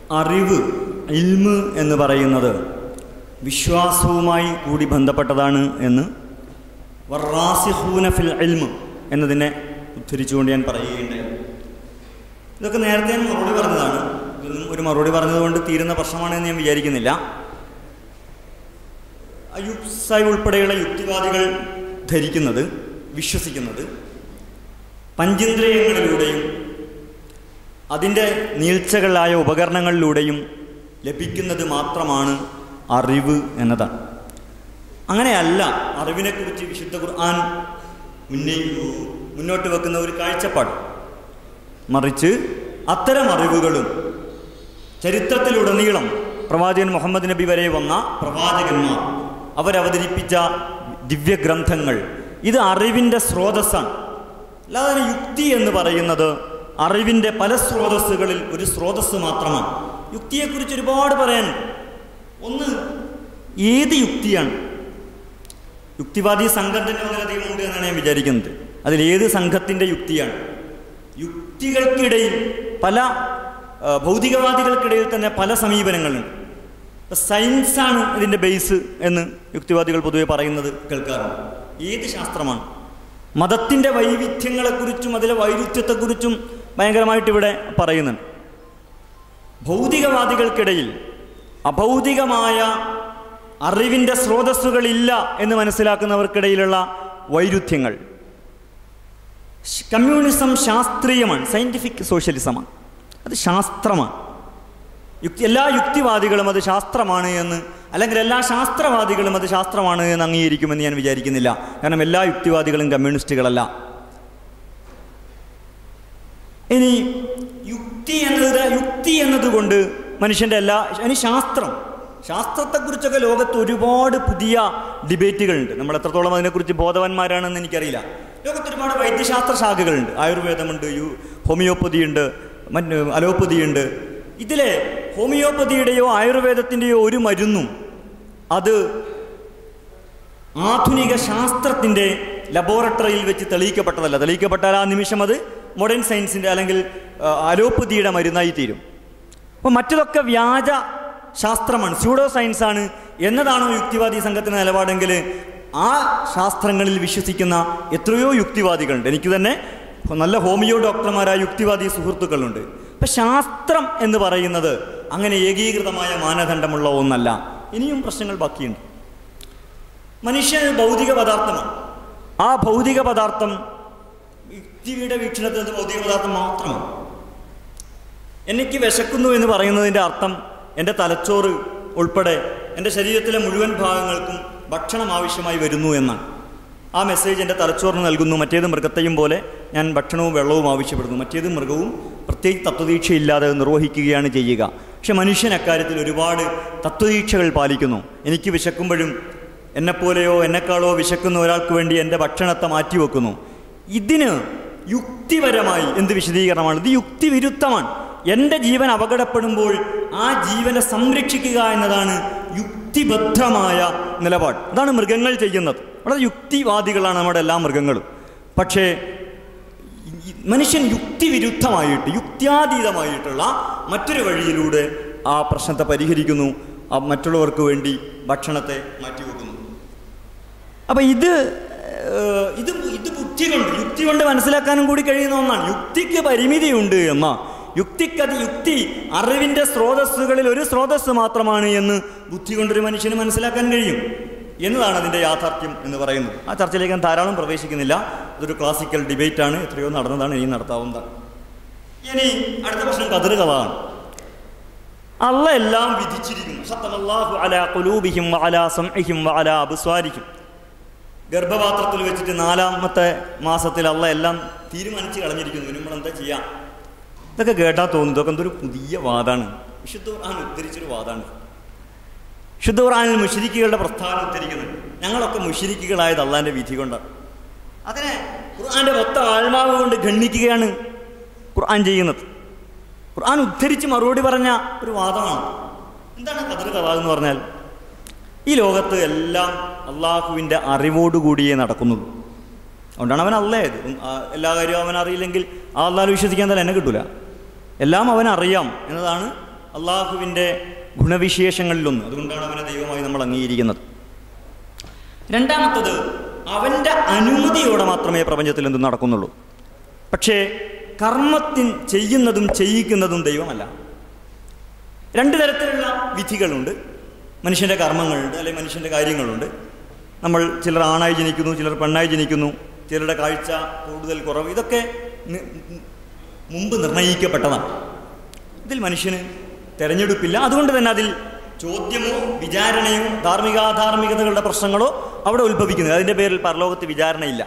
അറിവ് ഇൽമ് എന്ന് പറയുന്നത് വിശ്വാസവുമായി കൂടി ബന്ധപ്പെട്ടതാണ് എന്ന് വറാസിഹൂന ഫിൽ ഇൽമ് എന്നതിനെ ഉദ്ധരിച്ചുകൊണ്ട് ഞാൻ പറയുകയുണ്ടായി ഇതൊക്കെ നേരത്തെ ഞാൻ മറുപടി പറഞ്ഞതാണ് ഇതൊന്നും ഒരു മറുപടി പറഞ്ഞതുകൊണ്ട് തീരുന്ന പ്രശ്നമാണെന്ന് ഞാൻ വിചാരിക്കുന്നില്ല അയൂബ് സാഹിബ് ഉൾപ്പെടെയുള്ള യുക്തിവാദികൾ ധരിക്കുന്നത് വിശ്വസിക്കുന്നത് പഞ്ചേന്ദ്രിയങ്ങളിലൂടെയും അതിൻ്റെ നീൾച്ചകളായ ഉപകരണങ്ങളിലൂടെയും ലഭിക്കുന്നത് മാത്രമാണ് അറിവ് എന്നതാണ് അങ്ങനെയല്ല അറിവിനെക്കുറിച്ച് വിശുദ്ധ ഖുർആൻ മുന്നേ മുന്നോട്ട് വെക്കുന്ന ഒരു കാഴ്ചപ്പാട് മറിച്ച് അത്തരം അറിവുകളും ചരിത്രത്തിലുടനീളം പ്രവാചകൻ മുഹമ്മദ് നബി വരെ വന്ന പ്രവാചകന്മാർ അവരവതരിപ്പിച്ച ദിവ്യഗ്രന്ഥങ്ങൾ ഇത് അറിവിൻ്റെ സ്രോതസ്സാണ് അല്ലാതെ തന്നെ യുക്തി എന്ന് പറയുന്നത് അറിവിൻ്റെ പല സ്രോതസ്സുകളിൽ ഒരു സ്രോതസ്സ് മാത്രമാണ് യുക്തിയെക്കുറിച്ച് ഒരുപാട് പറയാനുണ്ട് ഒന്ന് ഏത് യുക്തിയാണ് യുക്തിവാദി സംഘം തന്നെ വളരെയധികം ഉണ്ട് എന്നാണ് ഞാൻ വിചാരിക്കുന്നത് അതിൽ ഏത് സംഘത്തിൻ്റെ യുക്തിയാണ് യുക്തികൾക്കിടയിൽ പല ആ, ഭൗതികവാദികൾക്കിടയിൽ തന്നെ പല സമീപനങ്ങളുണ്ട് ഇപ്പൊ സയൻസാണ് ഇതിൻ്റെ ബേസ് എന്ന് യുക്തിവാദികൾ പൊതുവെ പറയുന്നത് കേൾക്കാറുണ്ട് ഏത് ശാസ്ത്രമാണ് മതത്തിൻ്റെ വൈവിധ്യങ്ങളെക്കുറിച്ചും അതിലെ വൈരുദ്ധ്യത്തെക്കുറിച്ചും ഭയങ്കരമായിട്ട് ഇവിടെ പറയുന്നുണ്ട് ഭൗതികവാദികൾക്കിടയിൽ അഭൗതികമായ അറിവിൻ്റെ സ്രോതസ്സുകളില്ല എന്ന് മനസ്സിലാക്കുന്നവർക്കിടയിലുള്ള വൈരുദ്ധ്യങ്ങൾ ശ്- കമ്മ്യൂണിസം ശാസ്ത്രീയമാണ് സയൻറ്റിഫിക് സോഷ്യലിസമാണ് അത് ശാസ്ത്രമാണ് യുക്തി എല്ലാ യുക്തിവാദികളും അത് ശാസ്ത്രമാണ് എന്ന് അല്ലെങ്കിൽ എല്ലാ ശാസ്ത്രവാദികളും അത് ശാസ്ത്രമാണ് എന്ന് അംഗീകരിക്കുമെന്ന് ഞാൻ വിചാരിക്കുന്നില്ല കാരണം എല്ലാ യുക്തിവാദികളും കമ്മ്യൂണിസ്റ്റുകളല്ല ഇനി യുക്തി എന്നത് യുക്തി എന്നതുകൊണ്ട് മനുഷ്യൻ്റെ എല്ലാ ഇനി ശാസ്ത്രം ശാസ്ത്രത്തെക്കുറിച്ചൊക്കെ ലോകത്ത് ഒരുപാട് പുതിയ ഡിബേറ്റുകളുണ്ട് നമ്മൾ എത്രത്തോളം അതിനെക്കുറിച്ച് ബോധവാന്മാരാണെന്ന് എനിക്കറിയില്ല ലോകത്ത് ഒരുപാട് വൈദ്യശാസ്ത്ര ശാഖകളുണ്ട് ആയുർവേദമുണ്ട് യു ഹോമിയോപ്പതിയുണ്ട് മറ്റ് അലോപ്പതിയുണ്ട് ഇതിലെ ഹോമിയോപ്പതിയുടെയോ ആയുർവേദത്തിൻ്റെയോ ഒരു മരുന്നും അത് ആധുനിക ശാസ്ത്രത്തിൻ്റെ ലബോറട്ടറിയിൽ വെച്ച് തെളിയിക്കപ്പെട്ടതല്ല തെളിയിക്കപ്പെട്ടാൽ ആ നിമിഷം അത് മോഡേൺ സയൻസിൻ്റെ അല്ലെങ്കിൽ ആ, അലോപ്പതിയുടെ മരുന്നായി തീരും അപ്പോൾ മറ്റതൊക്കെ വ്യാജ ശാസ്ത്രമാണ് സ്യൂഡോ സയൻസാണ് എന്നതാണോ യുക്തിവാദി സംഘത്തിൻ്റെ നിലപാടെങ്കിൽ ആ ശാസ്ത്രങ്ങളിൽ വിശ്വസിക്കുന്ന എത്രയോ യുക്തിവാദികളുണ്ട് എനിക്ക് തന്നെ നല്ല ഹോമിയോ ഡോക്ടർമാരായ യുക്തിവാദി സുഹൃത്തുക്കളുണ്ട് അപ്പം ശാസ്ത്രം എന്ന് പറയുന്നത് അങ്ങനെ ഏകീകൃതമായ മാനദണ്ഡമുള്ള ഒന്നല്ല ഇനിയും പ്രശ്നങ്ങൾ ബാക്കിയുണ്ട് മനുഷ്യൻ ഒരു ഭൗതിക പദാർത്ഥമാണ് ആ ഭൗതിക പദാർത്ഥം യുക്തിയുടെ വീക്ഷണത്തിൽ അത് ഭൗതിക പദാർത്ഥം മാത്രമാണ് എനിക്ക് വിശക്കുന്നു എന്ന് പറയുന്നതിൻ്റെ അർത്ഥം എൻ്റെ തലച്ചോറ് ഉൾപ്പെടെ എൻ്റെ ശരീരത്തിലെ മുഴുവൻ ഭാഗങ്ങൾക്കും ഭക്ഷണം ആവശ്യമായി വരുന്നു എന്നാണ് ആ മെസ്സേജ് എൻ്റെ തലച്ചോറിന് നൽകുന്നു മറ്റേത് മൃഗത്തെയും പോലെ ഞാൻ ഭക്ഷണവും വെള്ളവും ആവശ്യപ്പെടുന്നു മറ്റേത് മൃഗവും പ്രത്യേകിച്ച് തത്വദീക്ഷയില്ലാതെ നിർവഹിക്കുകയാണ് ചെയ്യുക പക്ഷെ മനുഷ്യൻ അക്കാര്യത്തിൽ ഒരുപാട് തത്വദീക്ഷകൾ പാലിക്കുന്നു എനിക്ക് വിശക്കുമ്പോഴും എന്നെപ്പോലെയോ എന്നെക്കാളോ വിശക്കുന്ന ഒരാൾക്ക് വേണ്ടി എൻ്റെ ഭക്ഷണത്തെ മാറ്റിവെക്കുന്നു ഇതിന് യുക്തിപരമായി എന്ത് വിശദീകരണമാണ് ഇത് യുക്തിവിരുദ്ധമാണ് എൻ്റെ ജീവൻ അപകടപ്പെടുമ്പോൾ ആ ജീവനെ സംരക്ഷിക്കുക എന്നതാണ് യുക്തിബദ്ധമായ നിലപാട് അതാണ് മൃഗങ്ങൾ ചെയ്യുന്നത് വളരെ യുക്തിവാദികളാണ് നമ്മുടെ എല്ലാ മൃഗങ്ങളും പക്ഷേ ഈ മനുഷ്യൻ യുക്തിവിരുദ്ധമായിട്ട് യുക്ത്യാതീതമായിട്ടുള്ള മറ്റൊരു വഴിയിലൂടെ ആ പ്രശ്നത്തെ പരിഹരിക്കുന്നു ആ മറ്റുള്ളവർക്ക് വേണ്ടി ഭക്ഷണത്തെ മാറ്റിവെക്കുന്നു അപ്പം ഇത് ഏഹ്, ഇത് ഇത് ബുദ്ധി കൊണ്ട് യുക്തി കൊണ്ട് മനസ്സിലാക്കാനും കൂടി കഴിയുന്ന ഒന്നാണ് യുക്തിക്ക് പരിമിതിയുണ്ട് എന്ന യുക്തിക്കത് യുക്തി അറിവിൻ്റെ സ്രോതസ്സുകളിൽ ഒരു സ്രോതസ്സ് മാത്രമാണ് എന്ന് ബുദ്ധി കൊണ്ടൊരു മനുഷ്യന് മനസ്സിലാക്കാൻ കഴിയും എന്നതാണ് അതിൻ്റെ യാഥാർത്ഥ്യം എന്ന് പറയുന്നത് ആ ചർച്ചയിലേക്ക് ഞാൻ ധാരാളം പ്രവേശിക്കുന്നില്ല ഇതൊരു ക്ലാസിക്കൽ ഡിബേറ്റാണ് എത്രയോ നടന്നതാണ് ഇനി നടത്താവുന്നതാണ് ഇനി അടുത്ത പ്രശ്നം കതിറുകളാണ് അല്ല എല്ലാം വിധിച്ചിരിക്കുന്നു ഖത്തമല്ലാഹു അലാ ഖുലൂബിഹിം വഅലാ സംഇഹിം വഅലാ അബ്സ്വാരിഹിം ഗർഭപാത്രത്തിൽ വെച്ചിട്ട് നാലാമത്തെ മാസത്തിൽ അല്ല എല്ലാം തീരുമാനിച്ച് കളഞ്ഞിരിക്കുന്നു നമ്മൾ എന്താ ചെയ്യാം ഇതൊക്കെ കേട്ടാൽ തോന്നും ഇതൊക്കെ എന്തൊരു പുതിയ വാദമാണ് വിശുദ്ധ ഖുർആൻ ഉദ്ധരിച്ചൊരു വാദമാണ് വിശുദ്ധ ഖുർആനിൽ മുഷിരിക്കുകളുടെ പ്രസ്ഥാനം ഉദ്ധരിക്കുന്നുണ്ട് ഞങ്ങളൊക്കെ മുഷിരിക്കുകളായത് അള്ളാൻ്റെ വിധി കൊണ്ടാണ് അതിനെ ഖുർആന്റെ മൊത്തം ആത്മാവ് കൊണ്ട് ഖണ്ഡിക്കുകയാണ് ഖുർആൻ ചെയ്യുന്നത് ഖുർആൻ ഉദ്ധരിച്ച് മറുപടി പറഞ്ഞ ഒരു വാദമാണ് എന്താണ് കതിർ കഥ എന്ന് പറഞ്ഞാൽ ഈ ലോകത്ത് എല്ലാം അള്ളാഹുവിൻ്റെ അറിവോടുകൂടിയേ നടക്കുന്നുള്ളൂ അതുകൊണ്ടാണ് അവൻ അല്ലായത് എല്ലാ കാര്യവും അവൻ അറിയില്ലെങ്കിൽ ആ അള്ളാഹ് വിശ്വസിക്കാൻ തന്നെ എന്നെ കിട്ടൂല എല്ലാം അവൻ അറിയാം എന്നതാണ് അള്ളാഹുവിൻ്റെ ഗുണവിശേഷങ്ങളിലൊന്ന് അതുകൊണ്ടാണ് അവനെ ദൈവമായി നമ്മൾ അംഗീകരിക്കുന്നത് രണ്ടാമത്തത് അവൻ്റെ അനുമതിയോടെ മാത്രമേ പ്രപഞ്ചത്തിൽ എന്തും നടക്കുന്നുള്ളൂ പക്ഷേ കർമ്മത്തിൻ ചെയ്യുന്നതും ചെയ്യിക്കുന്നതും ദൈവമല്ല രണ്ട് തരത്തിലുള്ള വിധികളുണ്ട് മനുഷ്യൻ്റെ കർമ്മങ്ങളുണ്ട് അല്ലെങ്കിൽ മനുഷ്യൻ്റെ കാര്യങ്ങളുണ്ട് നമ്മൾ ചിലർ ആണായി ജനിക്കുന്നു ചിലർ പെണ്ണായി ജനിക്കുന്നു ചിലരുടെ കാഴ്ച കൂടുതൽ കുറവ് ഇതൊക്കെ നി- മുമ്പ് നിർണയിക്കപ്പെട്ടതാണ് ഇതിൽ മനുഷ്യന് തെരഞ്ഞെടുപ്പില്ല അതുകൊണ്ട് തന്നെ അതിൽ ചോദ്യമോ വിചാരണയോ ധാർമ്മികാധാർമികതകളുടെ പ്രശ്നങ്ങളോ അവിടെ ഉത്ഭവിക്കുന്നത് അതിൻ്റെ പേരിൽ പരലോകത്ത് വിചാരണയില്ല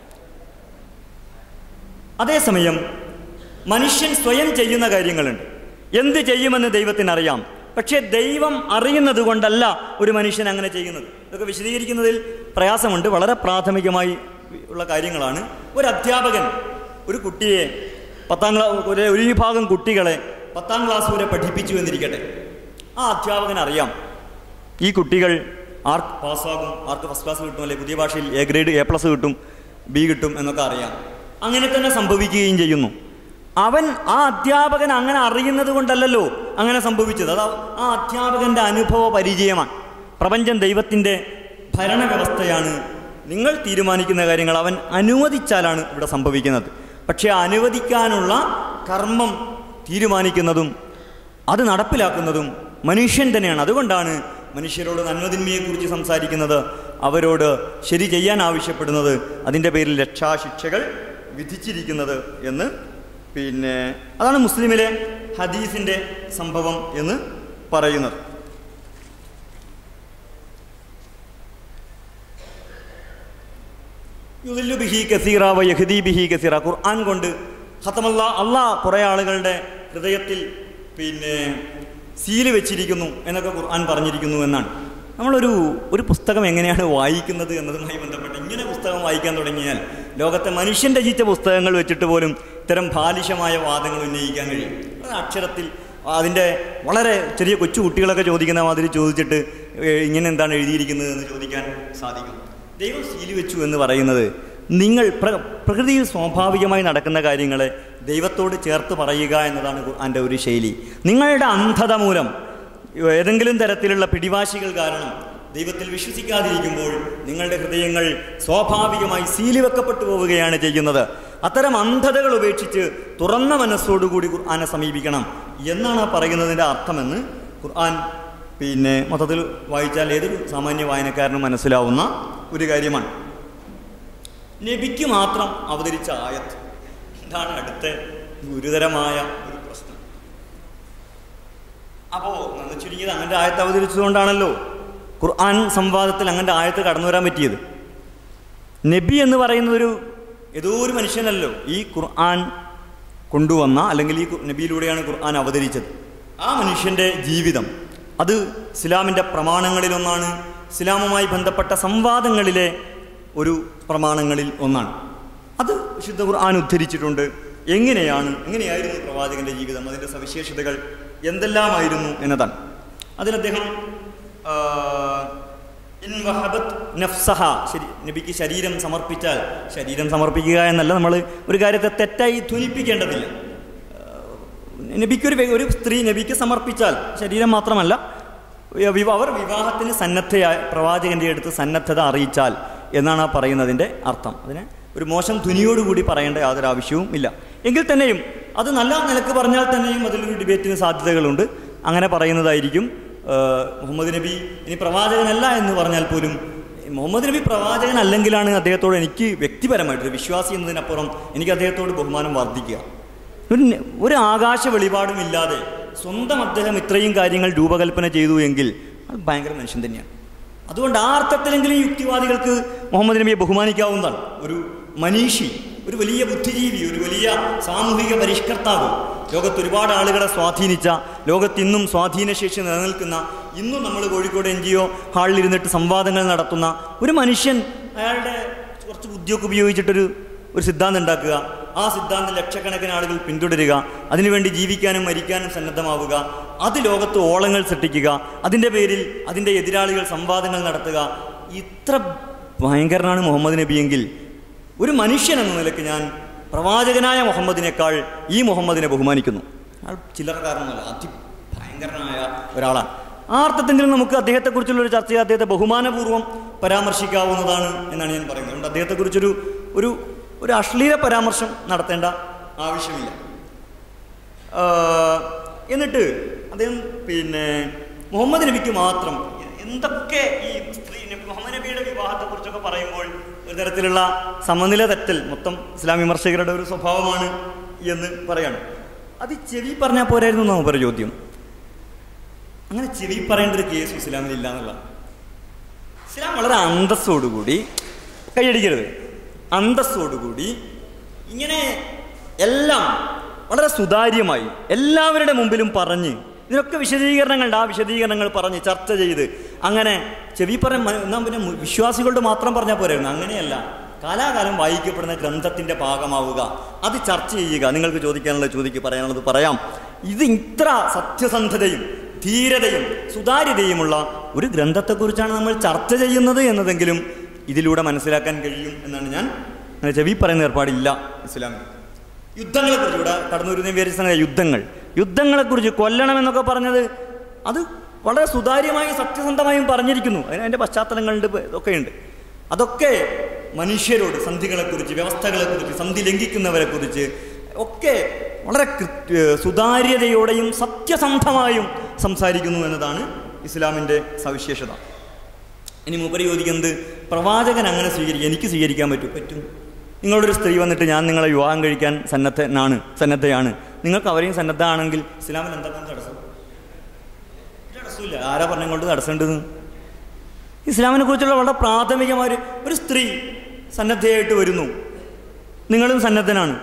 അതേസമയം മനുഷ്യൻ സ്വയം ചെയ്യുന്ന കാര്യങ്ങളുണ്ട് എന്ത് ചെയ്യുമെന്ന് ദൈവത്തിന് അറിയാം പക്ഷേ ദൈവം അറിയുന്നത് കൊണ്ടല്ല ഒരു മനുഷ്യൻ അങ്ങനെ ചെയ്യുന്നത് ഇതൊക്കെ വിശദീകരിക്കുന്നതിൽ പ്രയാസമുണ്ട് വളരെ പ്രാഥമികമായി ഉള്ള കാര്യങ്ങളാണ് ഒരു അധ്യാപകൻ ഒരു കുട്ടിയെ പത്താം ക്ലാസ് ഒരു ഒരു വിഭാഗം കുട്ടികളെ പത്താം ക്ലാസ് വരെ പഠിപ്പിച്ചു എന്നിരിക്കട്ടെ ആ അധ്യാപകൻ അറിയാം ഈ കുട്ടികൾ ആർക്ക് പാസ്സാകും ആർക്ക് ഫസ്റ്റ് ക്ലാസ് കിട്ടും അല്ലെങ്കിൽ പുതിയ ഭാഷയിൽ എ ഗ്രേഡ് എ പ്ലസ് കിട്ടും ബി കിട്ടും എന്നൊക്കെ അറിയാം അങ്ങനെ തന്നെ സംഭവിക്കുകയും ചെയ്യുന്നു അവൻ ആ അധ്യാപകൻ അങ്ങനെ അറിയുന്നത് കൊണ്ടല്ലല്ലോ അങ്ങനെ സംഭവിച്ചത് അത് ആ അധ്യാപകൻ്റെ അനുഭവ പരിചയമാണ് പ്രപഞ്ചം ദൈവത്തിൻ്റെ ഭരണവ്യവസ്ഥയാണ് നിങ്ങൾ തീരുമാനിക്കുന്ന കാര്യങ്ങൾ അവൻ അനുവദിച്ചാലാണ് ഇവിടെ സംഭവിക്കുന്നത് പക്ഷേ ആ അനുവദിക്കാനുള്ള കർമ്മം തീരുമാനിക്കുന്നതും അത് നടപ്പിലാക്കുന്നതും മനുഷ്യൻ തന്നെയാണ് അതുകൊണ്ടാണ് മനുഷ്യരോട് നന്മതിന്മയെക്കുറിച്ച് സംസാരിക്കുന്നത് അവരോട് ശരി ചെയ്യാൻ ആവശ്യപ്പെടുന്നത് അതിൻ്റെ പേരിൽ രക്ഷാശിക്ഷകൾ വിധിച്ചിരിക്കുന്നത് എന്ന് പിന്നെ അതാണ് മുസ്ലിമിലെ ഹദീസിൻ്റെ സംഭവം എന്ന് പറയുന്നത് യുദില്ലു ബിഹി കസീറ വ യഹ്ദി ബിഹി കസീറ ഖുർആൻ കൊണ്ട് ഖത്തമല്ല അള്ളാഹ് കുറേ ആളുകളുടെ ഹൃദയത്തിൽ പിന്നെ സീല് വെച്ചിരിക്കുന്നു എന്നൊക്കെ ഖുർആൻ പറഞ്ഞിരിക്കുന്നു എന്നാണ് നമ്മളൊരു ഒരു പുസ്തകം എങ്ങനെയാണ് വായിക്കുന്നത് എന്നതുമായി ബന്ധപ്പെട്ട് ഇങ്ങനെ പുസ്തകം വായിക്കാൻ തുടങ്ങിയാൽ ലോകത്തെ മനുഷ്യൻ രചിച്ച പുസ്തകങ്ങൾ വെച്ചിട്ട് പോലും ഇത്തരം ബാലിശമായ വാദങ്ങൾ ഉന്നയിക്കാൻ കഴിയും അത് അക്ഷരത്തിൽ അതിൻ്റെ വളരെ ചെറിയ കൊച്ചു കുട്ടികളൊക്കെ ചോദിക്കുന്ന മാതിരി ചോദിച്ചിട്ട് ഏ, ഇങ്ങനെ എന്താണ് എഴുതിയിരിക്കുന്നത് എന്ന് ചോദിക്കാൻ സാധിക്കും ദൈവം ശീലി വെച്ചു എന്ന് പറയുന്നത് നിങ്ങൾ പ്ര പ്രകൃതിയിൽ സ്വാഭാവികമായി നടക്കുന്ന കാര്യങ്ങളെ ദൈവത്തോട് ചേർത്ത് പറയുക എന്നതാണ് ഖുർആൻ്റെ ഒരു ശൈലി നിങ്ങളുടെ അന്ധത മൂലം ഏതെങ്കിലും തരത്തിലുള്ള പിടിവാശികൾ കാരണം ദൈവത്തിൽ വിശ്വസിക്കാതിരിക്കുമ്പോൾ നിങ്ങളുടെ ഹൃദയങ്ങൾ സ്വാഭാവികമായി സീലി വെക്കപ്പെട്ടു പോവുകയാണ് ചെയ്യുന്നത് അത്തരം അന്ധതകൾ ഉപേക്ഷിച്ച് തുറന്ന മനസ്സോടുകൂടി ഖുർആനെ സമീപിക്കണം എന്നാണ് ആ പറയുന്നതിൻ്റെ അർത്ഥമെന്ന് ഖുർആൻ പിന്നെ മൊത്തത്തിൽ വായിച്ചാൽ ഏതൊരു സാമാന്യ വായനക്കാരനും മനസ്സിലാവുന്ന ഒരു കാര്യമാണ് നബിക്ക് മാത്രം അവതരിച്ച ആയത്ത് ഇതാണ് അടുത്ത ഗുരുതരമായ ഒരു പ്രശ്നം അപ്പോൾ നന്ന് ചുരുങ്ങിയത് അങ്ങൻ്റെ ആയത്ത് അവതരിച്ചതുകൊണ്ടാണല്ലോ ഖുർആൻ സംവാദത്തിൽ അങ്ങൻ്റെ ആയത്ത് കടന്നു വരാൻ പറ്റിയത് നബി എന്ന് പറയുന്നതൊരു ഏതോ ഒരു മനുഷ്യനല്ലോ ഈ ഖുർആൻ കൊണ്ടുവന്ന അല്ലെങ്കിൽ ഈ ഖു- നബിയിലൂടെയാണ് ഖുർആൻ അവതരിച്ചത് ആ മനുഷ്യൻ്റെ ജീവിതം അത് ഇസ്ലാമിൻ്റെ പ്രമാണങ്ങളിലൊന്നാണ് ഇസ്ലാമുമായി ബന്ധപ്പെട്ട സംവാദങ്ങളിലെ ഒരു പ്രമാണങ്ങളിൽ ഒന്നാണ് അത് വിശുദ്ധ ഖുർആൻ ഉദ്ധരിച്ചിട്ടുണ്ട് എങ്ങനെയാണ് എങ്ങനെയായിരുന്നു പ്രവാചകന്റെ ജീവിതം അതിൻ്റെ സവിശേഷതകൾ എന്തെല്ലാമായിരുന്നു എന്നതാണ് അതിൽ അദ്ദേഹം ആ, ഇൻ വഹബത് നഫ്സഹ ശരി നബിക്ക് ശരീരം സമർപ്പിച്ചാൽ ശരീരം സമർപ്പിക്കുക എന്നല്ല നമ്മൾ ഒരു കാര്യത്തെ തെറ്റായി ധ്വനിപ്പിക്കേണ്ടതില്ല നബിക്കൊരു വ്യ- ഒരു സ്ത്രീ നബിക്ക് സമർപ്പിച്ചാൽ ശരീരം മാത്രമല്ല വിവ- അവർ വിവാഹത്തിന് സന്നദ്ധയായ പ്രവാചകന്റെ അടുത്ത് സന്നദ്ധത അറിയിച്ചാൽ എന്നാണ് ആ പറയുന്നതിൻ്റെ അർത്ഥം അതിനെ ഒരു മോശം ധ്വനിയോടുകൂടി പറയേണ്ട യാതൊരു ആവശ്യവും ഇല്ല എങ്കിൽ തന്നെയും അത് നല്ല നിലക്ക് പറഞ്ഞാൽ തന്നെയും അതിലൊരു ഡിബേറ്റിന് സാധ്യതകളുണ്ട് അങ്ങനെ പറയുന്നതായിരിക്കും ആ, മുഹമ്മദ് നബി ഇനി പ്രവാചകനല്ല എന്ന് പറഞ്ഞാൽ പോലും മുഹമ്മദ് നബി പ്രവാചകൻ അല്ലെങ്കിലാണ് അദ്ദേഹത്തോട് എനിക്ക് വ്യക്തിപരമായിട്ട് ഒരു വിശ്വാസി എന്നതിനപ്പുറം എനിക്ക് അദ്ദേഹത്തോട് ബഹുമാനം വർദ്ധിക്കുക ഒരു ന- ഒരു ആകാശ വെളിപാടും ഇല്ലാതെ സ്വന്തം അദ്ദേഹം ഇത്രയും കാര്യങ്ങൾ രൂപകൽപ്പന ചെയ്തു എങ്കിൽ അത് ഭയങ്കര മനുഷ്യൻ തന്നെയാണ് അതുകൊണ്ട് ആ അർത്ഥത്തിലെങ്കിലും യുക്തിവാദികൾക്ക് മുഹമ്മദ് നബിയെ ബഹുമാനിക്കാവുന്നതാണ് ഒരു മനീഷി ഒരു വലിയ ബുദ്ധിജീവി ഒരു വലിയ സാമൂഹിക പരിഷ്കർത്താവ് ലോകത്ത് ഒരുപാട് ആളുകളെ സ്വാധീനിച്ച ലോകത്ത് ഇന്നും സ്വാധീനശേഷി നിലനിൽക്കുന്ന ഇന്നും നമ്മൾ കോഴിക്കോട് എൻ ജി ഒ ഹാളിലിരുന്നിട്ട് സംവാദങ്ങൾ നടത്തുന്ന ഒരു മനുഷ്യൻ അയാളുടെ കുറച്ച് ബുദ്ധിയൊക്കെ ഉപയോഗിച്ചിട്ടൊരു ഒരു സിദ്ധാന്തം ഉണ്ടാക്കുക ആ സിദ്ധാന്തം ലക്ഷക്കണക്കിന് ആളുകൾ പിന്തുടരുക അതിനുവേണ്ടി ജീവിക്കാനും മരിക്കാനും സന്നദ്ധമാവുക അത് ലോകത്ത് ഓളങ്ങൾ സൃഷ്ടിക്കുക അതിൻ്റെ പേരിൽ അതിൻ്റെ എതിരാളികൾ സംവാദങ്ങൾ നടത്തുക ഇത്ര ഭയങ്കരനാണ് മുഹമ്മദ് നബിയെങ്കിൽ ഒരു മനുഷ്യൻ എന്ന നിലയ്ക്ക് ഞാൻ പ്രവാചകനായ മുഹമ്മദിനേക്കാൾ ഈ മുഹമ്മദിനെ ബഹുമാനിക്കുന്നു അയാൾ ചില്ലറക്കാരനല്ല അതി ഭയങ്കരനായ ഒരാളാണ് ആ അർത്ഥത്തെങ്കിലും നമുക്ക് അദ്ദേഹത്തെക്കുറിച്ചുള്ള ഒരു ചർച്ചയിൽ അദ്ദേഹത്തെ ബഹുമാനപൂർവ്വം പരാമർശിക്കാവുന്നതാണ് എന്നാണ് ഞാൻ പറയുന്നത് അതുകൊണ്ട് അദ്ദേഹത്തെക്കുറിച്ചൊരു ഒരു ഒരു അശ്ലീല പരാമർശം നടത്തേണ്ട ആവശ്യമില്ല ആ, എന്നിട്ട് അദ്ദേഹം പിന്നെ മുഹമ്മദ് നബിക്ക് മാത്രം എന്തൊക്കെ ഈ സ്ത്രീ നബി മുഹമ്മദ് നബിയുടെ വിവാഹത്തെക്കുറിച്ചൊക്കെ പറയുമ്പോൾ ഒരു തരത്തിലുള്ള സമനില തെറ്റൽ മൊത്തം ഇസ്ലാം വിമർശകരുടെ ഒരു സ്വഭാവമാണ് എന്ന് പറയാണ് അത് ചെവി പറഞ്ഞാൽ പോരായിരുന്നു എന്നാണ് മൂപ്പരുടെ ചോദ്യം അങ്ങനെ ചെവി പറയേണ്ട ഒരു കേസ് ഇസ്ലാമിൽ ഇല്ല എന്നുള്ളതാണ് ഇസ്ലാം വളരെ അന്തസ്സോടുകൂടി കൈയടിക്കരുത് അന്തസ്സോടുകൂടി ഇങ്ങനെ എല്ലാം വളരെ സുതാര്യമായി എല്ലാവരുടെ മുമ്പിലും പറഞ്ഞ് ഇതിനൊക്കെ വിശദീകരണങ്ങളുണ്ട് ആ വിശദീകരണങ്ങൾ പറഞ്ഞ് ചർച്ച ചെയ്ത് അങ്ങനെ ചെവി പറ എന്നാൽ പിന്നെ മു- വിശ്വാസികളോട് മാത്രം പറഞ്ഞാൽ പോരായിരുന്നു അങ്ങനെയല്ല കാലാകാലം വായിക്കപ്പെടുന്ന ഗ്രന്ഥത്തിന്റെ ഭാഗമാവുക അത് ചർച്ച ചെയ്യുക നിങ്ങൾക്ക് ചോദിക്കാനുള്ളത് ചോദിക്കുക പറയാനുള്ളത് പറയാം ഇത് ഇത്ര സത്യസന്ധതയും ധീരതയും സുതാര്യതയുമുള്ള ഒരു ഗ്രന്ഥത്തെക്കുറിച്ചാണ് നമ്മൾ ചർച്ച ചെയ്യുന്നത് എന്നതെങ്കിലും ഇതിലൂടെ മനസ്സിലാക്കാൻ കഴിയും എന്നാണ് ഞാൻ അങ്ങനെ ചെവി പറയുന്ന ഏർപ്പാടില്ല ഇസ്ലാമിൽ യുദ്ധങ്ങളെക്കുറിച്ച് ഇവിടെ കടന്നു വരുന്ന വിചാരിച്ച സംഗതി യുദ്ധങ്ങൾ യുദ്ധങ്ങളെക്കുറിച്ച് കൊല്ലണമെന്നൊക്കെ പറഞ്ഞത് അത് വളരെ സുതാര്യമായും സത്യസന്ധമായും പറഞ്ഞിരിക്കുന്നു അതിന് അതിൻ്റെ പശ്ചാത്തലങ്ങളുണ്ട് ഒക്കെ ഉണ്ട് അതൊക്കെ മനുഷ്യരോട് സന്ധികളെക്കുറിച്ച് വ്യവസ്ഥകളെക്കുറിച്ച് സന്ധി ലംഘിക്കുന്നവരെക്കുറിച്ച് ഒക്കെ വളരെ കൃത്യ സുതാര്യതയോടെയും സത്യസന്ധമായും സംസാരിക്കുന്നു എന്നതാണ് ഇസ്ലാമിൻ്റെ സവിശേഷത ഇനി മൂപ്പര് ചോദിക്കുന്നത് പ്രവാചകൻ അങ്ങനെ സ്വീകരിക്കുക എനിക്ക് സ്വീകരിക്കാൻ പറ്റും പറ്റും നിങ്ങളൊരു സ്ത്രീ വന്നിട്ട് ഞാൻ നിങ്ങളെ വിവാഹം കഴിക്കാൻ സന്നദ്ധനാണ് സന്നദ്ധയാണ് നിങ്ങൾക്ക് അവരെയും സന്നദ്ധമാണെങ്കിൽ ഇസ്ലാമിൽ എന്തൊക്കെയാണ് തടസ്സം ഒരു തടസ്സമില്ല ആരാ പറഞ്ഞ കൊണ്ട് തടസ്സമുണ്ടെന്ന് ഇസ്ലാമിനെ കുറിച്ചുള്ള വളരെ പ്രാഥമികമായ ഒരു- ഒരു സ്ത്രീ സന്നദ്ധയായിട്ട് വരുന്നു നിങ്ങളും സന്നദ്ധനാണ്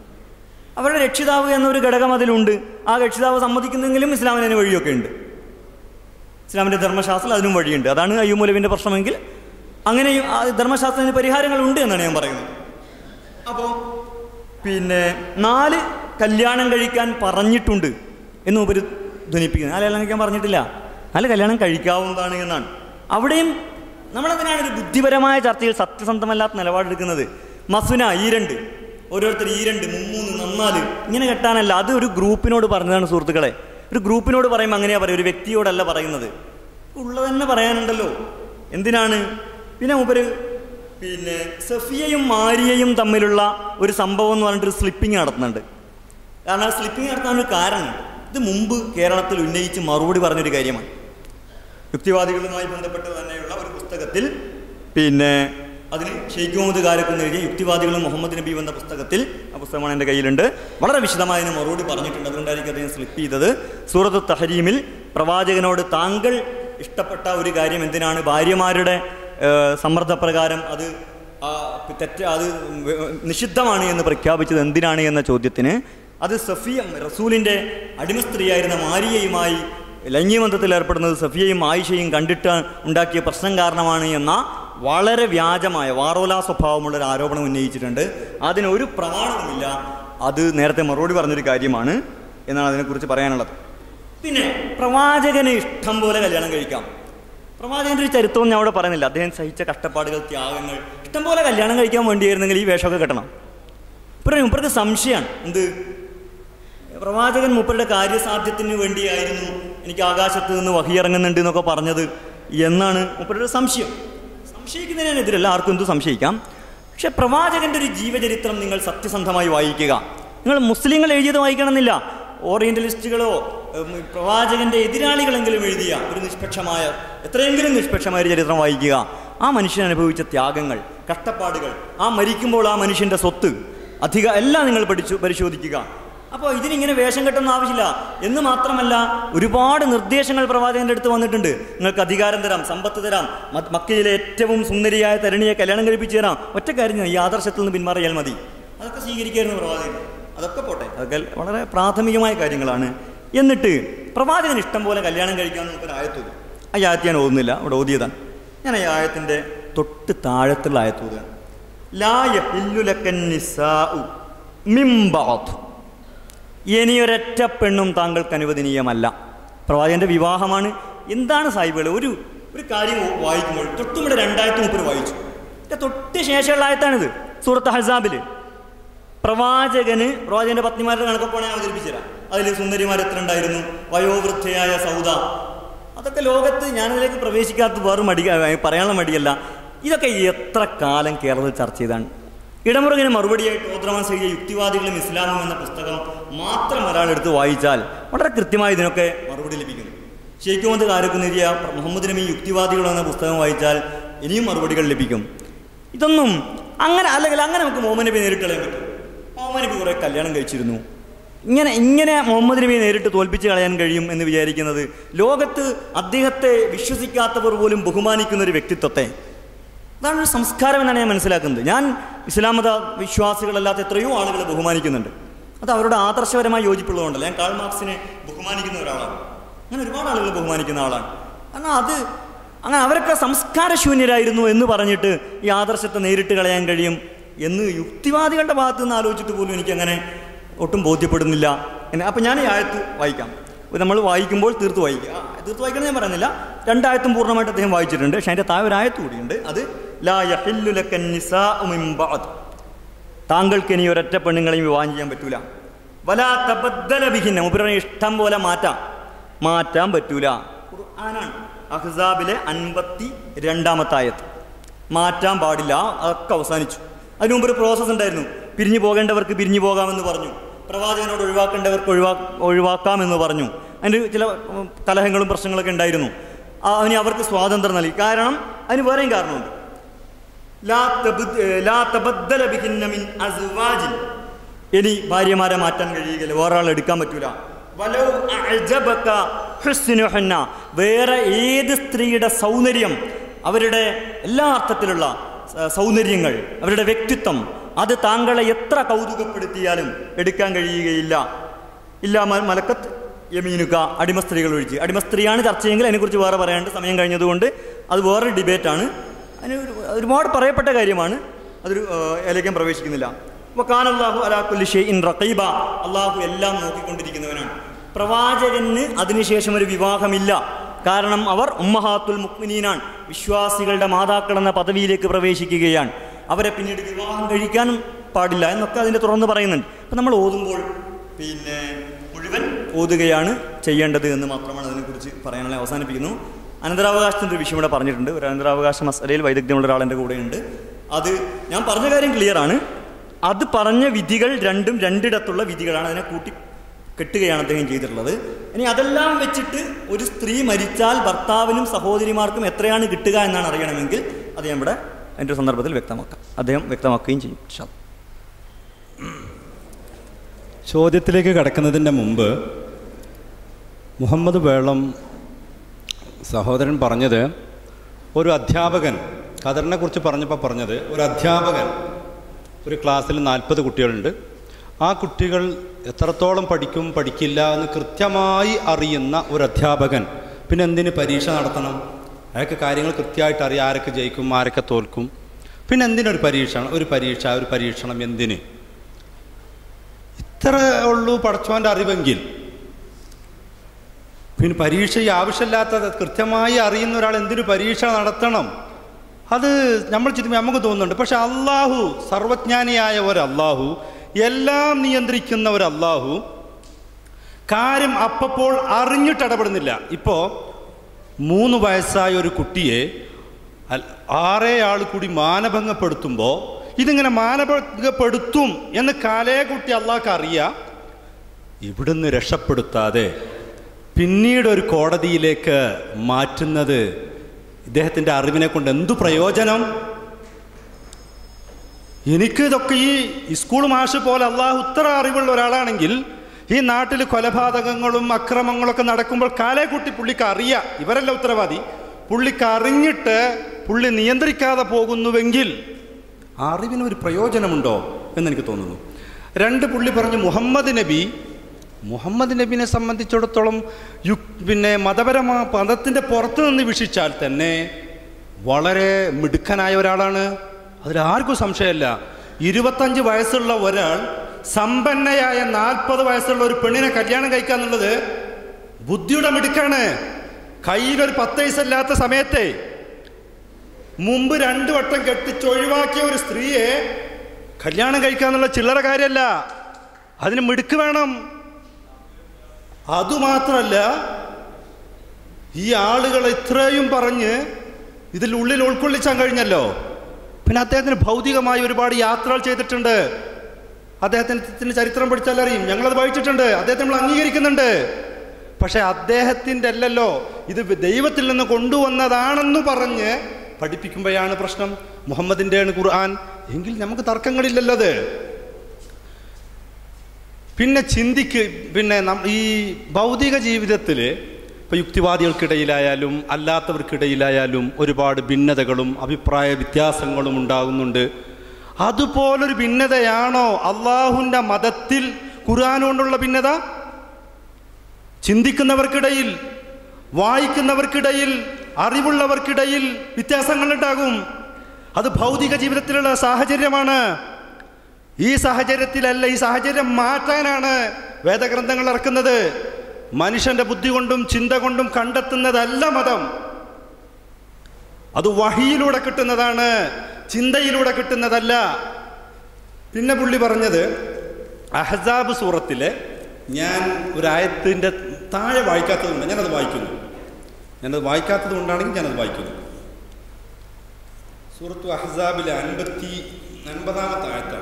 അവരുടെ രക്ഷിതാവ് എന്നൊരു ഘടകം അതിലുണ്ട് ആ രക്ഷിതാവ് സമ്മതിക്കുന്നെങ്കിലും ഇസ്ലാമിന് അതിന് വഴിയൊക്കെ ഉണ്ട് ഇസ്ലാമിൻ്റെ ധർമ്മശാസ്ത്രം അതിനും വഴിയുണ്ട് അതാണ് അയ്യൂമൂലവിൻ്റെ പ്രശ്നമെങ്കിൽ അങ്ങനെയും ആ ധർമ്മശാസ്ത്രത്തിന് പരിഹാരങ്ങളുണ്ട് എന്നാണ് ഞാൻ പറയുന്നത് അപ്പോൾ പിന്നെ നാല് കല്യാണം കഴിക്കാൻ പറഞ്ഞിട്ടുണ്ട് എന്ന് ഉപരി ധ്വനിപ്പിക്കുന്നത് നാല് കല്യാണം കഴിക്കാൻ പറഞ്ഞിട്ടില്ല നാല് കല്യാണം കഴിക്കാവുന്നതാണ് എന്നാണ് അവിടെയും നമ്മളതിനാണ് ഒരു ബുദ്ധിപരമായ ചർച്ചയിൽ സത്യസന്ധമല്ലാത്ത നിലപാടെടുക്കുന്നത് മസുന ഈ രണ്ട് ഓരോരുത്തർ ഈ രണ്ട് മുമ്മൂന്ന് നന്നാല് ഇങ്ങനെ കെട്ടാനല്ല അത് ഒരു ഗ്രൂപ്പിനോട് പറഞ്ഞതാണ് സുഹൃത്തുക്കളെ ഒരു ഗ്രൂപ്പിനോട് പറയുമ്പോൾ അങ്ങനെയാ പറയുക ഒരു വ്യക്തിയോടല്ല പറയുന്നത് ഉള്ളത് തന്നെ പറയാനുണ്ടല്ലോ എന്തിനാണ് പിന്നെ മൂപ്പര് പിന്നെ സഫിയയും മാരിയയും തമ്മിലുള്ള ഒരു സംഭവം എന്ന് പറഞ്ഞിട്ട് സ്ലിപ്പിംഗ് നടത്തുന്നുണ്ട് കാരണം ആ സ്ലിപ്പിംഗ് നടത്താൻ ഒരു കാരണമുണ്ട് ഇത് മുമ്പ് കേരളത്തിൽ ഉന്നയിച്ച് മറുപടി പറഞ്ഞൊരു കാര്യമാണ് യുക്തിവാദികളുമായി ബന്ധപ്പെട്ട് തന്നെയുള്ള ഒരു പുസ്തകത്തിൽ പിന്നെ അതിന് ഷെയ്ഖ് മുഹമ്മദ് കാരക്കുന്ന് എഴുതിയ യുക്തിവാദികളും മുഹമ്മദ് നബി എന്ന പുസ്തകത്തിൽ ആ പുസ്തകമാണ് എൻ്റെ കയ്യിലുണ്ട് വളരെ വിശദമായി അതിന് മറുപടി പറഞ്ഞിട്ടുണ്ട് അതുകൊണ്ടായിരിക്കും അദ്ദേഹം സ്ലിപ്പ് ചെയ്തത് സൂറത്ത് തഹരീമിൽ പ്രവാചകനോട് താങ്കൾ ഇഷ്ടപ്പെട്ട ഒരു കാര്യം എന്തിനാണ് ഭാര്യമാരുടെ ഏഹ്, സമ്മർദ്ദപ്രകാരം അത് ആ, തെറ്റ് അത് വ- നിഷിദ്ധമാണ് എന്ന് പ്രഖ്യാപിച്ചത് എന്തിനാണ് എന്ന ചോദ്യത്തിന് അത് സഫിയ റസൂലിൻ്റെ അടിമസ്ത്രീയായിരുന്ന മാരിയയുമായി ലൈംഗികബന്ധത്തിൽ ഏർപ്പെടുന്നത് സഫിയയും ആയിഷയും കണ്ടിട്ട് ഉണ്ടാക്കിയ പ്രശ്നം കാരണമാണ് എന്ന വളരെ വ്യാജമായ വാറോല സ്വഭാവമുള്ള ഒരു ആരോപണം ഉന്നയിച്ചിട്ടുണ്ട് അതിന് ഒരു പ്രമാണവുമില്ല അത് നേരത്തെ മറുപടി പറഞ്ഞൊരു കാര്യമാണ് എന്നാണ് അതിനെക്കുറിച്ച് പറയാനുള്ളത് പിന്നെ പ്രവാചകന് ഇഷ്ടം പോലെ കല്യാണം കഴിക്കാം പ്രവാചകൻ്റെ ഒരു ചരിത്രവും ഞാൻ അവിടെ പറയുന്നില്ല അദ്ദേഹം സഹിച്ച കഷ്ടപ്പാടുകൾ ത്യാഗങ്ങൾ ഇഷ്ടം പോലെ കല്യാണം കഴിക്കാൻ വേണ്ടിയായിരുന്നെങ്കിൽ ഈ വേഷമൊക്കെ കെട്ടണം ഇപ്പം മുപ്പർക്ക് സംശയമാണ് എന്ത് പ്രവാചകൻ മൂപ്പരുടെ കാര്യസാധ്യത്തിന് വേണ്ടിയായിരുന്നു എനിക്ക് ആകാശത്ത് നിന്ന് വഹിയിറങ്ങുന്നുണ്ട് എന്നൊക്കെ പറഞ്ഞത് എന്നാണ് മൂപ്പരുടെ ഒരു സംശയം സംശയിക്കുന്നതിനെതിരല്ല ആർക്കും എന്ത് സംശയിക്കാം പക്ഷെ പ്രവാചകന്റെ ഒരു ജീവചരിത്രം നിങ്ങൾ സത്യസന്ധമായി വായിക്കുക നിങ്ങൾ മുസ്ലിങ്ങൾ എഴുതിയത് വായിക്കണമെന്നില്ല ഓറിയന്റലിസ്റ്റുകളോ ഉം, പ്രവാചകന്റെ എതിരാളികളെങ്കിലും എഴുതിയ ഒരു നിഷ്പക്ഷമായ എത്രയെങ്കിലും നിഷ്പക്ഷമായ ഒരു ചരിത്രം വായിക്കുക ആ മനുഷ്യൻ അനുഭവിച്ച ത്യാഗങ്ങൾ കഷ്ടപ്പാടുകൾ ആ മരിക്കുമ്പോൾ ആ മനുഷ്യന്റെ സ്വത്ത് അധിക എല്ലാം നിങ്ങൾ പഠിച്ചു പരിശോധിക്കുക അപ്പോൾ ഇതിനിങ്ങനെ വേഷം കെട്ടൊന്നും ആവശ്യമില്ല എന്ന് മാത്രമല്ല ഒരുപാട് നിർദ്ദേശങ്ങൾ പ്രവാചകന്റെ അടുത്ത് വന്നിട്ടുണ്ട് നിങ്ങൾക്ക് അധികാരം തരാം സമ്പത്ത് തരാം മ- മക്കയിലെ ഏറ്റവും സുന്ദരിയായ തരുണിയെ കല്യാണം കഴിപ്പിച്ചു തരാം ഒറ്റ കാര്യം ഞാൻ ഈ ആദർശത്തിൽ നിന്ന് പിന്മാറിയാൽ മതി അതൊക്കെ സ്വീകരിക്കായിരുന്നു പ്രവാചകൻ അതൊക്കെ പോട്ടെ അതൊക്കെ വളരെ പ്രാഥമികമായ കാര്യങ്ങളാണ് എന്നിട്ട് പ്രവാചകൻ ഇഷ്ടം പോലെ കല്യാണം കഴിക്കാമെന്ന് നമുക്കൊരു ആയത്തോതി ആ ആയത്ത് ഞാൻ ഓതുന്നില്ല അവിടെ ഓതിയതാണ് ഞാൻ ഈ ആയത്തിൻ്റെ തൊട്ട് താഴത്തുള്ള ആയത്തോതുകയാണ് ലാ യഹില്ലു ലക്കൻ നിസാഉ മിൻ ബഅദ് ഇനിയൊരൊറ്റ പെണ്ണും താങ്കൾക്ക് അനുവദനീയമല്ല പ്രവാചകന്റെ വിവാഹമാണ് എന്താണ് സാഹിബുകൾ ഒരു ഒരു കാര്യം വായിക്കുമ്പോൾ തൊട്ടും ഇവിടെ രണ്ടായിരത്തി മുപ്പത് വായിച്ചു ഇതിന്റെ തൊട്ട് ശേഷമുള്ള ആയത്താണിത് സൂറത്ത് ഹസാബിൽ പ്രവാചകന് പ്രവാചകന്റെ പത്നിമാരുടെ കണക്കൊക്കെ വേണേൽ അവതരിപ്പിച്ചു തരാം അതിൽ സുന്ദരിമാർ എത്ര ഉണ്ടായിരുന്നു വയോവൃദ്ധയായ സൗദ അതൊക്കെ ലോകത്ത് ഞാനതിലേക്ക് പ്രവേശിക്കാത്ത വേറെ മടി പറയാനുള്ള മടിയല്ല ഇതൊക്കെ എത്ര കാലം കേരളത്തിൽ ചർച്ച ചെയ്താണ് ഇടമുറകിന് മറുപടിയായിട്ട് ഓദ്രമാൻ സഹിയ യുക്തിവാദികളും ഇസ്ലാമും എന്ന പുസ്തകം മാത്രം ഒരാൾ എടുത്ത് വായിച്ചാൽ വളരെ കൃത്യമായി ഇതിനൊക്കെ മറുപടി ലഭിക്കുന്നു ഷെയ്ഖ് മുഹമ്മദ് കാരക്കുന്നെതിയ മുഹമ്മദ് നബി യുക്തിവാദികൾ എന്ന പുസ്തകം വായിച്ചാൽ ഇനിയും മറുപടികൾ ലഭിക്കും ഇതൊന്നും അങ്ങനെ അല്ലെങ്കിൽ അങ്ങനെ നമുക്ക് മുഹമ്മദ് നബി നേരിട്ട് കളയാൻ പറ്റും മുഹമ്മദ് നബി കുറേ കല്യാണം കഴിച്ചിരുന്നു ഇങ്ങനെ ഇങ്ങനെ മുഹമ്മദ് നബിയെ നേരിട്ട് തോൽപ്പിച്ച് കളയാൻ കഴിയും എന്ന് വിചാരിക്കുന്നത് ലോകത്ത് അദ്ദേഹത്തെ വിശ്വസിക്കാത്തവർ പോലും ബഹുമാനിക്കുന്ന ഒരു വ്യക്തിത്വത്തെ അതാണ് ഒരു സംസ്കാരം എന്നാണ് ഞാൻ മനസ്സിലാക്കുന്നത് ഞാൻ ഇസ്ലാം മത വിശ്വാസികളല്ലാത്ത എത്രയോ ആളുകളെ ബഹുമാനിക്കുന്നുണ്ട് അത് അവരുടെ ആദർശപരമായി യോജിപ്പുള്ളതുകൊണ്ടല്ല ഞാൻ കാൾ മാർക്സിനെ ബഹുമാനിക്കുന്ന ഒരാളാണ് അങ്ങനെ ഒരുപാട് ആളുകൾ ബഹുമാനിക്കുന്ന ആളാണ് കാരണം അത് അങ്ങനെ അവരൊക്കെ സംസ്കാരശൂന്യരായിരുന്നു എന്ന് പറഞ്ഞിട്ട് ഈ ആദർശത്തെ നേരിട്ട് കളയാൻ കഴിയും എന്ന് യുക്തിവാദികളുടെ ഭാഗത്ത് നിന്ന് ആലോചിച്ചിട്ട് പോലും എനിക്കങ്ങനെ ഒട്ടും ബോധ്യപ്പെടുന്നില്ല എന്ന് അപ്പം ഞാൻ ഈ ആയത്ത് വായിക്കാം നമ്മൾ വായിക്കുമ്പോൾ തീർത്ത് വായിക്കുക ആ, തീർത്ത് വായിക്കണം ഞാൻ പറയുന്നില്ല രണ്ടായത്തും പൂർണ്ണമായിട്ട് അദ്ദേഹം വായിച്ചിട്ടുണ്ട് പക്ഷേ അതിൻ്റെ താഴെ ഒരു ആയത്ത് കൂടിയുണ്ട് അത് ലാ യഹില്ലു ലക്കൻ നിസാഉ മിൻ ബഅദ് താങ്കൾക്ക് ഇനി ഒരൊറ്റ പെണ്ണുങ്ങളെയും വിവാഹം ചെയ്യാൻ പറ്റൂല വലാ തബദ്ദല ബിഹിന്ന മുപ്പരുടെ ഇഷ്ടം പോലെ മാറ്റാം മാറ്റാൻ പറ്റൂല ഖുർആനാണ് അഹ്സാബിലെ അൻപത്തി രണ്ടാമത്തെ ആയത്ത് മാറ്റാൻ പാടില്ല അതൊക്കെ അവസാനിച്ചു അതിനു മുമ്പ് ഒരു പ്രോസസ്സ് ഉണ്ടായിരുന്നു പിരിഞ്ഞു പോകേണ്ടവർക്ക് പിരിഞ്ഞു പോകാമെന്ന് പറഞ്ഞു പ്രവാചകനോട് ഒഴിവാക്കേണ്ടവർക്ക് ഒഴിവാ ഒഴിവാക്കാമെന്ന് പറഞ്ഞു അതിന് ചില ഉം, കലഹങ്ങളും പ്രശ്നങ്ങളൊക്കെ ഉണ്ടായിരുന്നു ആ, അതിന് അവർക്ക് സ്വാതന്ത്ര്യം നൽകി കാരണം അതിന് വേറെയും കാരണമുണ്ട് ലാ തബദ്- ഏ, ലാ തബദ്ദല ബിഹിന്ന മിൻ അസ്വാജിൻ. ഇനി ഭാര്യമാരെ മാറ്റാൻ കഴിയുകയില്ല വേറെ ആൾ എടുക്കാൻ പറ്റൂല വലൗ അഅജബക ഹുസ്നുഹുന്ന. വേറെ ഏത് സ്ത്രീയുടെ സൗന്ദര്യം അവരുടെ എല്ലാ അർത്ഥത്തിലുള്ള സ- സൗന്ദര്യങ്ങൾ അവരുടെ വ്യക്തിത്വം അത് താങ്കളെ എത്ര കൗതുകപ്പെടുത്തിയാലും എടുക്കാൻ കഴിയുകയില്ല ഇല്ല മ- മലക്കത്ത് യമീനുക അടിമ സ്ത്രീകൾ ഒഴിച്ച് അടിമ സ്ത്രീയാണ് ചർച്ചയെങ്കിൽ അതിനെക്കുറിച്ച് വേറെ പറയാണ്ട് സമയം കഴിഞ്ഞതുകൊണ്ട് അത് വേറൊരു ഡിബേറ്റാണ് അതിന് ഒരു- ഒരുപാട് പറയപ്പെട്ട കാര്യമാണ് അതൊരു ഏലേക്കും പ്രവേശിക്കുന്നില്ല അപ്പോൾ കാനല്ലാഹു അലാഖുല്ലി ഷെയ് ഇൻ റഖീബ അള്ളാഹു എല്ലാം നോക്കിക്കൊണ്ടിരിക്കുന്നവനാണ് പ്രവാചകന് അതിനുശേഷം ഒരു വിവാഹമില്ല കാരണം അവർ ഉമ്മഹാത്തുൽ മുക്മിനീനാണ് വിശ്വാസികളുടെ മാതാക്കൾ എന്ന പദവിയിലേക്ക് പ്രവേശിക്കുകയാണ് അവരെ പിന്നീട് വിവാഹം കഴിക്കാനും പാടില്ല എന്നൊക്കെ അതിൻ്റെ തുറന്ന് പറയുന്നുണ്ട് അപ്പം നമ്മൾ ഓതുമ്പോൾ പിന്നെ മുഴുവൻ ഓതുകയാണ് ചെയ്യേണ്ടത് എന്ന് മാത്രമാണ് അതിനെക്കുറിച്ച് പറയാനുള്ള അവസാനിപ്പിക്കുന്നു അനന്തരാവകാശത്തിൻ്റെ ഒരു വിഷയം ഇവിടെ പറഞ്ഞിട്ടുണ്ട് ഒരു അനന്തരാവകാശ മസലയിൽ വൈദഗ്ധ്യമുള്ള ഒരാൾ എൻ്റെ കൂടെയുണ്ട് അത് ഞാൻ പറഞ്ഞ കാര്യം ക്ലിയറാണ് അത് പറഞ്ഞ വിധികൾ രണ്ടും രണ്ടിടത്തുള്ള വിധികളാണ് അതിനെ കൂട്ടി കെട്ടുകയാണ് അദ്ദേഹം ചെയ്തിട്ടുള്ളത് ഇനി അതെല്ലാം വെച്ചിട്ട് ഒരു സ്ത്രീ മരിച്ചാൽ ഭർത്താവിനും സഹോദരിമാർക്കും എത്രയാണ് കിട്ടുക എന്നാണ് അറിയണമെങ്കിൽ അത് ഞാൻ ഇവിടെ എൻ്റെ ഒരു സന്ദർഭത്തിൽ വ്യക്തമാക്കാം അദ്ദേഹം വ്യക്തമാക്കുകയും ചെയ്യും ഇൻഷാ അല്ലാ. ചോദ്യത്തിലേക്ക് കടക്കുന്നതിൻ്റെ മുമ്പ് മുഹമ്മദ് വേളം സഹോദരൻ പറഞ്ഞത് ഒരു അധ്യാപകൻ ഖദറിനെ കുറിച്ച് പറഞ്ഞപ്പോൾ പറഞ്ഞത് ഒരു അധ്യാപകൻ ഒരു ക്ലാസ്സിൽ നാൽപ്പത് കുട്ടികളുണ്ട് ആ കുട്ടികൾ എത്രത്തോളം പഠിക്കും പഠിക്കില്ല എന്ന് കൃത്യമായി അറിയുന്ന ഒരു അധ്യാപകൻ പിന്നെ എന്തിന് പരീക്ഷ നടത്തണം അയാൾക്ക് കാര്യങ്ങൾ കൃത്യമായിട്ട് അറിയാം ആരൊക്കെ ജയിക്കും ആരൊക്കെ തോൽക്കും പിന്നെ എന്തിനൊരു പരീക്ഷണം ഒരു പരീക്ഷ ഒരു പരീക്ഷണം എന്തിന് ഇത്ര ഉള്ളൂ പടച്ചോൻ്റെ അറിവെങ്കിൽ പിന്നെ പരീക്ഷ ഈ ആവശ്യമില്ലാത്തത് കൃത്യമായി അറിയുന്ന ഒരാൾ എന്തിനു പരീക്ഷ നടത്തണം അത് നമ്മൾ ചിന്തിക്കുമ്പോൾ നമുക്ക് തോന്നുന്നുണ്ട് പക്ഷെ അള്ളാഹു സർവജ്ഞാനിയായ ഒരു അള്ളാഹു എല്ലാം നിയന്ത്രിക്കുന്ന ഒരു അള്ളാഹു കാര്യം അപ്പപ്പോൾ അറിഞ്ഞിട്ട് ഇടപെടുന്നില്ല ഇപ്പോൾ മൂന്ന് വയസ്സായ ഒരു കുട്ടിയെ അൽ- ആറേ ആൾ കൂടി മാനഭംഗപ്പെടുത്തുമ്പോൾ ഇതിങ്ങനെ മാനഭംഗപ്പെടുത്തും എന്ന് കാലേ കുട്ടി അള്ളാഹ്ക്ക് അറിയാം ഇവിടുന്ന് രക്ഷപ്പെടുത്താതെ പിന്നീട് ഒരു കോടതിയിലേക്ക് മാറ്റുന്നത് ഇദ്ദേഹത്തിൻ്റെ അറിവിനെ കൊണ്ട് എന്തു പ്രയോജനം എനിക്ക് ഇതൊക്കെ ഈ സ്കൂൾ മാഷ് പോലെ അള്ളാഹു ഉത്തര അറിവുള്ള ഒരാളാണെങ്കിൽ ഈ നാട്ടിൽ കൊലപാതകങ്ങളും അക്രമങ്ങളൊക്കെ നടക്കുമ്പോൾ കാലേക്കുട്ടി പുള്ളിക്ക് അറിയാം ഇവരല്ല ഉത്തരവാദി പുള്ളിക്ക് അറിഞ്ഞിട്ട് പുള്ളി നിയന്ത്രിക്കാതെ പോകുന്നുവെങ്കിൽ ആ അറിവിന് ഒരു പ്രയോജനമുണ്ടോ എന്നെനിക്ക് തോന്നുന്നു രണ്ട് പുള്ളി പറഞ്ഞു മുഹമ്മദ് നബി മുഹമ്മദ് നബിനെ സംബന്ധിച്ചിടത്തോളം യു പിന്നെ മതപരമാ മതത്തിൻ്റെ പുറത്ത് നിന്ന് വീക്ഷിച്ചാൽ തന്നെ വളരെ മിടുക്കനായ ഒരാളാണ് അതിലാർക്കും സംശയമില്ല ഇരുപത്തഞ്ച് വയസ്സുള്ള ഒരാൾ സമ്പന്നയായ നാൽപ്പത് വയസ്സുള്ള ഒരു പെണ്ണിനെ കല്യാണം കഴിക്കുക എന്നുള്ളത് ബുദ്ധിയുടെ മിടുക്കാണ് കയ്യിലൊരു പത്ത് പൈസയില്ലാത്ത സമയത്തെ മുമ്പ് രണ്ടു വട്ടം കെട്ടിച്ചൊഴിവാക്കിയ ഒരു സ്ത്രീയെ കല്യാണം കഴിക്കാന്നുള്ള ചില്ലറ കാര്യമല്ല അതിന് മിടുക്ക് വേണം അതുമാത്രമല്ല ഈ ആളുകൾ ഇത്രയും പറഞ്ഞ് ഇതിൽ ഉള്ളിൽ ഉൾക്കൊള്ളിച്ചാൻ കഴിഞ്ഞല്ലോ പിന്നെ അദ്ദേഹത്തിന് ഭൗതികമായി ഒരുപാട് യാത്രകൾ ചെയ്തിട്ടുണ്ട് അദ്ദേഹത്തിന് ചരിത്രം പഠിച്ചാൽ അറിയും ഞങ്ങളത് വായിച്ചിട്ടുണ്ട് അദ്ദേഹത്തെ നമ്മൾ അംഗീകരിക്കുന്നുണ്ട് പക്ഷെ അദ്ദേഹത്തിൻ്റെ അല്ലല്ലോ ഇത് ദൈവത്തിൽ നിന്ന് കൊണ്ടുവന്നതാണെന്ന് പറഞ്ഞ് പഠിപ്പിക്കുമ്പോഴാണ് പ്രശ്നം മുഹമ്മദിൻ്റെയാണ് ഖുർആൻ എങ്കിൽ നമുക്ക് തർക്കങ്ങളില്ലല്ലോ അത് പിന്നെ ചിന്തിക്ക് പിന്നെ നം- ഈ ഭൗതിക ജീവിതത്തിൽ ഇപ്പോൾ യുക്തിവാദികൾക്കിടയിലായാലും അല്ലാത്തവർക്കിടയിലായാലും ഒരുപാട് ഭിന്നതകളും അഭിപ്രായ വ്യത്യാസങ്ങളും ഉണ്ടാകുന്നുണ്ട് അതുപോലൊരു ഭിന്നതയാണോ അള്ളാഹുവിൻ്റെ മതത്തിൽ ഖുർആൻ കൊണ്ടുള്ള ഭിന്നത ചിന്തിക്കുന്നവർക്കിടയിൽ വായിക്കുന്നവർക്കിടയിൽ അറിവുള്ളവർക്കിടയിൽ വ്യത്യാസങ്ങളുണ്ടാകും അത് ഭൗതിക ജീവിതത്തിലുള്ള സാഹചര്യമാണ് ഈ സാഹചര്യത്തിലല്ല ഈ സാഹചര്യം മാറ്റാനാണ് വേദഗ്രന്ഥങ്ങൾ ഇറക്കുന്നത് മനുഷ്യന്റെ ബുദ്ധി കൊണ്ടും ചിന്ത കൊണ്ടും കണ്ടെത്തുന്നതല്ല മതം അത് വഹിയിലൂടെ കിട്ടുന്നതാണ് ചിന്തയിലൂടെ കിട്ടുന്നതല്ല പിന്നെ പുള്ളി പറഞ്ഞത് അഹസാബ് സൂറത്തിലെ ഞാൻ ഒരു ആയത്തിൻ്റെ താഴെ വായിക്കാത്തതുകൊണ്ട് ഞാനത് വായിക്കുന്നു ഞാനത് വായിക്കാത്തത് കൊണ്ടാണെങ്കിൽ ഞാനത് വായിക്കുന്നു സൂറത്തു അഹസാബിലെ അൻപത്തി അൻപതാമത്തെ ആയത്താണ്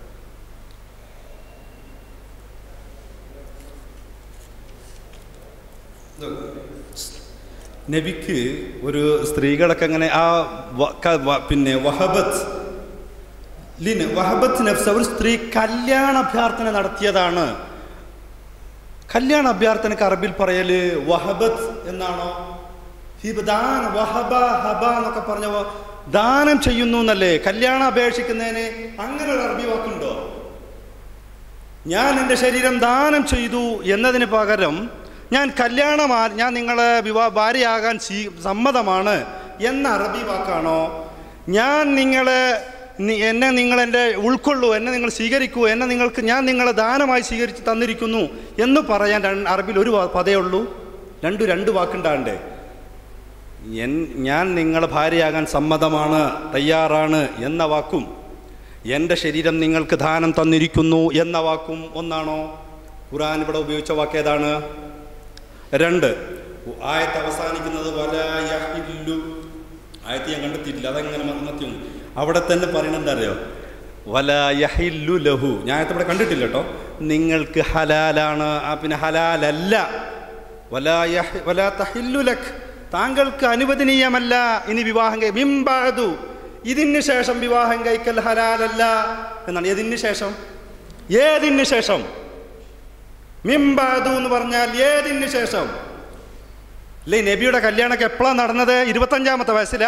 നബിക്ക് ഒരു സ്ത്രീകളൊക്കെ അങ്ങനെ ആ വ- ക- വ- പിന്നെ വഹബത്ത് ലിന് വഹബത്ത് നഫ്സ് ഒരു സ്ത്രീ കല്യാണ അഭ്യർത്ഥന നടത്തിയതാണ് കല്യാണ അഭ്യർത്ഥനക്ക് അറബിൽ പറയല് വഹബത്ത് എന്നാണോ ഹിബ് ദാന വഹബ ഹബ എന്നൊക്കെ പറഞ്ഞ വ- ദാനം ചെയ്യുന്നു എന്നല്ലേ കല്യാണം അപേക്ഷിക്കുന്നതിന് അങ്ങനെ ഒരു അറബി വാക്കുണ്ടോ ഞാൻ എൻ്റെ ശരീരം ദാനം ചെയ്തു എന്നതിന് പകരം ഞാൻ കല്യാണമാ ഞാൻ നിങ്ങളെ വിവാഹ ഭാര്യയാകാൻ സ്വീ സമ്മതമാണ് എന്ന അറബി വാക്കാണോ ഞാൻ നിങ്ങളെ നി- എന്നെ നിങ്ങൾ എൻ്റെ ഉൾക്കൊള്ളൂ എന്നെ നിങ്ങൾ സ്വീകരിക്കൂ എന്നെ നിങ്ങൾക്ക് ഞാൻ നിങ്ങളെ ദാനമായി സ്വീകരിച്ച് തന്നിരിക്കുന്നു എന്ന് പറയാൻ രണ്ട് അറബിൽ ഒരു വാ- പദേ ഉള്ളൂ രണ്ടു രണ്ട് വാക്കുണ്ടാണ്ടേ എൻ ഞാൻ നിങ്ങളെ ഭാര്യയാകാൻ സമ്മതമാണ് തയ്യാറാണ് എന്ന വാക്കും എൻ്റെ ശരീരം നിങ്ങൾക്ക് ദാനം തന്നിരിക്കുന്നു എന്ന വാക്കും ഒന്നാണോ ഖുറാൻ ഇവിടെ ഉപയോഗിച്ച വാക്ക് ഏതാണ് രണ്ട് ആയത്ത് അവസാനിക്കുന്നത് വലായഹില്ലു ആയത്ത് ഞാൻ കണ്ടെത്തിയിട്ടില്ല അതെങ്ങനെ മതമത്യം അവിടെ തന്നെ പറയുന്നത് എന്താ അറിയോ വലായഹില്ലു ലഹു ഞാൻ ആയത്ത് ഇവിടെ കണ്ടിട്ടില്ല കേട്ടോ നിങ്ങൾക്ക് ഹലാലാണ് ആ പിന്നെ ഹലാലല്ല വലായഹ് വലാ തഹില്ലു ലഖ് താങ്കൾക്ക് അനുവദനീയമല്ല ഇനി വിവാഹം കഴി മിംബാദു ഇതിന് ശേഷം വിവാഹം കഴിക്കൽ ഹലാലല്ല എന്നാണ് ഏതിന് ശേഷം ഏതിന് ശേഷം മിംബാദു എന്ന് പറഞ്ഞാൽ ഏതിന് ശേഷം അല്ലേ നബിയുടെ കല്യാണമൊക്കെ എപ്പോഴാണ് നടന്നത് ഇരുപത്തഞ്ചാമത്തെ വയസ്സിലാ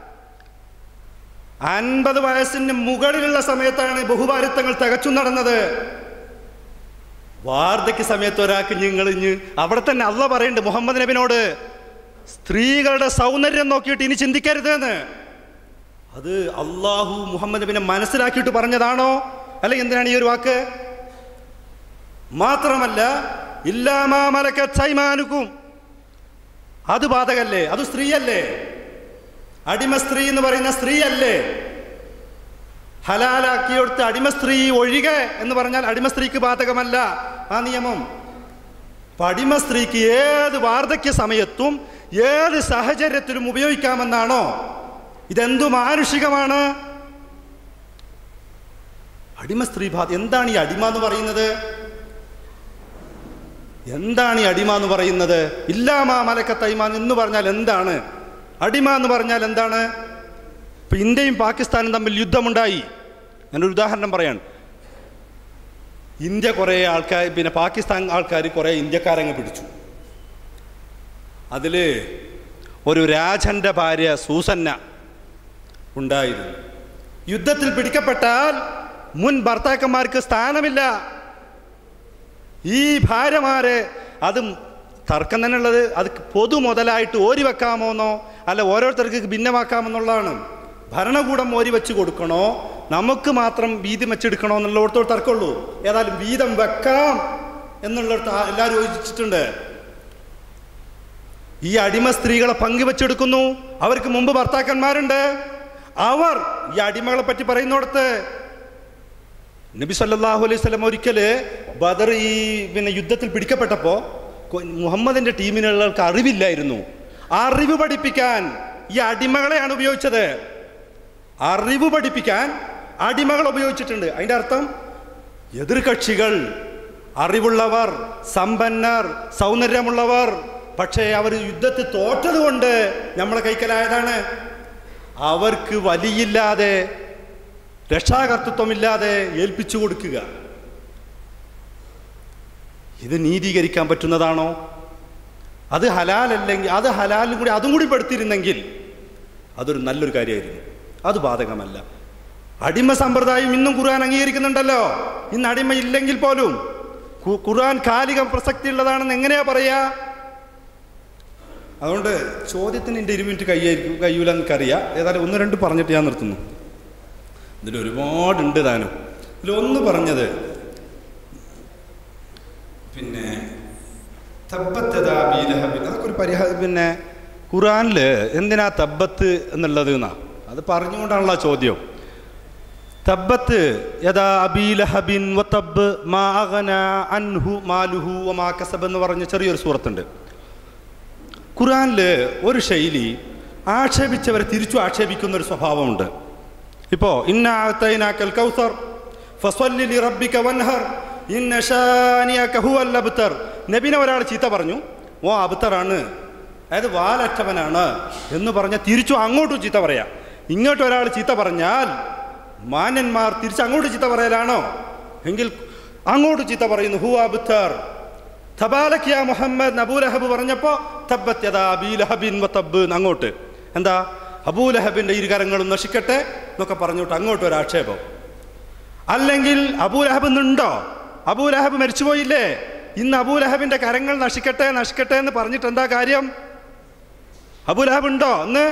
അൻപത് വയസ്സിന് മുകളിലുള്ള സമയത്താണ് ബഹുഭാരിത്വങ്ങൾ തികച്ചു നടന്നത് വാർദ്ധക്യ സമയത്ത് ഒരാൾക്ക് ഞങ്ങളിഞ്ഞ് അവിടെ തന്നെ അല്ല പറയുന്നുണ്ട് മുഹമ്മദ് നബിനോട് സ്ത്രീകളുടെ സൗന്ദര്യം നോക്കിയിട്ട് ഇനി ചിന്തിക്കരുത് എന്ന് അത് അള്ളാഹു മുഹമ്മദ് നബിനെ മനസ്സിലാക്കിയിട്ട് പറഞ്ഞതാണോ അല്ലെങ്കിൽ എന്തിനാണ് ഈ ഒരു വാക്ക് മാത്രമല്ല ഇല്ലാമാ മലക്ക ചൈമാനുക്കും അത് ബാധകല്ലേ അത് സ്ത്രീയല്ലേ അടിമ സ്ത്രീ എന്ന് പറയുന്ന സ്ത്രീയല്ലേ ഹലാലാക്കിയെടുത്ത് അടിമ സ്ത്രീ ഒഴികെ എന്ന് പറഞ്ഞാൽ അടിമ സ്ത്രീക്ക് ബാധകമല്ല ആ നിയമം അപ്പൊ അടിമ സ്ത്രീക്ക് ഏത് വാർദ്ധക്യ സമയത്തും ഏത് സാഹചര്യത്തിലും ഉപയോഗിക്കാമെന്നാണോ ഇതെന്തു മാനുഷികമാണ് അടിമ സ്ത്രീ ബാധ എന്താണ് ഈ അടിമ എന്ന് പറയുന്നത് എന്താണ് ഈ അടിമ എന്ന് പറയുന്നത് ഇല്ലാമാ മലക്ക തൈമാൻ എന്ന് പറഞ്ഞാൽ എന്താണ് അടിമ എന്ന് പറഞ്ഞാൽ എന്താണ് ഇപ്പൊ ഇന്ത്യയും പാകിസ്ഥാനും തമ്മിൽ യുദ്ധമുണ്ടായി ഞാനൊരു ഉദാഹരണം പറയാണ് ഇന്ത്യ കുറേ ആൾക്കാർ പിന്നെ പാകിസ്ഥാൻ ആൾക്കാർ കുറേ ഇന്ത്യക്കാരങ്ങ് പിടിച്ചു അതിൽ ഒരു രാജൻ്റെ ഭാര്യ സൂസന്ന ഉണ്ടായിരുന്നു യുദ്ധത്തിൽ പിടിക്കപ്പെട്ടാൽ മുൻ ഭർത്താക്കന്മാർക്ക് സ്ഥാനമില്ല ഈ ഭാര്യമാരെ അതും തർക്കം തന്നെ ഉള്ളത് അത് പൊതു മുതലായിട്ട് ഓരി വെക്കാമോന്നോ അല്ല ഓരോരുത്തർക്ക് ഭിന്നമാക്കാമെന്നുള്ളതാണ് ഭരണകൂടം ഓരി വെച്ച് കൊടുക്കണോ നമുക്ക് മാത്രം വീതം വെച്ചെടുക്കണോ എന്നുള്ളിടത്തോട് തർക്കമുള്ളൂ ഏതായാലും വീതം വെക്കാം എന്നുള്ളിടത്ത് ആ- എല്ലാവരും യോജിച്ചിട്ടുണ്ട് ഈ അടിമ സ്ത്രീകളെ പങ്കുവെച്ചെടുക്കുന്നു അവർക്ക് മുമ്പ് ഭർത്താക്കന്മാരുണ്ട് അവർ ഈ അടിമകളെ പറ്റി പറയുന്നിടത്ത് നബി സല്ലല്ലാഹു അലൈഹി സ്വലം ഒരിക്കൽ ബദർ ഈ പിന്നെ യുദ്ധത്തിൽ പിടിക്കപ്പെട്ടപ്പോൾ മുഹമ്മദിന്റെ ടീമിനുള്ളവർക്ക് അറിവില്ലായിരുന്നു അറിവ് പഠിപ്പിക്കാൻ ഈ അടിമകളെയാണ് ഉപയോഗിച്ചത് അറിവ് പഠിപ്പിക്കാൻ അടിമകൾ ഉപയോഗിച്ചിട്ടുണ്ട് അതിന്റെ അർത്ഥം എതിർകക്ഷികൾ അറിവുള്ളവർ സമ്പന്നർ സൗന്ദര്യമുള്ളവർ പക്ഷേ അവർ യുദ്ധത്തിൽ തോറ്റതുകൊണ്ട് നമ്മളെ കൈക്കലായതാണ് അവർക്ക് വലിയില്ലാതെ രക്ഷാകർത്തൃത്വമില്ലാതെ ഏൽപ്പിച്ചു കൊടുക്കുക ഇത് നീതീകരിക്കാൻ പറ്റുന്നതാണോ അത് ഹലാലല്ലെങ്കിൽ അത് ഹലാലും കൂടി അതും കൂടി പെടുത്തിയിരുന്നെങ്കിൽ അതൊരു നല്ലൊരു കാര്യമായിരുന്നു അത് ബാധകമല്ല അടിമ സമ്പ്രദായം ഇന്നും ഖുർആൻ അംഗീകരിക്കുന്നുണ്ടല്ലോ ഇന്ന് അടിമ ഇല്ലെങ്കിൽ പോലും ഖു- ഖുർആൻ കാലിക പ്രസക്തി ഉള്ളതാണെന്ന് എങ്ങനെയാ പറയാ അതുകൊണ്ട് ചോദ്യത്തിന് എൻ്റെ ഇരു മിനിറ്റ് കയ്യായിരിക്കും കഴിയൂല എനിക്കറിയാം ഏതായാലും ഒന്ന് രണ്ട് പറഞ്ഞിട്ട് ഞാൻ നിർത്തുന്നു ഇതിൽ ഒരുപാടുണ്ട് താനും ഇതിലൊന്ന് പറഞ്ഞത് പിന്നെ തബ്ബത്തദാ ബീലഹബിൻ അതൊക്കെ ഒരു പരിഹാ പിന്നെ ഖുറാനിൽ എന്തിനാ തബ്ബത്ത് എന്നുള്ളത് എന്നാ അത് പറഞ്ഞുകൊണ്ടാണല്ലോ ആ ചോദ്യം തബ്ബത്ത് യഥാ അബീലഹബിൻ വതബ് മാ അഗന അൻഹു മാലുഹു വമാ കസബ് എന്ന് പറഞ്ഞ ചെറിയൊരു സൂറത്തുണ്ട് ഖുറാനിൽ ഒരു ശൈലി ആക്ഷേപിച്ചവരെ തിരിച്ചു ആക്ഷേപിക്കുന്ന ഒരു സ്വഭാവമുണ്ട് ഇപ്പോ ഇന്ന ആത്തൈനാക്കൽ കൗസർ ഫസ്വല്ലി ലി റബ്ബിക വൻഹർ ഇന്ന ഷാനിയക ഹുവൽ അബ്തർ നബിനെ ഒരാൾ ചീത്ത പറഞ്ഞു ഓ അബ്തറാണ് അതായത് വാലറ്റവനാണ് എന്ന് പറഞ്ഞ തിരിച്ചു അങ്ങോട്ടും ചീത്ത പറയാം ഇങ്ങോട്ട് ഒരാൾ ചീത്ത പറഞ്ഞാൽ മാന്യന്മാർ തിരിച്ച് അങ്ങോട്ട് ചീത്ത പറയലാണോ എങ്കിൽ അങ്ങോട്ട് ചീത്ത പറയുന്നു ഹുവ അബ്തർ തബാലക് യാ മുഹമ്മദ് അബൂലഹബ് പറഞ്ഞപ്പോ തബ്ബത്ത് യദാ അബീലഹബിൻ വതബ് എന്ന് അങ്ങോട്ട് എന്താ അബൂലഹബിന്റെ ഇരുകരങ്ങളും നശിക്കട്ടെ എന്നൊക്കെ പറഞ്ഞോട്ട് അങ്ങോട്ട് ഒരു ആക്ഷേപം അല്ലെങ്കിൽ അബൂലഹബ് ഇന്നുണ്ടോ അബൂലഹബ് മരിച്ചുപോയില്ലേ ഇന്ന് അബൂലഹബിന്റെ കരങ്ങൾ നശിക്കട്ടെ നശിക്കട്ടെ എന്ന് പറഞ്ഞിട്ട് എന്താ കാര്യം അബൂലഹബ് ഉണ്ടോ ഇന്ന്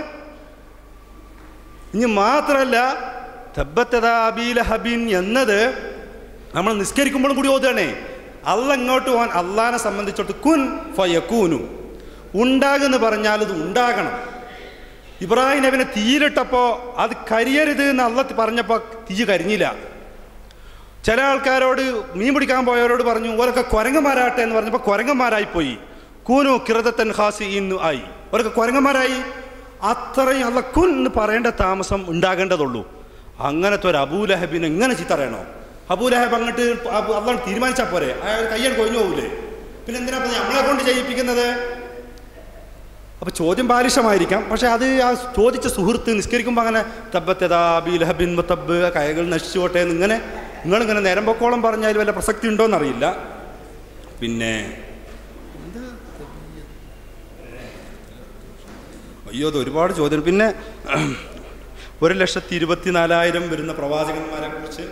ഇനി മാത്രമല്ല തബ്ബത്തദാ അബീലഹബിൻ എന്നത് നമ്മൾ നിസ്കരിക്കുമ്പോഴും കൂടി ഓതുകയാണേ അല്ല ഇങ്ങോട്ട് പോകാൻ അള്ളാനെ സംബന്ധിച്ചിട്ട് കുൻ ഫയക്കൂനു ഉണ്ടാകുന്ന് പറഞ്ഞാൽ ഇത് ഉണ്ടാകണം ഇബ്രാഹിം നബിനെ തീയിലിട്ടപ്പോൾ അത് കരിയരുത് എന്ന് അല്ല പറഞ്ഞപ്പോൾ തീ കരിഞ്ഞില്ല ചില ആൾക്കാരോട് മീൻ പിടിക്കാൻ പോയവരോട് പറഞ്ഞു ഓരൊക്കെ കുരങ്ങന്മാരാട്ടെ എന്ന് പറഞ്ഞപ്പോൾ കുരങ്ങന്മാരായി പോയി കൂനു കിറതത്തൻ ഹാസി ഇന്നു ആയി ഓരൊക്കെ കുരങ്ങന്മാരായി അത്രയും അല്ല കുൻ എന്ന് പറയേണ്ട താമസം ഉണ്ടാകേണ്ടതുള്ളൂ അങ്ങനത്തെ ഒരു അബൂലഹബിനെ ഇങ്ങനെ ചിത്തറിയണോ അബൂലഹബ് അങ്ങോട്ട് അള്ളാഹ് തീരുമാനിച്ചാൽ പോരെ അയാൾ കയ്യാൻ കൊഞ്ഞു പോകൂലേ പിന്നെ എന്തിനാ ഇപ്പൊ നമ്മളെ കൊണ്ട് ചെയ്യിപ്പിക്കുന്നത് അപ്പൊ ചോദ്യം ബാലിശമായിരിക്കാം പക്ഷെ അത് ആ ചോദിച്ച സുഹൃത്ത് നിസ്കരിക്കുമ്പോൾ അങ്ങനെ തബ്ബത്തതാ ബിലഹബിൻ തബ് കൈകൾ നശിച്ചു പോട്ടെ എന്ന് ഇങ്ങനെ നിങ്ങളിങ്ങനെ നേരം പൊക്കോളം പറഞ്ഞാൽ വല്ല പ്രസക്തി ഉണ്ടോയെന്നറിയില്ല പിന്നെ അയ്യോ അത് ഒരുപാട് ചോദ്യം പിന്നെ ഒരു ലക്ഷത്തി ഇരുപത്തിനാലായിരം വരുന്ന പ്രവാചകന്മാരെ കുറിച്ച്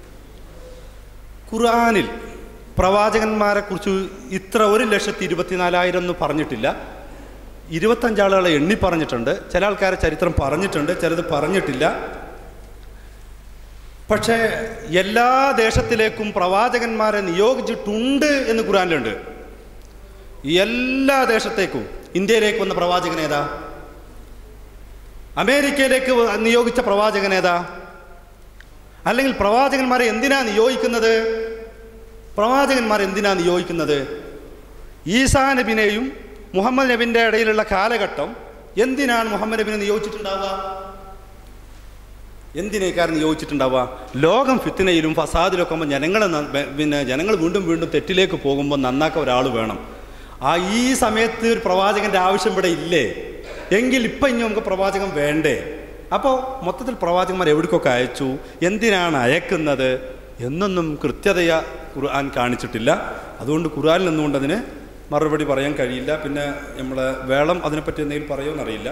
ഖുർആാനിൽ പ്രവാചകന്മാരെ കുറിച്ച് ഇത്ര ഒരു ലക്ഷത്തി ഇരുപത്തിനാലായിരം എന്ന് പറഞ്ഞിട്ടില്ല ഇരുപത്തഞ്ചാളുകളെ എണ്ണി പറഞ്ഞിട്ടുണ്ട് ചില ആൾക്കാരെ ചരിത്രം പറഞ്ഞിട്ടുണ്ട് ചിലത് പറഞ്ഞിട്ടില്ല പക്ഷേ എല്ലാ ദേശത്തിലേക്കും പ്രവാചകന്മാരെ നിയോഗിച്ചിട്ടുണ്ട് എന്ന് ഖുറാനിലുണ്ട് എല്ലാ ദേശത്തേക്കും ഇന്ത്യയിലേക്ക് വന്ന പ്രവാചകൻ ഏതാ അമേരിക്കയിലേക്ക് വ- നിയോഗിച്ച പ്രവാചകൻ ഏതാ അല്ലെങ്കിൽ പ്രവാചകന്മാരെ എന്തിനാ നിയോഗിക്കുന്നത് പ്രവാചകന്മാർ എന്തിനാ നിയോഗിക്കുന്നത് ഈസാ നബിനെയും മുഹമ്മദ് നബിൻ്റെ ഇടയിലുള്ള കാലഘട്ടം എന്തിനാണ് മുഹമ്മദ് നബിനെ നിയോഗിച്ചിട്ടുണ്ടാവുക എന്തിനേക്കാരും നിയോഗിച്ചിട്ടുണ്ടാവുക ലോകം ഫിത്തിനയിലും ഫസാദിലൊക്കെ ആകുമ്പോൾ ജനങ്ങളെ ന- ബെ- പിന്നെ ജനങ്ങൾ വീണ്ടും വീണ്ടും തെറ്റിലേക്ക് പോകുമ്പോൾ നന്നാക്കാൻ ഒരാൾ വേണം ആ ഈ സമയത്ത് ഒരു പ്രവാചകന്റെ ആവശ്യം ഇവിടെ ഇല്ലേ എങ്കിൽ ഇപ്പം ഇനി നമുക്ക് പ്രവാചകൻ വേണ്ടേ അപ്പോൾ മൊത്തത്തിൽ പ്രവാചകന്മാർ എവിടേക്കൊക്കെ അയച്ചു എന്തിനാണ് അയക്കുന്നത് എന്നൊന്നും കൃത്യതയ ഖുർആൻ കാണിച്ചിട്ടില്ല അതുകൊണ്ട് ഖുർആനിൽ നിന്നുകൊണ്ട് അതിന് മറുപടി പറയാൻ കഴിയില്ല പിന്നെ നമ്മളെ വേളം അതിനെപ്പറ്റി എന്തെങ്കിലും പറയുമെന്നറിയില്ല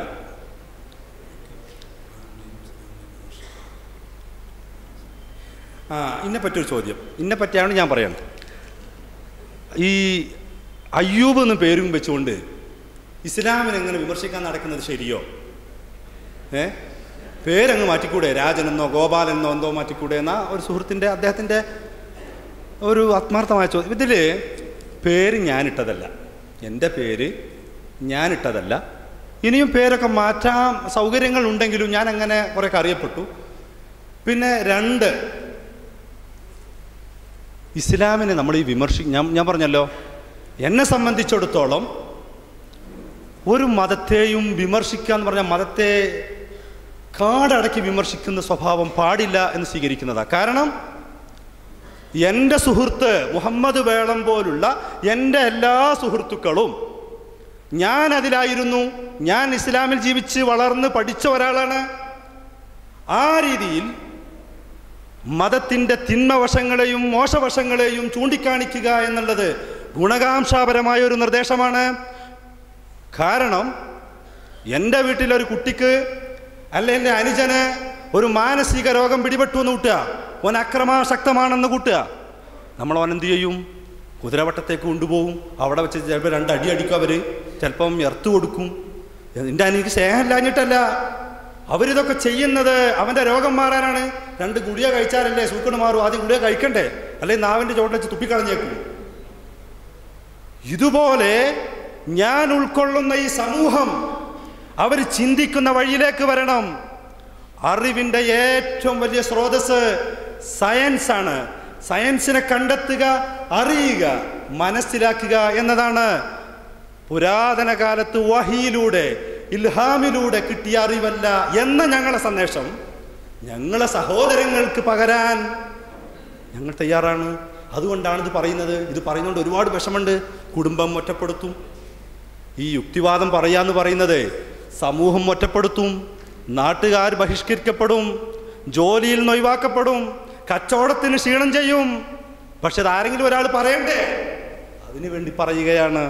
ആ ഇന്നെ പറ്റിയൊരു ചോദ്യം ഇന്നെ പറ്റിയാണ് ഞാൻ പറയുന്നത് ഈ അയ്യൂബ് എന്ന് പേരും വെച്ചുകൊണ്ട് ഇസ്ലാമിനെ എങ്ങനെ വിമർശിക്കാൻ നടക്കുന്നത് ശരിയോ ഏ പേരങ്ങ് മാറ്റിക്കൂടെ രാജനെന്നോ ഗോപാലെന്നോ എന്തോ മാറ്റിക്കൂടെ എന്നാ ഒരു സുഹൃത്തിൻ്റെ അദ്ദേഹത്തിൻ്റെ ഒരു ആത്മാർത്ഥമായ ചോദ്യം ഇതിൽ പേര് ഞാനിട്ടതല്ല എൻ്റെ പേര് ഞാനിട്ടതല്ല ഇനിയും പേരൊക്കെ മാറ്റാൻ സൗകര്യങ്ങൾ ഉണ്ടെങ്കിലും ഞാൻ അങ്ങനെ കുറേയൊക്കെ അറിയപ്പെട്ടു പിന്നെ രണ്ട് ഇസ്ലാമിനെ നമ്മൾ ഈ വിമർശി ഞാൻ ഞാൻ പറഞ്ഞല്ലോ എന്നെ സംബന്ധിച്ചിടത്തോളം ഒരു മതത്തെയും വിമർശിക്കുക എന്ന് പറഞ്ഞാൽ മതത്തെ കാടടക്കി വിമർശിക്കുന്ന സ്വഭാവം പാടില്ല എന്ന് സ്വീകരിക്കുന്നതാണ് കാരണം എൻ്റെ സുഹൃത്ത് മുഹമ്മദ് വേളം പോലുള്ള എൻ്റെ എല്ലാ സുഹൃത്തുക്കളും ഞാൻ അതിലായിരുന്നു ഞാൻ ഇസ്ലാമിൽ ജീവിച്ച് വളർന്ന് പഠിച്ച ഒരാളാണ് ആ രീതിയിൽ മതത്തിൻ്റെ തിന്മവശങ്ങളെയും മോശവശങ്ങളെയും ചൂണ്ടിക്കാണിക്കുക എന്നുള്ളത് ഗുണകാംക്ഷാപരമായ ഒരു നിർദ്ദേശമാണ് കാരണം എൻ്റെ വീട്ടിലൊരു കുട്ടിക്ക് അല്ലെ എൻ്റെ അനുജന് ഒരു മാനസിക രോഗം പിടിപെട്ടു എന്ന് കൂട്ടുക ഓൻ അക്രമാശക്തമാണെന്ന് കൂട്ടുക നമ്മൾ അവൻ എന്ത് ചെയ്യും കുതിരവട്ടത്തേക്ക് കൊണ്ടുപോകും അവിടെ വെച്ച് ചിലപ്പോൾ രണ്ട് അടി അടിക്കും അവർ ചിലപ്പം എർത്ത് കൊടുക്കും എൻ്റെ അനിക്ക് സ്നേഹമില്ലാഞ്ഞിട്ടല്ല അവരിതൊക്കെ ചെയ്യുന്നത് അവൻ്റെ രോഗം മാറാനാണ് രണ്ട് ഗുളിക കഴിച്ചാലല്ലേ സൂക്കണ് മാറും ആദ്യം ഗുളിക കഴിക്കണ്ടേ അല്ലെങ്കിൽ നാവിൻ്റെ ചോട്ടിൽ വെച്ച് തുപ്പിക്കളഞ്ഞേക്കും ഇതുപോലെ ഞാൻ ഉൾക്കൊള്ളുന്ന ഈ സമൂഹം അവർ ചിന്തിക്കുന്ന വഴിയിലേക്ക് വരണം അറിവിൻ്റെ ഏറ്റവും വലിയ സ്രോതസ് സയൻസ് ആണ് സയൻസിനെ കണ്ടെത്തുക അറിയുക മനസ്സിലാക്കുക എന്നതാണ് പുരാതന കാലത്ത് വഹിയിലൂടെ ഇൽഹാമിലൂടെ കിട്ടിയ അറിവല്ല എന്ന ഞങ്ങളെ സന്ദേശം ഞങ്ങളെ സഹോദരങ്ങൾക്ക് പകരാൻ ഞങ്ങൾ തയ്യാറാണ് അതുകൊണ്ടാണ് ഇത് പറയുന്നത് ഇത് പറയുന്നതുകൊണ്ട് ഒരുപാട് വിഷമുണ്ട് കുടുംബം ഒറ്റപ്പെടുത്തും ഈ യുക്തിവാദം പറയാന്ന് പറയുന്നത് സമൂഹം ഒറ്റപ്പെടുത്തും നാട്ടുകാർ ബഹിഷ്കരിക്കപ്പെടും ജോലിയിൽ നിന്ന് ഒഴിവാക്കപ്പെടും കച്ചവടത്തിന് ക്ഷീണം ചെയ്യും പക്ഷെ അതാരെങ്കിലും ഒരാൾ പറയണ്ടേ അതിനു വേണ്ടി പറയുകയാണ്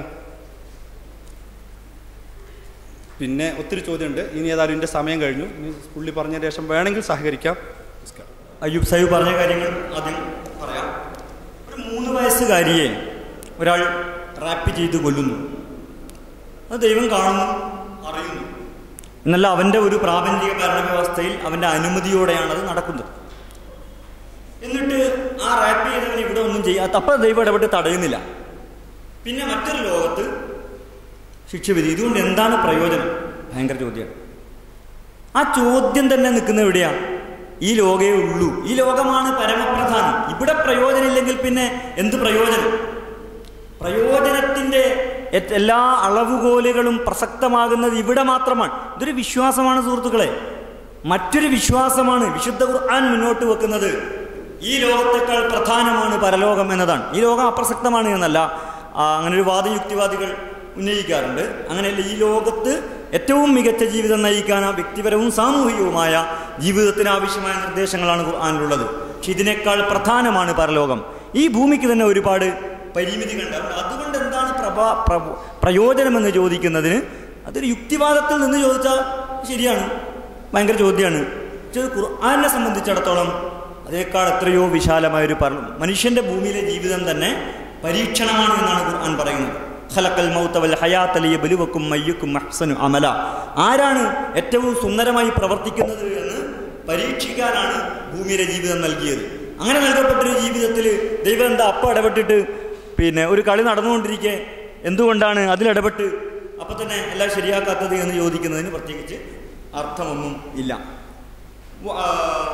പിന്നെ ഒത്തിരി ചോദ്യമുണ്ട് ഇനി ഏതായാലും എൻ്റെ സമയം കഴിഞ്ഞു ഇനി പുള്ളി പറഞ്ഞ ശേഷം വേണമെങ്കിൽ സഹകരിക്കാം നമസ്കാരം അയ്യൂബ് സാഹിബ് പറഞ്ഞ കാര്യങ്ങൾ ആദ്യം പറയാം ഒരു മൂന്ന് വയസ്സുകാരിയെ ഒരാൾ റാപ്പ് ചെയ്ത് കൊല്ലുന്നു അത് ദൈവം കാണുന്നു അറിയുന്നു എന്നല്ല അവൻ്റെ ഒരു പ്രാപഞ്ചിക ഭരണവ്യവസ്ഥയിൽ അവൻ്റെ അനുമതിയോടെയാണ് അത് നടക്കുന്നത് എന്നിട്ട് ആ റാപ്പ് ചെയ്തവൻ ഇവിടെ ഒന്നും ചെയ്യാത്ത അപ്പം ദൈവം ഇടപെട്ട് തടയുന്നില്ല പിന്നെ മറ്റൊരു ലോകത്ത് ശിക്ഷവിധി ഇതുകൊണ്ട് എന്താണ് പ്രയോജനം ഭയങ്കര ചോദ്യമാണ് ആ ചോദ്യം തന്നെ നിൽക്കുന്ന എവിടെയാ ഈ ലോകേ ഉള്ളൂ ഈ ലോകമാണ് പരമപ്രധാനം ഇവിടെ പ്രയോജനമില്ലെങ്കിൽ പിന്നെ എന്ത് പ്രയോജനം പ്രയോജനത്തിന്റെ എ- എല്ലാ അളവുകോലുകളും പ്രസക്തമാകുന്നത് ഇവിടെ മാത്രമാണ് ഇതൊരു വിശ്വാസമാണ് സുഹൃത്തുക്കളെ മറ്റൊരു വിശ്വാസമാണ് വിശുദ്ധ ഖുർആൻ മുന്നോട്ട് വെക്കുന്നത് ഈ ലോകത്തേക്കാൾ പ്രധാനമാണ് പരലോകം എന്നതാണ് ഈ ലോകം അപ്രസക്തമാണ് എന്നല്ല ആ, അങ്ങനെ ഒരു വാദയുക്തിവാദികൾ ഉന്നയിക്കാറുണ്ട് അങ്ങനെയല്ല ഈ ലോകത്ത് ഏറ്റവും മികച്ച ജീവിതം നയിക്കാൻ ആ വ്യക്തിപരവും സാമൂഹികവുമായ ജീവിതത്തിന് ആവശ്യമായ നിർദ്ദേശങ്ങളാണ് ഖുർആാനിലുള്ളത് പക്ഷെ ഇതിനേക്കാൾ പ്രധാനമാണ് പരലോകം ഈ ഭൂമിക്ക് തന്നെ ഒരുപാട് പരിമിതികളുണ്ട് അതുകൊണ്ട് എന്താണ് പ്രഭാ പ്ര- പ്രയോജനമെന്ന് ചോദിക്കുന്നതിന് അതൊരു യുക്തിവാദത്തിൽ നിന്ന് ചോദിച്ചാൽ ശരിയാണ് ഭയങ്കര ചോദ്യമാണ് പക്ഷേ ഇത് ഖുർആാനെ സംബന്ധിച്ചിടത്തോളം അതിനേക്കാൾ എത്രയോ വിശാലമായൊരു പറ മനുഷ്യന്റെ ഭൂമിയിലെ ജീവിതം തന്നെ പരീക്ഷണമാണ് എന്നാണ് ഖുർആൻ പറയുന്നത് ഖലക്കൽ മൗത്തവൽ ഹയാത്തലിയ ബലുവക്കും മയ്യക്കും അഹ്സനു അമല ആരാണ് ഏറ്റവും സുന്ദരമായി പ്രവർത്തിക്കുന്നത് എന്ന് പരീക്ഷിക്കാനാണ് ഭൂമിയിലെ ജീവിതം നൽകിയത് അങ്ങനെ നൽകപ്പെട്ടൊരു ജീവിതത്തിൽ ദൈവം എന്താ അപ്പം ഇടപെട്ടിട്ട് പിന്നെ ഒരു കളി നടന്നുകൊണ്ടിരിക്കെ എന്തുകൊണ്ടാണ് അതിലിടപെട്ട് അപ്പം തന്നെ എല്ലാം ശരിയാക്കാത്തത് എന്ന് ചോദിക്കുന്നതിന് പ്രത്യേകിച്ച് അർത്ഥമൊന്നും ഇല്ല വ- ആ,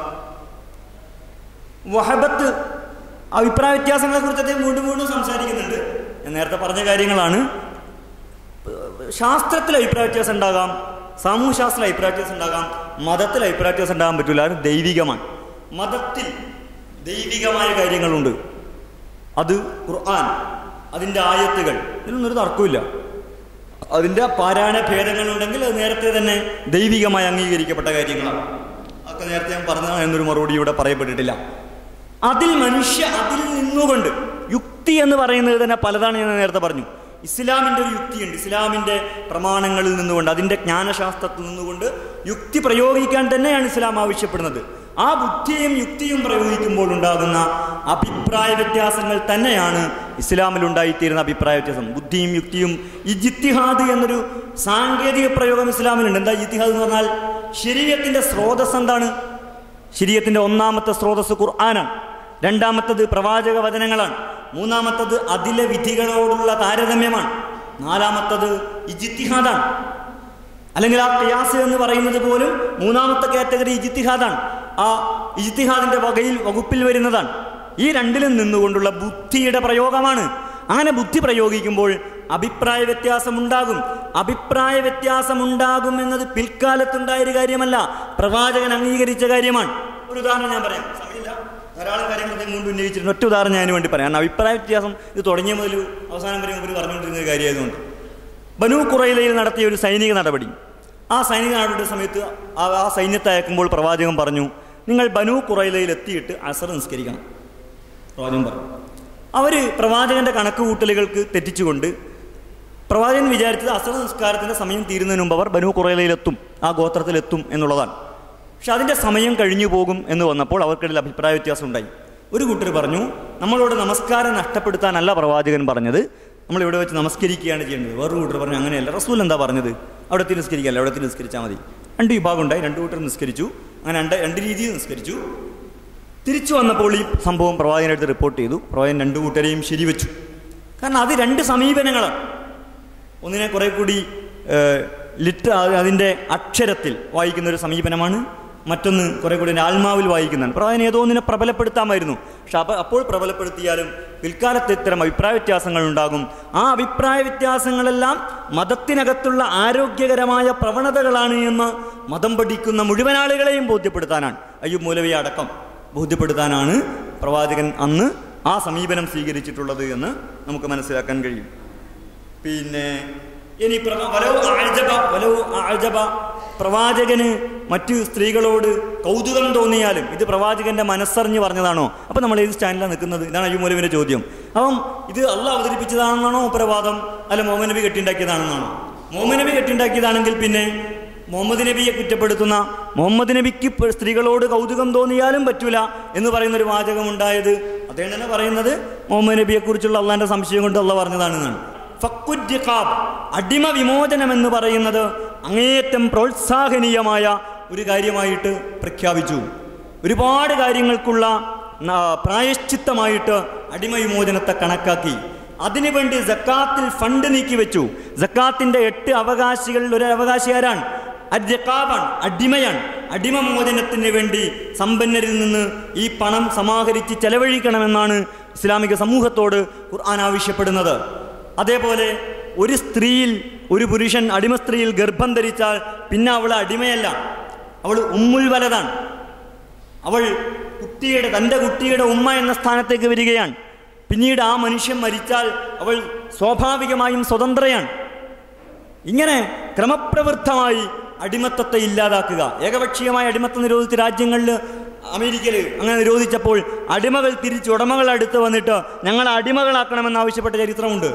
വഹബത്ത് അഭിപ്രായ വ്യത്യാസങ്ങളെ കുറിച്ച് അദ്ദേഹം വീണ്ടും വീണ്ടും സംസാരിക്കുന്നുണ്ട് ഞാൻ നേരത്തെ പറഞ്ഞ കാര്യങ്ങളാണ് ശാസ്ത്രത്തിൽ അഭിപ്രായ വ്യത്യാസം ഉണ്ടാകാം സാമൂഹ്യശാസ്ത്രത്തിൽ അഭിപ്രായ വ്യത്യാസം ഉണ്ടാകാം മതത്തിൽ അഭിപ്രായ വ്യത്യാസം ഉണ്ടാകാൻ പറ്റില്ല അത് ദൈവികമാണ് മതത്തിൽ ദൈവികമായ കാര്യങ്ങളുണ്ട് അത് ഖുർആൻ അതിൻ്റെ ആയത്തുകൾ ഇതിലൊന്നും ഒരു തർക്കമില്ല അതിൻ്റെ പാരായണ ഭേദങ്ങളുണ്ടെങ്കിൽ അത് നേരത്തെ തന്നെ ദൈവികമായി അംഗീകരിക്കപ്പെട്ട കാര്യങ്ങളാണ് ഒക്കെ നേരത്തെ ഞാൻ പറഞ്ഞതാണ് എന്നൊരു മറുപടി ഇവിടെ പറയപ്പെട്ടിട്ടില്ല അതിൽ മനുഷ്യ അതിൽ നിന്നുകൊണ്ട് യുക്തി എന്ന് പറയുന്നത് തന്നെ പലതാണ് ഞാൻ നേരത്തെ പറഞ്ഞു ഇസ്ലാമിൻ്റെ ഒരു യുക്തിയുണ്ട് ഇസ്ലാമിൻ്റെ പ്രമാണങ്ങളിൽ നിന്നുകൊണ്ട് അതിൻ്റെ ജ്ഞാനശാസ്ത്രത്തിൽ നിന്നുകൊണ്ട് യുക്തി പ്രയോഗിക്കാൻ തന്നെയാണ് ഇസ്ലാം ആവശ്യപ്പെടുന്നത് ആ ബുദ്ധിയും യുക്തിയും പ്രയോഗിക്കുമ്പോൾ ഉണ്ടാകുന്ന അഭിപ്രായ വ്യത്യാസങ്ങൾ തന്നെയാണ് ഇസ്ലാമിൽ ഉണ്ടായിത്തീരുന്ന അഭിപ്രായ വ്യത്യാസം ബുദ്ധിയും യുക്തിയും ഈ ജിത്തിഹാദ് എന്നൊരു സാങ്കേതിക പ്രയോഗം ഇസ്ലാമിലുണ്ട് എന്താ ജിത്തിഹാദ് എന്ന് പറഞ്ഞാൽ ശരീരത്തിൻ്റെ സ്രോതസ് എന്താണ് ശരീരത്തിൻ്റെ ഒന്നാമത്തെ സ്രോതസ് ഖുർആനാണ് രണ്ടാമത്തത് പ്രവാചക വചനങ്ങളാണ് മൂന്നാമത്തത് അതിലെ വിധികളോടുള്ള താരതമ്യമാണ് നാലാമത്തത് ഇജിത്തിഹാദാണ് അല്ലെങ്കിൽ ആ ഖിയാസ് എന്ന് പറയുന്നത് പോലും മൂന്നാമത്തെ കാറ്റഗറി ഇജിത്തിഹാദാണ് ആ ഇജിത്തിഹാദിന്റെ വകയിൽ വകുപ്പിൽ വരുന്നതാണ് ഈ രണ്ടിലും നിന്നുകൊണ്ടുള്ള ബുദ്ധിയുടെ പ്രയോഗമാണ് അങ്ങനെ ബുദ്ധി പ്രയോഗിക്കുമ്പോൾ അഭിപ്രായ വ്യത്യാസമുണ്ടാകും അഭിപ്രായ വ്യത്യാസമുണ്ടാകും എന്നത് പിൽക്കാലത്തുണ്ടായൊരു കാര്യമല്ല പ്രവാചകൻ അംഗീകരിച്ച കാര്യമാണ് ഒരു ഉദാഹരണം ഞാൻ പറയാം സമയമില്ല ധാരാളം കാര്യങ്ങൾ അദ്ദേഹം മുൻപ് ഉന്നയിച്ചിട്ടുണ്ട് ഒറ്റ ഉദാഹരണം ഞാൻ അതിന് വേണ്ടി പറയാം കാരണം അഭിപ്രായ വ്യത്യാസം ഇത് തുടങ്ങിയ മുതൽ അവസാനം വരെ മുമ്പ് പറഞ്ഞുകൊണ്ടിരുന്ന ഒരു കാര്യമായതുകൊണ്ട് ബനു കുറയിലയിൽ നടത്തിയ ഒരു സൈനിക നടപടി ആ സൈനിക നടപടിയുടെ സമയത്ത് ആ ആ സൈന്യത്തെ അയക്കുമ്പോൾ പ്രവാചകൻ പറഞ്ഞു നിങ്ങൾ ബനു കുറയിലയിൽ എത്തിയിട്ട് അസർ നിസ്കരിക്കണം പ്രവാചകൻ പറഞ്ഞു അവർ പ്രവാചകന്റെ കണക്ക് കൂട്ടലുകൾക്ക് തെറ്റിച്ചുകൊണ്ട് പ്രവാചകൻ വിചാരിച്ചത് അസർ നിസ്കാരത്തിന്റെ സമയം തീരുന്നതിന് മുമ്പ് അവർ ബനു കുറയിലയിലെത്തും ആ ഗോത്രത്തിലെത്തും എന്നുള്ളതാണ് പക്ഷെ അതിൻ്റെ സമയം കഴിഞ്ഞു പോകും എന്ന് വന്നപ്പോൾ അവർക്കിടയിൽ അഭിപ്രായ വ്യത്യാസം ഉണ്ടായി ഒരു കൂട്ടർ പറഞ്ഞു നമ്മളോട് നമസ്കാരം നഷ്ടപ്പെടുത്താനല്ല പ്രവാചകൻ പറഞ്ഞത് നമ്മൾ ഇവിടെ വെച്ച് നമസ്കരിക്കുകയാണ് ചെയ്യേണ്ടത് വേറൊരു കൂട്ടർ പറഞ്ഞു അങ്ങനെയല്ല റസൂൽ എന്താ പറഞ്ഞത് അവിടെ എത്തി നിസ്കരിക്കല്ല അവിടെ എത്തി നിസ്കരിച്ചാൽ മതി രണ്ട് വിഭാഗം ഉണ്ടായി രണ്ട് കൂട്ടർ നിസ്കരിച്ചു അങ്ങനെ രണ്ട് രണ്ട് രീതിയിൽ നിസ്കരിച്ചു തിരിച്ചു വന്നപ്പോൾ ഈ സംഭവം പ്രവാചകനടുത്ത് റിപ്പോർട്ട് ചെയ്തു പ്രവാചകൻ രണ്ടു കൂട്ടരെയും ശരിവെച്ചു കാരണം അത് രണ്ട് സമീപനങ്ങളാണ് ഒന്നിനെ കുറെ കൂടി ഏഹ്, ലിറ്റ് അതിൻ്റെ അക്ഷരത്തിൽ വായിക്കുന്ന ഒരു സമീപനമാണ് മറ്റൊന്ന് കുറെ കൂടി ആത്മാവിൽ വായിക്കുന്നതാണ് പ്രവാചകൻ ഏതോ ഒന്നിനെ പ്രബലപ്പെടുത്താമായിരുന്നു പക്ഷെ അപ്പോൾ അപ്പോൾ പ്രബലപ്പെടുത്തിയാലും പിൽക്കാലത്ത് ഇത്തരം അഭിപ്രായ വ്യത്യാസങ്ങൾ ഉണ്ടാകും ആ അഭിപ്രായ വ്യത്യാസങ്ങളെല്ലാം മതത്തിനകത്തുള്ള ആരോഗ്യകരമായ പ്രവണതകളാണ് എന്ന് മതം പഠിക്കുന്ന മുഴുവൻ ആളുകളെയും ബോധ്യപ്പെടുത്താനാണ് അയ്യൂബ് മൂലവി അടക്കം ബോധ്യപ്പെടുത്താനാണ് പ്രവാചകൻ അന്ന് ആ സമീപനം സ്വീകരിച്ചിട്ടുള്ളത് എന്ന് നമുക്ക് മനസ്സിലാക്കാൻ കഴിയും പിന്നെ ഇനി പ്രവ- വലൗ ആഴ്ജബ വലൗ ആഴ്ജബ പ്രവാചകന് മറ്റു സ്ത്രീകളോട് കൗതുകം തോന്നിയാലും ഇത് പ്രവാചകന്റെ മനസ്സറിഞ്ഞ് പറഞ്ഞതാണോ അപ്പം നമ്മൾ ഏത് സ്റ്റാൻഡിലാണ് നിൽക്കുന്നത് ഇതാണ് അയ്യുമൂലവിൻ്റെ ചോദ്യം അപ്പം ഇത് അള്ള അവതരിപ്പിച്ചതാണെന്നാണോ ഉത്തരവാദം അല്ല മുഹമ്മദ് നബി കെട്ടിണ്ടാക്കിയതാണെന്നാണോ മുഹമ്മദ് നബി കെട്ടിണ്ടാക്കിയതാണെങ്കിൽ പിന്നെ മുഹമ്മദ് നബിയെ കുറ്റപ്പെടുത്തുന്ന മുഹമ്മദ് നബിക്ക് ഇപ്പ സ്ത്രീകളോട് കൗതുകം തോന്നിയാലും പറ്റൂല എന്ന് പറയുന്ന ഒരു വാചകമുണ്ടായത് അദ്ദേഹം തന്നെ പറയുന്നത് മുഹമ്മദ് നബിയെക്കുറിച്ചുള്ള അള്ളാന്റെ സംശയം കൊണ്ട് അള്ള പറഞ്ഞതാണെന്നാണ് ഫക്കുദ്ദിഖാബ്, അടിമ വിമോചനം എന്ന് പറയുന്നത് അങ്ങേയറ്റം പ്രോത്സാഹനീയമായ ഒരു കാര്യമായിട്ട് പ്രഖ്യാപിച്ചു ഒരുപാട് കാര്യങ്ങൾക്കുള്ള ന- പ്രായശ്ചിത്തമായിട്ട് അടിമ വിമോചനത്തെ കണക്കാക്കി അതിനുവേണ്ടി ജക്കാത്തിൽ ഫണ്ട് നീക്കി വെച്ചു ജക്കാത്തിന്റെ എട്ട് അവകാശികളിൽ ഒരു അവകാശി ആരാണ് അജ്ജക്കാബാണ് അടിമയാണ് അടിമ മോചനത്തിന് വേണ്ടി സമ്പന്നരിൽ നിന്ന് ഈ പണം സമാഹരിച്ച് ചെലവഴിക്കണമെന്നാണ് ഇസ്ലാമിക സമൂഹത്തോട് ഖുർആൻ ആവശ്യപ്പെടുന്നത് അതേപോലെ ഒരു സ്ത്രീയിൽ ഒരു പുരുഷൻ അടിമ സ്ത്രീയിൽ ഗർഭം ധരിച്ചാൽ പിന്നെ അവൾ അടിമയല്ല അവൾ ഉമ്മുൽ വലതാണ് അവൾ കുട്ടിയുടെ തൻ്റെ കുട്ടിയുടെ ഉമ്മ എന്ന സ്ഥാനത്തേക്ക് വരികയാണ് പിന്നീട് ആ മനുഷ്യൻ മരിച്ചാൽ അവൾ സ്വാഭാവികമായും സ്വതന്ത്രയാണ് ഇങ്ങനെ ക്രമപ്രവൃത്തമായി അടിമത്തത്തെ ഇല്ലാതാക്കുക ഏകപക്ഷീയമായ അടിമത്തം നിരോധിച്ച രാജ്യങ്ങളിൽ അമേരിക്കയിൽ അങ്ങനെ നിരോധിച്ചപ്പോൾ അടിമകൾ തിരിച്ച് ഉടമകൾ അടുത്ത് വന്നിട്ട് ഞങ്ങൾ അടിമകളാക്കണമെന്ന് ആവശ്യപ്പെട്ട ചരിത്രമുണ്ട്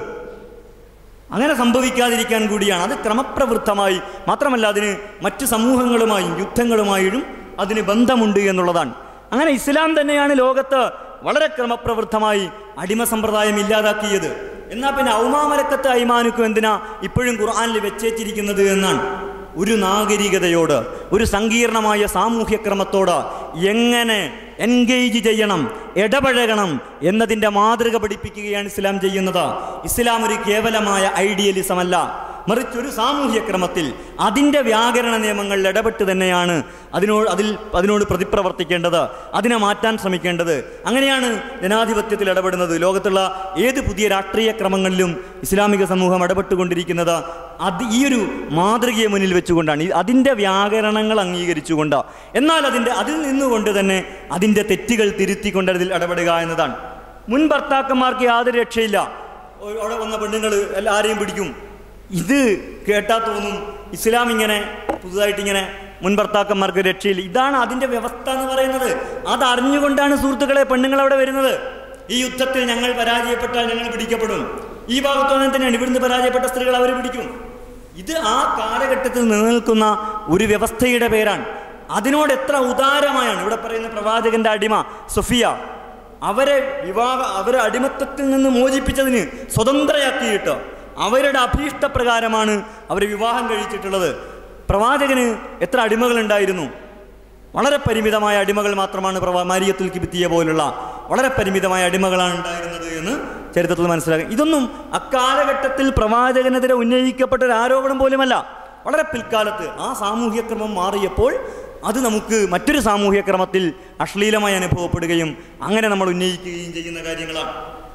അങ്ങനെ സംഭവിക്കാതിരിക്കാൻ കൂടിയാണ് അത് ക്രമപ്രവൃത്തമായി മാത്രമല്ല അതിന് മറ്റ് സമൂഹങ്ങളുമായും യുദ്ധങ്ങളുമായും അതിന് ബന്ധമുണ്ട് എന്നുള്ളതാണ് അങ്ങനെ ഇസ്ലാം തന്നെയാണ് ലോകത്ത് വളരെ ക്രമപ്രവൃത്തമായി അടിമ സമ്പ്രദായം ഇല്ലാതാക്കിയത് എന്നാൽ പിന്നെ ഔമാമലക്കത്തെ അയ്മാനുക്കും എന്തിനാ ഇപ്പോഴും ഖുർആാനിൽ വെച്ചേച്ചിരിക്കുന്നത് എന്നാണ് ഒരു നാഗരികതയോട് ഒരു സങ്കീർണമായ സാമൂഹ്യ ക്രമത്തോട് എങ്ങനെ എൻഗേജ് ചെയ്യണം ഇടപഴകണം എന്നതിൻ്റെ മാതൃക പഠിപ്പിക്കുകയാണ് ഇസ്ലാം ചെയ്യുന്നത് ഇസ്ലാം ഒരു കേവലമായ ഐഡിയലിസം അല്ല മറിച്ച് ഒരു സാമൂഹ്യ ക്രമത്തിൽ അതിൻ്റെ വ്യാകരണ നിയമങ്ങളിൽ ഇടപെട്ട് തന്നെയാണ് അതിനോട് അതിൽ അതിനോട് പ്രതിപ്രവർത്തിക്കേണ്ടത് അതിനെ മാറ്റാൻ ശ്രമിക്കേണ്ടത് അങ്ങനെയാണ് ജനാധിപത്യത്തിൽ ഇടപെടുന്നത് ലോകത്തുള്ള ഏത് പുതിയ രാഷ്ട്രീയ ക്രമങ്ങളിലും ഇസ്ലാമിക സമൂഹം ഇടപെട്ടുകൊണ്ടിരിക്കുന്നത് അത് ഈ ഒരു മാതൃകയെ മുന്നിൽ വെച്ചുകൊണ്ടാണ് ഈ- അതിൻ്റെ വ്യാകരണങ്ങൾ അംഗീകരിച്ചുകൊണ്ട് എന്നാൽ അതിൻ്റെ അതിൽ നിന്നുകൊണ്ട് തന്നെ അതിൻ്റെ തെറ്റുകൾ തിരുത്തിക്കൊണ്ട് അതിൽ ഇടപെടുക എന്നതാണ് മുൻ ഭർത്താക്കന്മാർക്ക് യാതൊരു രക്ഷയില്ല ഒ- അവിടെ വന്ന പെണ്ണുങ്ങൾ എല്ലാവരെയും പിടിക്കും ഇത് കേട്ടാ തോന്നും ഇസ്ലാം ഇങ്ങനെ പുതുതായിട്ട് ഇങ്ങനെ മുൻ ഭർത്താക്കന്മാർക്ക് രക്ഷയില്ല ഇതാണ് അതിൻ്റെ വ്യവസ്ഥ എന്ന് പറയുന്നത് അത് അറിഞ്ഞുകൊണ്ടാണ് സുഹൃത്തുക്കളെ പെണ്ണുങ്ങൾ അവിടെ വരുന്നത് ഈ യുദ്ധത്തിൽ ഞങ്ങൾ പരാജയപ്പെട്ടാൽ ഞങ്ങൾ പിടിക്കപ്പെടും ഈ ഭാഗത്തു നിന്ന് തന്നെയാണ് ഇവിടുന്ന് പരാജയപ്പെട്ട സ്ത്രീകൾ അവർ പിടിക്കും ഇത് ആ കാലഘട്ടത്തിൽ നിലനിൽക്കുന്ന ഒരു വ്യവസ്ഥയുടെ പേരാണ് അതിനോട് എത്ര ഉദാരമായാണ് ഇവിടെ പറയുന്ന പ്രവാചകന്റെ അടിമ സൊഫിയ അവരെ വിവാഹ അവരെ അടിമത്തത്തിൽ നിന്ന് മോചിപ്പിച്ചതിന് സ്വതന്ത്രയാക്കിയിട്ട് അവരുടെ അഭീഷ്ടപ്രകാരമാണ് അവർ വിവാഹം കഴിച്ചിട്ടുള്ളത് പ്രവാചകന് എത്ര അടിമകളുണ്ടായിരുന്നു വളരെ പരിമിതമായ അടിമകൾ മാത്രമാണ് പ്രവാ മാരിയത്തുൽ കിബിത്തിയെ പോലുള്ള വളരെ പരിമിതമായ അടിമകളാണ് ഉണ്ടായിരുന്നത് എന്ന് ചരിത്രത്തിൽ മനസ്സിലാക്കുക ഇതൊന്നും അക്കാലഘട്ടത്തിൽ പ്രവാചകനെതിരെ ഉന്നയിക്കപ്പെട്ട ഒരു ആരോപണം പോലുമല്ല വളരെ പിൽക്കാലത്ത് ആ സാമൂഹ്യക്രമം മാറിയപ്പോൾ അത് നമുക്ക് മറ്റൊരു സാമൂഹ്യ ക്രമത്തിൽ അശ്ലീലമായി അനുഭവപ്പെടുകയും അങ്ങനെ നമ്മൾ ഉന്നയിക്കുകയും ചെയ്യുന്ന കാര്യങ്ങളാണ്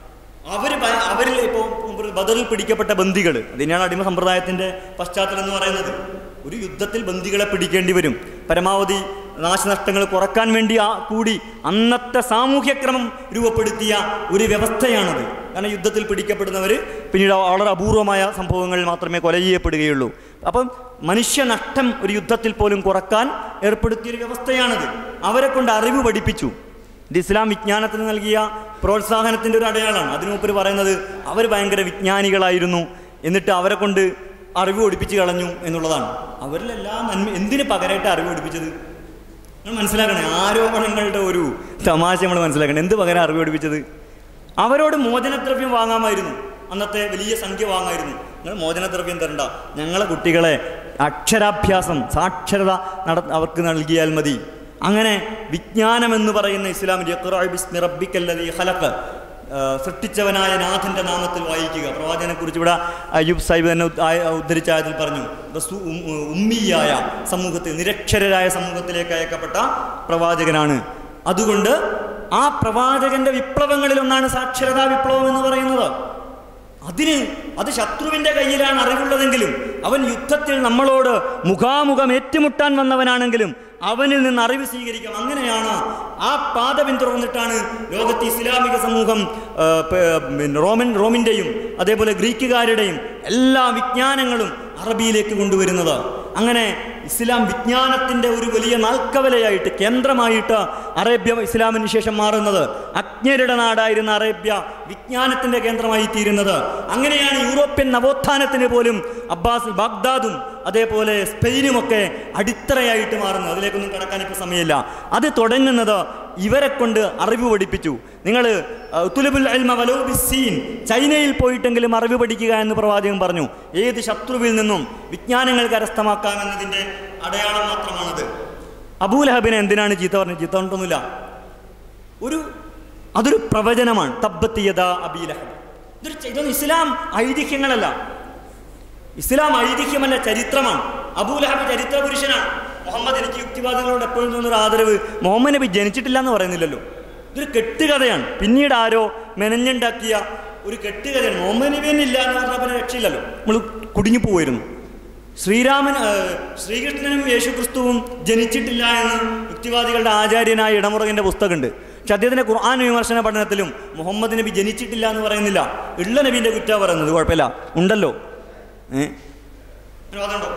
അവർ അവരിൽ ഇപ്പോൾ ബദറിൽ പിടിക്കപ്പെട്ട ബന്ദികൾ അതിനാണ് അടിമ സമ്പ്രദായത്തിൻ്റെ പശ്ചാത്തലം എന്ന് പറയുന്നത് ഒരു യുദ്ധത്തിൽ ബന്ദികളെ പിടിക്കേണ്ടി വരും പരമാവധി നാശനഷ്ടങ്ങൾ കുറക്കാൻ വേണ്ടി ആ കൂടി അന്നത്തെ സാമൂഹ്യക്രമം രൂപപ്പെടുത്തിയ ഒരു വ്യവസ്ഥയാണത് കാരണം യുദ്ധത്തിൽ പിടിക്കപ്പെടുന്നവർ പിന്നീട് വളരെ അപൂർവമായ സംഭവങ്ങളിൽ മാത്രമേ കൊല ചെയ്യപ്പെടുകയുള്ളൂ അപ്പം മനുഷ്യനഷ്ടം ഒരു യുദ്ധത്തിൽ പോലും കുറക്കാൻ ഏർപ്പെടുത്തിയൊരു വ്യവസ്ഥയാണത് അവരെ കൊണ്ട് അറിവ് പഠിപ്പിച്ചു ഇത് ഇസ്ലാം വിജ്ഞാനത്തിന് നൽകിയ പ്രോത്സാഹനത്തിൻ്റെ ഒരു അടയാളമാണ് അതിനുമുപ്പര് പറയുന്നത് അവർ ഭയങ്കര വിജ്ഞാനികളായിരുന്നു എന്നിട്ട് അവരെ കൊണ്ട് അറിവ് പഠിപ്പിച്ച് കളഞ്ഞു എന്നുള്ളതാണ് അവരിലെല്ലാം നന്മ എന്തിന് പകരമായിട്ട് അറിവ് പഠിപ്പിച്ചത് നിങ്ങൾ മനസ്സിലാക്കണേ ആരോപണങ്ങളുടെ ഒരു തമാശ നമ്മൾ മനസ്സിലാക്കണം എന്ത് പകരം അറിവ് പഠിപ്പിച്ചത് അവരോട് മോചനദ്രവ്യം വാങ്ങാമായിരുന്നു അന്നത്തെ വലിയ സംഖ്യ വാങ്ങായിരുന്നു നിങ്ങൾ മോചനദ്രവ്യം തരണ്ട ഞങ്ങളെ കുട്ടികളെ അക്ഷരാഭ്യാസം സാക്ഷരത നട അവർക്ക് നൽകിയാൽ മതി അങ്ങനെ വിജ്ഞാനം എന്ന് പറയുന്ന ഇസ്ലാമിൻ്റെ ഇഖ്റാഇ ബിസ്മി റബ്ബിക്കല്ലദീ ഖലഖ് ആ, സൃഷ്ടിച്ചവനായ നാഥന്റെ നാമത്തിൽ വായിക്കുക പ്രവാചകനെ കുറിച്ച് ഇവിടെ അയ്യൂബ് സാഹിബ് തന്നെ ഉദ്- ആയ- ഉദ്ധരിച്ച ആയത്തിൽ പറഞ്ഞു റസൂ- ഉം- ഉമ്മിയായ സമൂഹത്തിൽ നിരക്ഷരരായ സമൂഹത്തിലേക്ക് അയക്കപ്പെട്ട പ്രവാചകനാണ് അതുകൊണ്ട് ആ പ്രവാചകന്റെ വിപ്ലവങ്ങളിലൊന്നാണ് സാക്ഷരതാ വിപ്ലവം എന്ന് പറയുന്നത് അതിന് അത് ശത്രുവിന്റെ കയ്യിലാണ് അറിവുള്ളതെങ്കിലും അവൻ യുദ്ധത്തിൽ നമ്മളോട് മുഖാമുഖം ഏറ്റുമുട്ടാൻ വന്നവനാണെങ്കിലും അവനിൽ നിന്ന് അറിവ് സ്വീകരിക്കാം അങ്ങനെയാണ് ആ പാത പിന്തുടർന്നിട്ടാണ് ലോകത്തെ ഇസ്ലാമിക സമൂഹം ആ, പ- പിന്നെ റോമൻ റോമിൻ്റെയും അതേപോലെ ഗ്രീക്കുകാരുടെയും എല്ലാ വിജ്ഞാനങ്ങളും അറബിയിലേക്ക് കൊണ്ടുവരുന്നത് അങ്ങനെ ഇസ്ലാം വിജ്ഞാനത്തിൻ്റെ ഒരു വലിയ നാൽക്കവലയായിട്ട് കേന്ദ്രമായിട്ട് അറേബ്യ ഇസ്ലാമിന് ശേഷം മാറുന്നത് അജ്ഞരുടെ നാടായിരുന്ന അറേബ്യ വിജ്ഞാനത്തിൻ്റെ കേന്ദ്രമായി തീരുന്നത് അങ്ങനെയാണ് യൂറോപ്യൻ നവോത്ഥാനത്തിന് പോലും അബ്ബാസ് ബാഗ്ദാദും അതേപോലെ സ്പെയിനുമൊക്കെ അടിത്തറയായിട്ട് മാറുന്നത് അതിലേക്കൊന്നും കടക്കാൻ ഇപ്പോൾ സമയമില്ല അത് തുടങ്ങുന്നത് ഇവരെ കൊണ്ട് അറിവ് പഠിപ്പിച്ചു നിങ്ങൾ തുലബുൽ അൽമ വലോ ബിസ്സീൻ ചൈനയിൽ പോയിട്ടെങ്കിലും അറിവ് പഠിക്കുക എന്ന് പ്രവാചകൻ പറഞ്ഞു ഏത് ശത്രുവിൽ നിന്നും വിജ്ഞാനങ്ങൾ കരസ്ഥമാക്കാമെന്നതിൻ്റെ അടയാളം മാത്രമാണത് അബൂലഹബിനെ എന്തിനാണ് ചീത്ത പറഞ്ഞത് ചീത്ത കൊണ്ടൊന്നുമില്ല ഒരു അതൊരു പ്രവചനമാണ് തബ്ബത്തിയത അബീലഹബ് ഇതൊരു ച- ഇതൊന്നും ഇസ്ലാം ഐതിഹ്യങ്ങളല്ല ഇസ്ലാം ഐതിഹ്യമല്ല ചരിത്രമാണ് അബൂലഹബ് ചരിത്ര പുരുഷനാണ് മുഹമ്മദ് എനിക്ക് യുക്തിവാദികളോട് എപ്പോഴും തോന്നുന്നൊരു ആദരവ് മുഹമ്മദ് നബി ജനിച്ചിട്ടില്ല എന്ന് പറയുന്നില്ലല്ലോ ഇതൊരു കെട്ടുകഥയാണ് പിന്നീട് ആരോ മെനഞ്ഞുണ്ടാക്കിയ ഒരു കെട്ടുകഥയാണ് മുഹമ്മദ് നബി തന്നെ ഇല്ല എന്ന് പറഞ്ഞാൽ പിന്നെ രക്ഷയില്ലല്ലോ നമ്മൾ കുടുങ്ങി പോയിരുന്നു ശ്രീരാമൻ ആ, ശ്രീകൃഷ്ണനും യേശുക്രിസ്തുവും ജനിച്ചിട്ടില്ല എന്ന് യുക്തിവാദികളുടെ ആചാര്യനായ ഇടമുറകിൻ്റെ പുസ്തകമുണ്ട് പക്ഷെ അദ്ദേഹത്തിൻ്റെ ഖുർആൻ വിമർശന പഠനത്തിലും മുഹമ്മദ് നബി ജനിച്ചിട്ടില്ല എന്ന് പറയുന്നില്ല ഉള്ള നബീൻ്റെ കുറ്റ പറയുന്നത് കുഴപ്പമില്ല ഉണ്ടല്ലോ ഏ അനുവാദമുണ്ടോ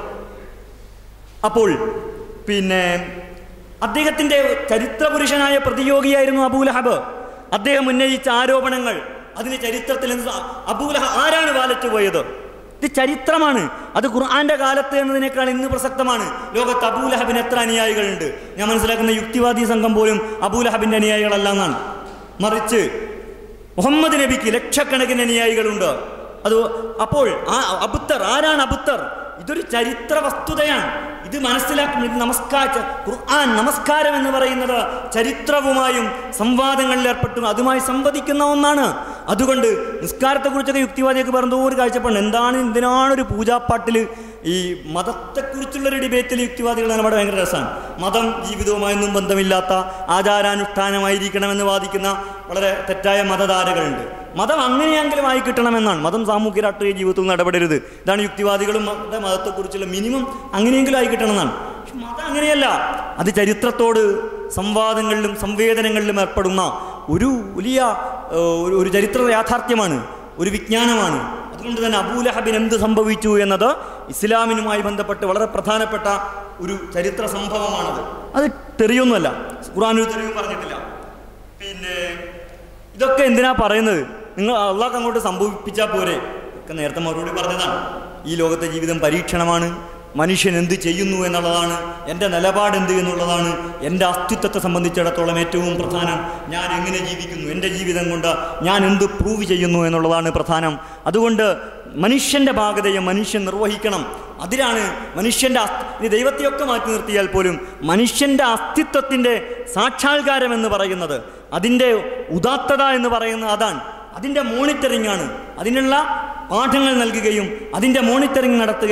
അപ്പോൾ പിന്നെ അദ്ദേഹത്തിൻ്റെ ചരിത്രപുരുഷനായ പ്രതിയോഗിയായിരുന്നു അബൂലഹബ് അദ്ദേഹം ഉന്നയിച്ച ആരോപണങ്ങൾ അതിന് ചരിത്രത്തിൽ എന്ത് സ- അബൂലഹ ആരാണ് വാലറ്റ് പോയത് ഇത് ചരിത്രമാണ് അത് ഖുർആന്റെ കാലത്ത് എന്നതിനേക്കാൾ ഇന്ന് പ്രസക്തമാണ് ലോകത്ത് അബൂലഹബിന് എത്ര അനുയായികളുണ്ട് ഞാൻ മനസ്സിലാക്കുന്ന യുക്തിവാദി സംഘം പോലും അബൂലഹബിന്റെ അനുയായികളല്ല എന്നാണ് മറിച്ച് മുഹമ്മദ് നബിക്ക് ലക്ഷക്കണക്കിന് അനുയായികളുണ്ട് അത് അപ്പോൾ ആ അബുത്തർ ആരാണ് അബുത്തർ ഇതൊരു ചരിത്ര വസ്തുതയാണ് ഇത് മനസ്സിലാക്കും ഇത് നമസ്കാര ഖുർആൻ നമസ്കാരം എന്ന് പറയുന്നത് ചരിത്രവുമായും സംവാദങ്ങളിൽ ഏർപ്പെട്ടു അതുമായി സംവദിക്കുന്ന ഒന്നാണ് അതുകൊണ്ട് നിസ്കാരത്തെക്കുറിച്ചൊക്കെ യുക്തിവാദിയൊക്കെ പറഞ്ഞ ഒരു കാഴ്ചപ്പാട് എന്താണ് എന്തിനാണ് ഒരു പൂജാപ്പാട്ടിൽ ഈ മതത്തെക്കുറിച്ചുള്ളൊരു ഡിബേറ്റിൽ യുക്തിവാദികൾ നമ്മുടെ ഭയങ്കര രസമാണ് മതം ജീവിതവുമായൊന്നും ബന്ധമില്ലാത്ത ആചാരാനുഷ്ഠാനമായിരിക്കണമെന്ന് വാദിക്കുന്ന വളരെ തെറ്റായ മതധാരകളുണ്ട് മതം അങ്ങനെയെങ്കിലും ആയി കിട്ടണമെന്നാണ് മതം സാമൂഹ്യ രാഷ്ട്രീയ ജീവിതത്തിൽ നിന്ന് ഇടപെടരുത് ഇതാണ് യുക്തിവാദികളും മത മതത്തെക്കുറിച്ചുള്ള മിനിമം അങ്ങനെയെങ്കിലും ആയി കിട്ടണമെന്നാണ് പക്ഷെ മതം അങ്ങനെയല്ല അത് ചരിത്രത്തോട് സംവാദങ്ങളിലും സംവേദനങ്ങളിലും ഏർപ്പെടുന്ന ഒരു വലിയ ഏഹ്, ഒരു- ഒരു ചരിത്ര യാഥാർത്ഥ്യമാണ് ഒരു വിജ്ഞാനമാണ് അതുകൊണ്ട് തന്നെ അബൂലഹബിന് എന്ത് സംഭവിച്ചു എന്നത് ഇസ്ലാമിനുമായി ബന്ധപ്പെട്ട് വളരെ പ്രധാനപ്പെട്ട ഒരു ചരിത്ര സംഭവമാണത് അത് തെറിയൊന്നുമല്ല ഖുറാനൊരു തെറിയും പറഞ്ഞിട്ടില്ല പിന്നെ ഇതൊക്കെ എന്തിനാ പറയുന്നത് നിങ്ങൾ അള്ളാഹ് അങ്ങോട്ട് സംഭവിപ്പിച്ചാൽ പോരെ ഒക്കെ നേരത്തെ മറുപടി പറഞ്ഞതാണ് ഈ ലോകത്തെ ജീവിതം പരീക്ഷണമാണ് മനുഷ്യൻ എന്ത് ചെയ്യുന്നു എന്നുള്ളതാണ് എൻ്റെ നിലപാട് എന്ത് എന്നുള്ളതാണ് എൻ്റെ അസ്തിത്വത്തെ സംബന്ധിച്ചിടത്തോളം ഏറ്റവും പ്രധാനം ഞാൻ എങ്ങനെ ജീവിക്കുന്നു എൻ്റെ ജീവിതം കൊണ്ട് ഞാൻ എന്ത് പ്രൂവ് ചെയ്യുന്നു എന്നുള്ളതാണ് പ്രധാനം അതുകൊണ്ട് മനുഷ്യൻ്റെ ഭാഗതയെ മനുഷ്യൻ നിർവഹിക്കണം അതിലാണ് മനുഷ്യൻ്റെ അസ്തി ഇനി ദൈവത്തെയൊക്കെ മാറ്റി നിർത്തിയാൽ പോലും മനുഷ്യൻ്റെ അസ്തിത്വത്തിൻ്റെ സാക്ഷാത്കാരം എന്ന് പറയുന്നത് അതിൻ്റെ ഉദാത്തത എന്ന് പറയുന്നത് അതാണ് അതിൻ്റെ മോണിറ്ററിംഗ് ആണ് അതിനുള്ള പാഠങ്ങൾ നൽകുകയും അതിൻ്റെ മോണിറ്ററിംഗ് നടത്തുകയും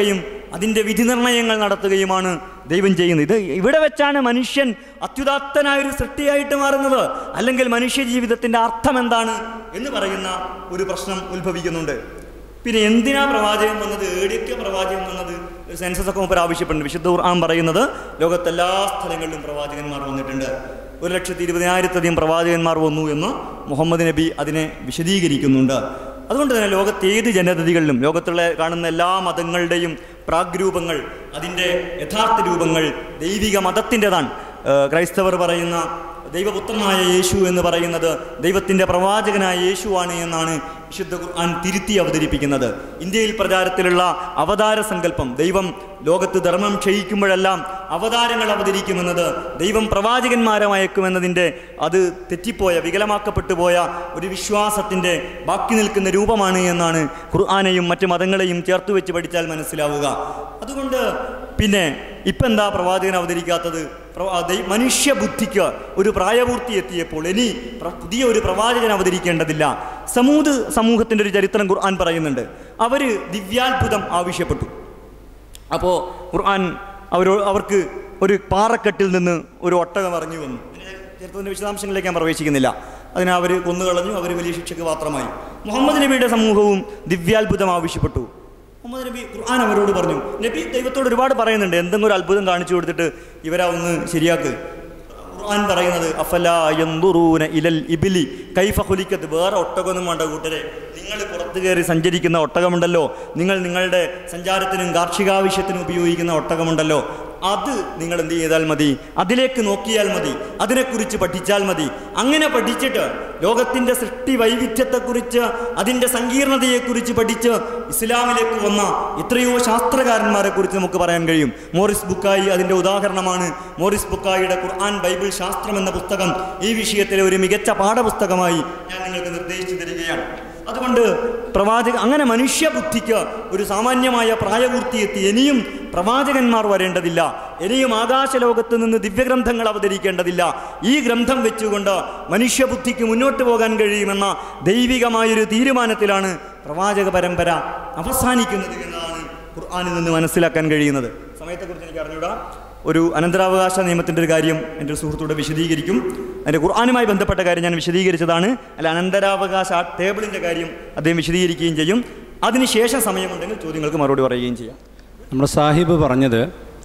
അതിൻ്റെ വിധി നിർണയങ്ങൾ നടത്തുകയുമാണ് ദൈവം ചെയ്യുന്നത് ഇത് ഇവിടെ വെച്ചാണ് മനുഷ്യൻ അത്യുദാത്തനായൊരു സൃഷ്ടിയായിട്ട് മാറുന്നത് അല്ലെങ്കിൽ മനുഷ്യ ജീവിതത്തിൻ്റെ അർത്ഥം എന്താണ് എന്ന് പറയുന്ന ഒരു പ്രശ്നം ഉത്ഭവിക്കുന്നുണ്ട് പിന്നെ എന്തിനാ പ്രവാചകൻ വന്നത് ഏടിയൊക്കെ പ്രവാചകൻ വന്നത് ഒരു സെൻസസ് ഒക്കെ മുമ്പ് ആവശ്യപ്പെടുന്നുണ്ട് വിശുദ്ധ ഖുർആൻ പറയുന്നത് ലോകത്തെല്ലാ സ്ഥലങ്ങളിലും പ്രവാചകന്മാർ വന്നിട്ടുണ്ട് ഒരു ലക്ഷത്തി ഇരുപതിനായിരത്തധികം പ്രവാചകന്മാർ വന്നു എന്ന് മുഹമ്മദ് നബി അതിനെ വിശദീകരിക്കുന്നുണ്ട് അതുകൊണ്ട് തന്നെ ലോകത്തെ ഏത് ജനതകളിലും ലോകത്തുള്ള കാണുന്ന എല്ലാ മതങ്ങളുടെയും പ്രാഗ്രൂപങ്ങൾ അതിൻ്റെ യഥാർത്ഥ രൂപങ്ങൾ ദൈവിക മതത്തിൻ്റെതാണ് ഏഹ് ക്രൈസ്തവർ പറയുന്ന ദൈവപുത്രനായ യേശു എന്ന് പറയുന്നത് ദൈവത്തിൻ്റെ പ്രവാചകനായ യേശുവാണ് എന്നാണ് വിശുദ്ധ ഖുർആൻ തിരുത്തി അവതരിപ്പിക്കുന്നത് ഇന്ത്യയിൽ പ്രചാരത്തിലുള്ള അവതാര സങ്കല്പം ദൈവം ലോകത്ത് ധർമ്മം ക്ഷയിക്കുമ്പോഴെല്ലാം അവതാരങ്ങൾ അവതരിക്കുമെന്നത് ദൈവം പ്രവാചകന്മാരെ മയക്കുമെന്നതിൻ്റെ അത് തെറ്റിപ്പോയ വികലമാക്കപ്പെട്ടു പോയ ഒരു വിശ്വാസത്തിൻ്റെ ബാക്കി നിൽക്കുന്ന രൂപമാണ് എന്നാണ് ഖുർആാനെയും മറ്റ് മതങ്ങളെയും ചേർത്ത് വെച്ച് പഠിച്ചാൽ മനസ്സിലാവുക അതുകൊണ്ട് പിന്നെ ഇപ്പം എന്താ പ്രവാചകൻ അവതരിക്കാത്തത് പ്രവാ- ദൈ- മനുഷ്യബുദ്ധിക്ക് ഒരു പ്രായപൂർത്തി എത്തിയപ്പോൾ ഇനി പ്ര- പുതിയ ഒരു പ്രവാചകൻ അവതരിക്കേണ്ടതില്ല സമൂത് സമൂഹത്തിൻ്റെ ഒരു ചരിത്രം ഖുർആൻ പറയുന്നുണ്ട് അവർ ദിവ്യാത്ഭുതം ആവശ്യപ്പെട്ടു അപ്പോൾ ഖുർആൻ അവരോ അവർക്ക് ഒരു പാറക്കെട്ടിൽ നിന്ന് ഒരു ഒട്ടകം ഇറങ്ങി വന്നു ചരിത്രത്തിൻ്റെ വിശദാംശങ്ങളിലേക്ക് ഞാൻ പ്രവേശിക്കുന്നില്ല അതിനെ അവർ കൊന്നുകളഞ്ഞു അവർ വലിയ ശിക്ഷയ്ക്ക് പാത്രമായി മുഹമ്മദ് നബിയുടെ സമൂഹവും ദിവ്യാത്ഭുതം ആവശ്യപ്പെട്ടു മുഹമ്മദ് നബി ഖുർആൻ അവരോട് പറഞ്ഞു നബി ദൈവത്തോട് ഒരുപാട് പറയുന്നുണ്ട് എന്തെങ്കിലും ഒരു അത്ഭുതം കാണിച്ചു കൊടുത്തിട്ട് ഇവരാ ഒന്ന് ശരിയാക്ക് ഖുർആൻ പറയുന്നത് അഫല യന്ദുറൂന ഇലൽ ഇബിലി കൈഫ ഖുലിക്കത്ത് വേറെ ഒട്ടകമൊന്നും വേണ്ട കൂട്ടരെ നിങ്ങൾ പുറത്ത് കയറി സഞ്ചരിക്കുന്ന ഒട്ടകമുണ്ടല്ലോ നിങ്ങൾ നിങ്ങളുടെ സഞ്ചാരത്തിനും കാർഷികാവശ്യത്തിനും ഉപയോഗിക്കുന്ന ഒട്ടകമുണ്ടല്ലോ അത് നിങ്ങൾ എന്ത് ചെയ്താൽ മതി അതിലേക്ക് നോക്കിയാൽ മതി അതിനെക്കുറിച്ച് പഠിച്ചാൽ മതി അങ്ങനെ പഠിച്ചിട്ട് ലോകത്തിൻ്റെ സൃഷ്ടി വൈവിധ്യത്തെക്കുറിച്ച് അതിൻ്റെ സങ്കീർണതയെക്കുറിച്ച് പഠിച്ച് ഇസ്ലാമിലേക്ക് വന്ന എത്രയോ ശാസ്ത്രകാരന്മാരെ കുറിച്ച് നമുക്ക് പറയാൻ കഴിയും മോറിസ് ബുക്കായി അതിൻ്റെ ഉദാഹരണമാണ് മോറിസ് ബുക്കായിയുടെ ഖുർആൻ ബൈബിൾ ശാസ്ത്രം എന്ന പുസ്തകം ഈ വിഷയത്തിലെ ഒരു മികച്ച പാഠപുസ്തകമായി ഞാൻ നിങ്ങൾക്ക് നിർദ്ദേശിച്ചു തരികയാണ് അതുകൊണ്ട് പ്രവാചക അങ്ങനെ മനുഷ്യബുദ്ധിക്ക് ഒരു സാമാന്യമായ പ്രായപൂർത്തി എത്തി ഇനിയും പ്രവാചകന്മാർ വരേണ്ടതില്ല ഇനിയും ആകാശലോകത്ത് നിന്ന് ദിവ്യഗ്രന്ഥങ്ങൾ അവതരിക്കേണ്ടതില്ല ഈ ഗ്രന്ഥം വെച്ചുകൊണ്ട് മനുഷ്യബുദ്ധിക്ക് മുന്നോട്ട് പോകാൻ കഴിയുമെന്ന ദൈവികമായൊരു തീരുമാനത്തിലാണ് പ്രവാചക പരമ്പര അവസാനിക്കുന്നത് എന്നതാണ് ഖുർആാനിൽ നിന്ന് മനസ്സിലാക്കാൻ കഴിയുന്നത് സമയത്തെക്കുറിച്ച് എനിക്ക് അറിഞ്ഞൂടാ ഒരു അനന്തരാവകാശ നിയമത്തിൻ്റെ ഒരു കാര്യം എൻ്റെ ഒരു സുഹൃത്തോട് വിശദീകരിക്കും അതിൻ്റെ ഖുർആാനുമായി ബന്ധപ്പെട്ട കാര്യം ഞാൻ വിശദീകരിച്ചതാണ് അല്ല അനന്തരാവകാശ ആ ടേബിളിൻ്റെ കാര്യം അദ്ദേഹം വിശദീകരിക്കുകയും ചെയ്യും അതിനുശേഷം സമയമുണ്ടെങ്കിൽ ചോദ്യങ്ങൾക്ക് മറുപടി പറയുകയും ചെയ്യാം നമ്മുടെ സാഹിബ് പറഞ്ഞത്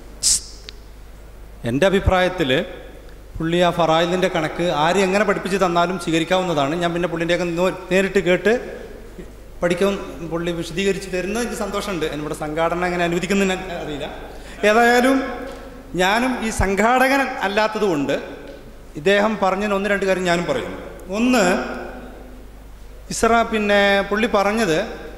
എൻ്റെ അഭിപ്രായത്തിൽ പുള്ളി ആ ഫറായിലിൻ്റെ കണക്ക് ആര് എങ്ങനെ പഠിപ്പിച്ച് തന്നാലും സ്വീകരിക്കാവുന്നതാണ് ഞാൻ പിന്നെ പുള്ളിൻ്റെയൊക്കെ നോ- നേരിട്ട് കേട്ട് പഠിക്കാൻ പുള്ളി വിശദീകരിച്ച് തരുന്നത് എനിക്ക് സന്തോഷമുണ്ട് എന്നിവിടെ സംഘാടന എങ്ങനെ അനുവദിക്കുന്നതിന് അറിയില്ല ഏതായാലും ഞാനും ഈ സംഘാടകൻ അല്ലാത്തത് കൊണ്ട് ഇദ്ദേഹം പറഞ്ഞ ഒന്ന് രണ്ട് കാര്യം ഞാനും പറയുന്നു ഒന്ന് ഇസ്ര പിന്നെ പുള്ളി പറഞ്ഞത്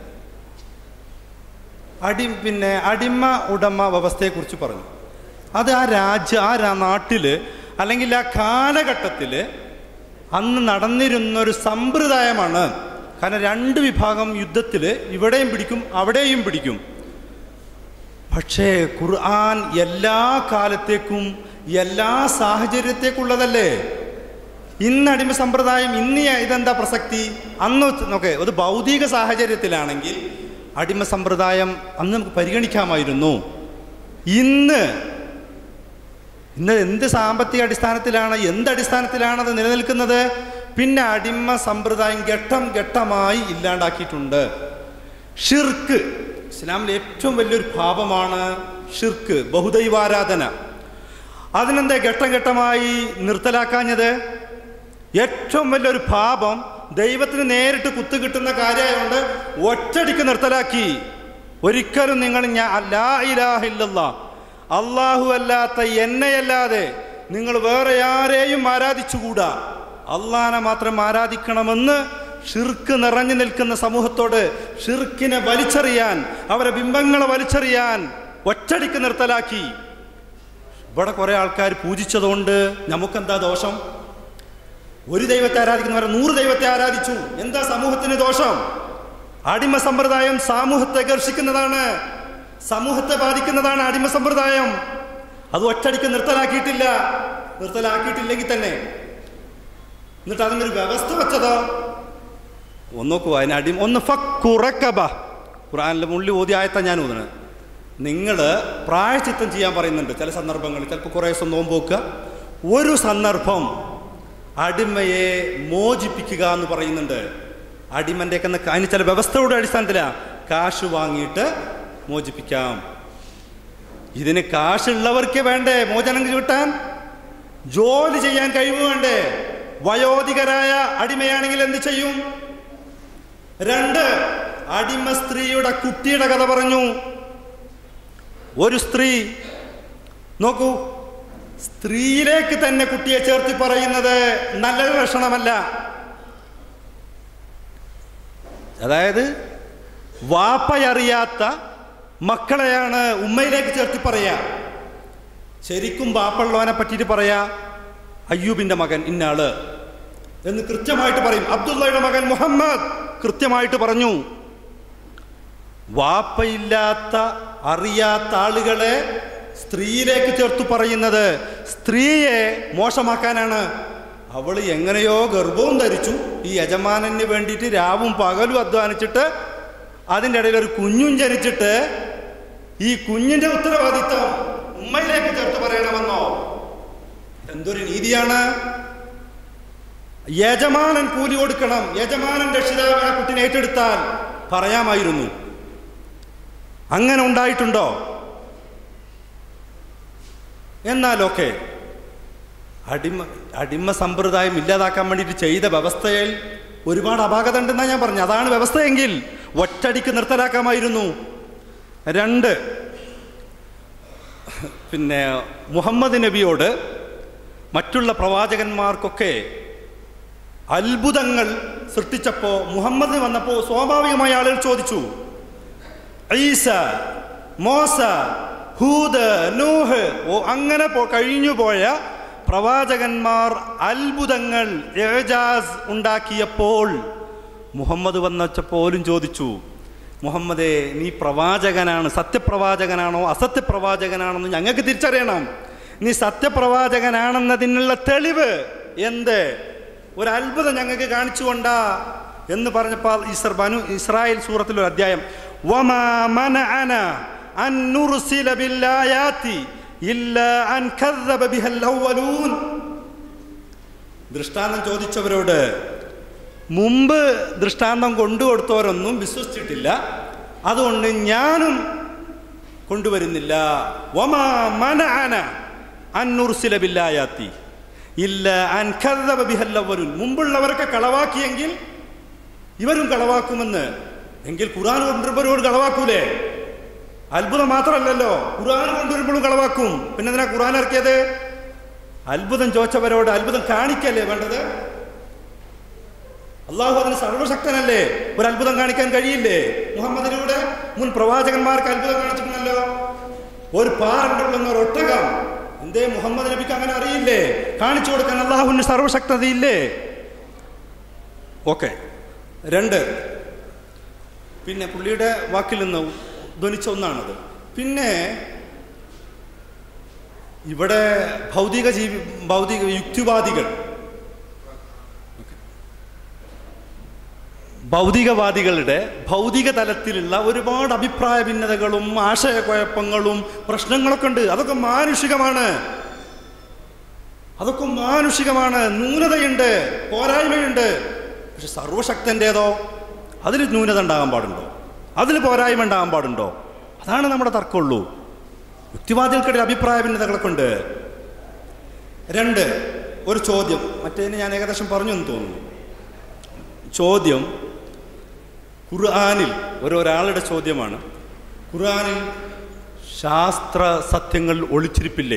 അടി പിന്നെ അടിമ ഉടമ വ്യവസ്ഥയെക്കുറിച്ച് പറഞ്ഞു അത് ആ രാജ്യ ആ രാ- നാട്ടില് അല്ലെങ്കിൽ ആ കാലഘട്ടത്തിൽ അന്ന് നടന്നിരുന്ന ഒരു സമ്പ്രദായമാണ് കാരണം രണ്ട് വിഭാഗം യുദ്ധത്തിൽ ഇവിടെയും പിടിക്കും അവിടെയും പിടിക്കും പക്ഷേ ഖുർആൻ എല്ലാ കാലത്തേക്കും എല്ലാ സാഹചര്യത്തേക്കുള്ളതല്ലേ ഇന്ന് അടിമ സമ്പ്രദായം ഇന്ന് ഇതെന്താ പ്രസക്തി അന്ന് നോക്കെ ഒരു ഭൗതിക സാഹചര്യത്തിലാണെങ്കിൽ അടിമ സമ്പ്രദായം അന്ന് നമുക്ക് പരിഗണിക്കാമായിരുന്നു ഇന്ന് ഇന്ന് എന്ത് സാമ്പത്തിക അടിസ്ഥാനത്തിലാണ് എന്ത് അടിസ്ഥാനത്തിലാണ് അത് നിലനിൽക്കുന്നത് പിന്നെ അടിമ സമ്പ്രദായം ഘട്ടം ഘട്ടമായി ഇല്ലാണ്ടാക്കിയിട്ടുണ്ട് ഷിർക്ക് ഇസ്ലാമിലെ ഏറ്റവും വലിയൊരു പാപമാണ് ഷിർക്ക് ബഹുദൈവാരാധന അതിനെന്താ ഘട്ടം ഘട്ടമായി നിർത്തലാക്കാഞ്ഞത് ഏറ്റവും വലിയൊരു പാപം ദൈവത്തിന് നേരിട്ട് കുത്തു കിട്ടുന്ന കാര്യമായതുകൊണ്ട് ഒറ്റടിക്ക് നിർത്തലാക്കി ഒരിക്കലും നിങ്ങൾ ഞാൻ ലാ ഇലാഹ ഇല്ലല്ലാ അള്ളാഹു അല്ലാത്ത എന്നെയല്ലാതെ നിങ്ങൾ വേറെ ആരെയും ആരാധിച്ചുകൂടാ അള്ളാനെ മാത്രം ആരാധിക്കണമെന്ന് ഷിർക്ക് നിറഞ്ഞു നിൽക്കുന്ന സമൂഹത്തോട് ഷിർക്കിനെ വലിച്ചെറിയാൻ അവരെ ബിംബങ്ങളെ വലിച്ചെറിയാൻ ഒറ്റടിക്ക് നിർത്തലാക്കി ഇവിടെ കുറെ ആൾക്കാർ പൂജിച്ചതുകൊണ്ട് നമുക്കെന്താ ദോഷം ഒരു ദൈവത്തെ ആരാധിക്കുന്നവരെ നൂറ് ദൈവത്തെ ആരാധിച്ചു എന്താ സമൂഹത്തിന് ദോഷം അടിമ സമ്പ്രദായം സമൂഹത്തെ ഘർഷിക്കുന്നതാണ് സമൂഹത്തെ ബാധിക്കുന്നതാണ് അടിമ സമ്പ്രദായം അത് ഒറ്റടിക്ക് നിർത്തലാക്കിയിട്ടില്ല നിർത്തലാക്കിയിട്ടില്ലെങ്കിൽ തന്നെ എന്നിട്ട് അതിനൊരു വ്യവസ്ഥ വെച്ചതോ ഒന്ന് നോക്കുക അതിന് അടി ഒന്ന് ഫക്കുറക്കബ ഖുറാനിലെ മുള്ളി ഓതി ആയത്താ ഞാൻ ഊതണത് നിങ്ങൾ പ്രായച്ചിത്തം ചെയ്യാൻ പറയുന്നുണ്ട് ചില സന്ദർഭങ്ങളിൽ ചിലപ്പോൾ കുറേ ദിവസം നോമ്പ് വെക്കുക ഒരു സന്ദർഭം അടിമയെ മോചിപ്പിക്കുക എന്ന് പറയുന്നുണ്ട് അടിമൻ്റെ ഒക്കെ അതിന് ചില വ്യവസ്ഥയുടെ അടിസ്ഥാനത്തിലാണ് കാശ് വാങ്ങിയിട്ട് മോചിപ്പിക്കാം ഇതിന് കാശുള്ളവർക്ക് വേണ്ടേ മോചനം കിട്ടാൻ ജോലി ചെയ്യാൻ കഴിവ് വേണ്ടേ വയോധികരായ അടിമയാണെങ്കിൽ എന്ത് ചെയ്യും രണ്ട് അടിമ സ്ത്രീയുടെ കുട്ടിയുടെ കഥ പറഞ്ഞു ഒരു സ്ത്രീ നോക്കൂ സ്ത്രീയിലേക്ക് തന്നെ കുട്ടിയെ ചേർത്തി പറയുന്നത് നല്ല ലക്ഷണമല്ല അതായത് വാപ്പയറിയാത്ത മക്കളെയാണ് ഉമ്മയിലേക്ക് ചേർത്തി പറയാ ശരിക്കും ബാപ്പുള്ളവനെ പറ്റിയിട്ട് പറയാ അയ്യൂബിന്റെ മകൻ ഇന്നാള് എന്ന് കൃത്യമായിട്ട് പറയും അബ്ദുള്ളയുടെ മകൻ മുഹമ്മദ് കൃത്യമായിട്ട് പറഞ്ഞു വാപ്പയില്ലാത്ത അറിയാത്ത ആളുകളെ സ്ത്രീയിലേക്ക് ചേർത്തു പറയുന്നത് സ്ത്രീയെ മോശമാക്കാനാണ് അവൾ എങ്ങനെയോ ഗർഭവും ധരിച്ചു ഈ യജമാനന് വേണ്ടിയിട്ട് രാവും പകലും അധ്വാനിച്ചിട്ട് അതിൻ്റെ ഇടയിൽ ഒരു കുഞ്ഞും ജനിച്ചിട്ട് ഈ കുഞ്ഞിന്റെ ഉത്തരവാദിത്വം ഉമ്മയിലേക്ക് ചേർത്ത് പറയണമെന്നോ എന്തൊരു നീതിയാണ് യജമാനൻ കൂലി കൊടുക്കണം യജമാനൻ രക്ഷിതാവ് ആ കുട്ടിനെ ഏറ്റെടുത്താൽ പറയാമായിരുന്നു അങ്ങനെ ഉണ്ടായിട്ടുണ്ടോ എന്നാലൊക്കെ അടിമ അടിമ സമ്പ്രദായം ഇല്ലാതാക്കാൻ വേണ്ടിയിട്ട് ചെയ്ത വ്യവസ്ഥയിൽ ഒരുപാട് അപാകത ഉണ്ടെന്നാണ് ഞാൻ പറഞ്ഞു അതാണ് വ്യവസ്ഥയെങ്കിൽ ഒറ്റടിക്ക് നിർത്തലാക്കാമായിരുന്നു രണ്ട് പിന്നെ മുഹമ്മദ് നബിയോട് മറ്റുള്ള പ്രവാചകന്മാർക്കൊക്കെ അത്ഭുതങ്ങൾ സൃഷ്ടിച്ചപ്പോൾ മുഹമ്മദ് വന്നപ്പോൾ സ്വാഭാവികമായി ആളുകൾ ചോദിച്ചു ഈസ മോസ ഹൂദ് നൂഹ് ഓ അങ്ങനെ പോ കഴിഞ്ഞു പോയ പ്രവാചകന്മാർ അത്ഭുതങ്ങൾ ഏജാസ് ഉണ്ടാക്കിയപ്പോൾ മുഹമ്മദ് വന്നപ്പോലും ചോദിച്ചു മുഹമ്മദേ നീ പ്രവാചകനാണ് സത്യപ്രവാചകനാണോ അസത്യപ്രവാചകനാണെന്ന് ഞങ്ങൾക്ക് തിരിച്ചറിയണം നീ സത്യപ്രവാചകനാണെന്നതിനുള്ള തെളിവ് എന്ത് ഒരു അത്ഭുതം ഞങ്ങൾക്ക് കാണിച്ചുകൊണ്ടാ എന്ന് പറഞ്ഞപ്പോൾ ഇസ്ര ബനു ഇസ്രായേൽ സൂറത്തിൽ ഒരു അധ്യായം വമാ മനഅന അൻ നുർസില ബില്ലായാതി ഇല്ലാ അൻ കദ്ദബ ബിഹൽ അവ്വലൂൻ ദൃഷ്ടാന്തം ചോദിച്ചവരോട് മുമ്പ് ദൃഷ്ടാന്തം കൊണ്ടുകൊടുത്തവരൊന്നും വിശ്വസിച്ചിട്ടില്ല അതുകൊണ്ട് ഞാനും കൊണ്ടുവരുന്നില്ല വമാ മനഅന അൻ നുർസില ബില്ലായാത്തി ഇല്ല അൻ കദ്ദബ ബിഹൽ അവ്വലൂൻ മുമ്പുള്ളവരൊക്കെ കളവാക്കിയെങ്കിൽ ഇവരും കളവാക്കുമെന്ന് എങ്കിൽ ഖുർആൻ കൊണ്ടുവരുമ്പോഴോട് കളവാക്കൂലേ അത്ഭുതം മാത്രമല്ലല്ലോ ഖുർആൻ കൊണ്ടുവരുമ്പോഴും കളവാക്കും പിന്നെ എന്തിനാ ഖുർആൻ ഇറക്കിയത് അത്ഭുതം ചോദിച്ചവരോട് അത്ഭുതം കാണിക്കല്ലേ വേണ്ടത് അള്ളാഹു അതിന് സർവശക്തനല്ലേ ഒരു അത്ഭുതം കാണിക്കാൻ കഴിയില്ലേ മുഹമ്മദിലൂടെ മുൻ പ്രവാചകന്മാർക്ക് അത്ഭുതം കാണിച്ചിട്ടുണ്ടല്ലോ ഒരു പാറണ്ടുള്ള ഒരു ഒട്ടകം എന്തേ മുഹമ്മദ് നബിക്ക് അങ്ങനെ അറിയില്ലേ കാണിച്ചു കൊടുക്കാൻ അള്ളാഹുവിന് സർവശക്തതയില്ലേ ഓക്കെ രണ്ട് പിന്നെ പുള്ളിയുടെ വാക്കിൽ നിന്ന് ധ്വനിച്ച ഒന്നാണത് പിന്നെ ഇവിടെ ഭൗതിക ജീവി ഭൗതിക യുക്തിവാദികൾ ഭൗതികവാദികളുടെ ഭൗതിക തലത്തിലുള്ള ഒരുപാട് അഭിപ്രായ ഭിന്നതകളും ആശയക്കുഴപ്പങ്ങളും പ്രശ്നങ്ങളൊക്കെ ഉണ്ട് അതൊക്കെ മാനുഷികമാണ് അതൊക്കെ മാനുഷികമാണ് ന്യൂനതയുണ്ട് പോരായ്മയുണ്ട് പക്ഷെ സർവശക്തൻ്റെതോ അതിൽ ന്യൂനത ഉണ്ടാകാൻ പാടുണ്ടോ അതിൽ പോരായ്മ ഉണ്ടാകാൻ പാടുണ്ടോ അതാണ് നമ്മുടെ തർക്കമുള്ളൂ യുക്തിവാദികൾക്കിടയിൽ അഭിപ്രായ ഭിന്നതകളൊക്കെ ഉണ്ട് രണ്ട് ഒരു ചോദ്യം മറ്റേതിന് ഞാൻ ഏകദേശം പറഞ്ഞു എന്ന് തോന്നുന്നു ചോദ്യം ഖുർആാനിൽ ഓരോരാളുടെ ചോദ്യമാണ് ഖുർആാനിൽ ശാസ്ത്ര സത്യങ്ങൾ ഒളിച്ചിരിപ്പില്ലേ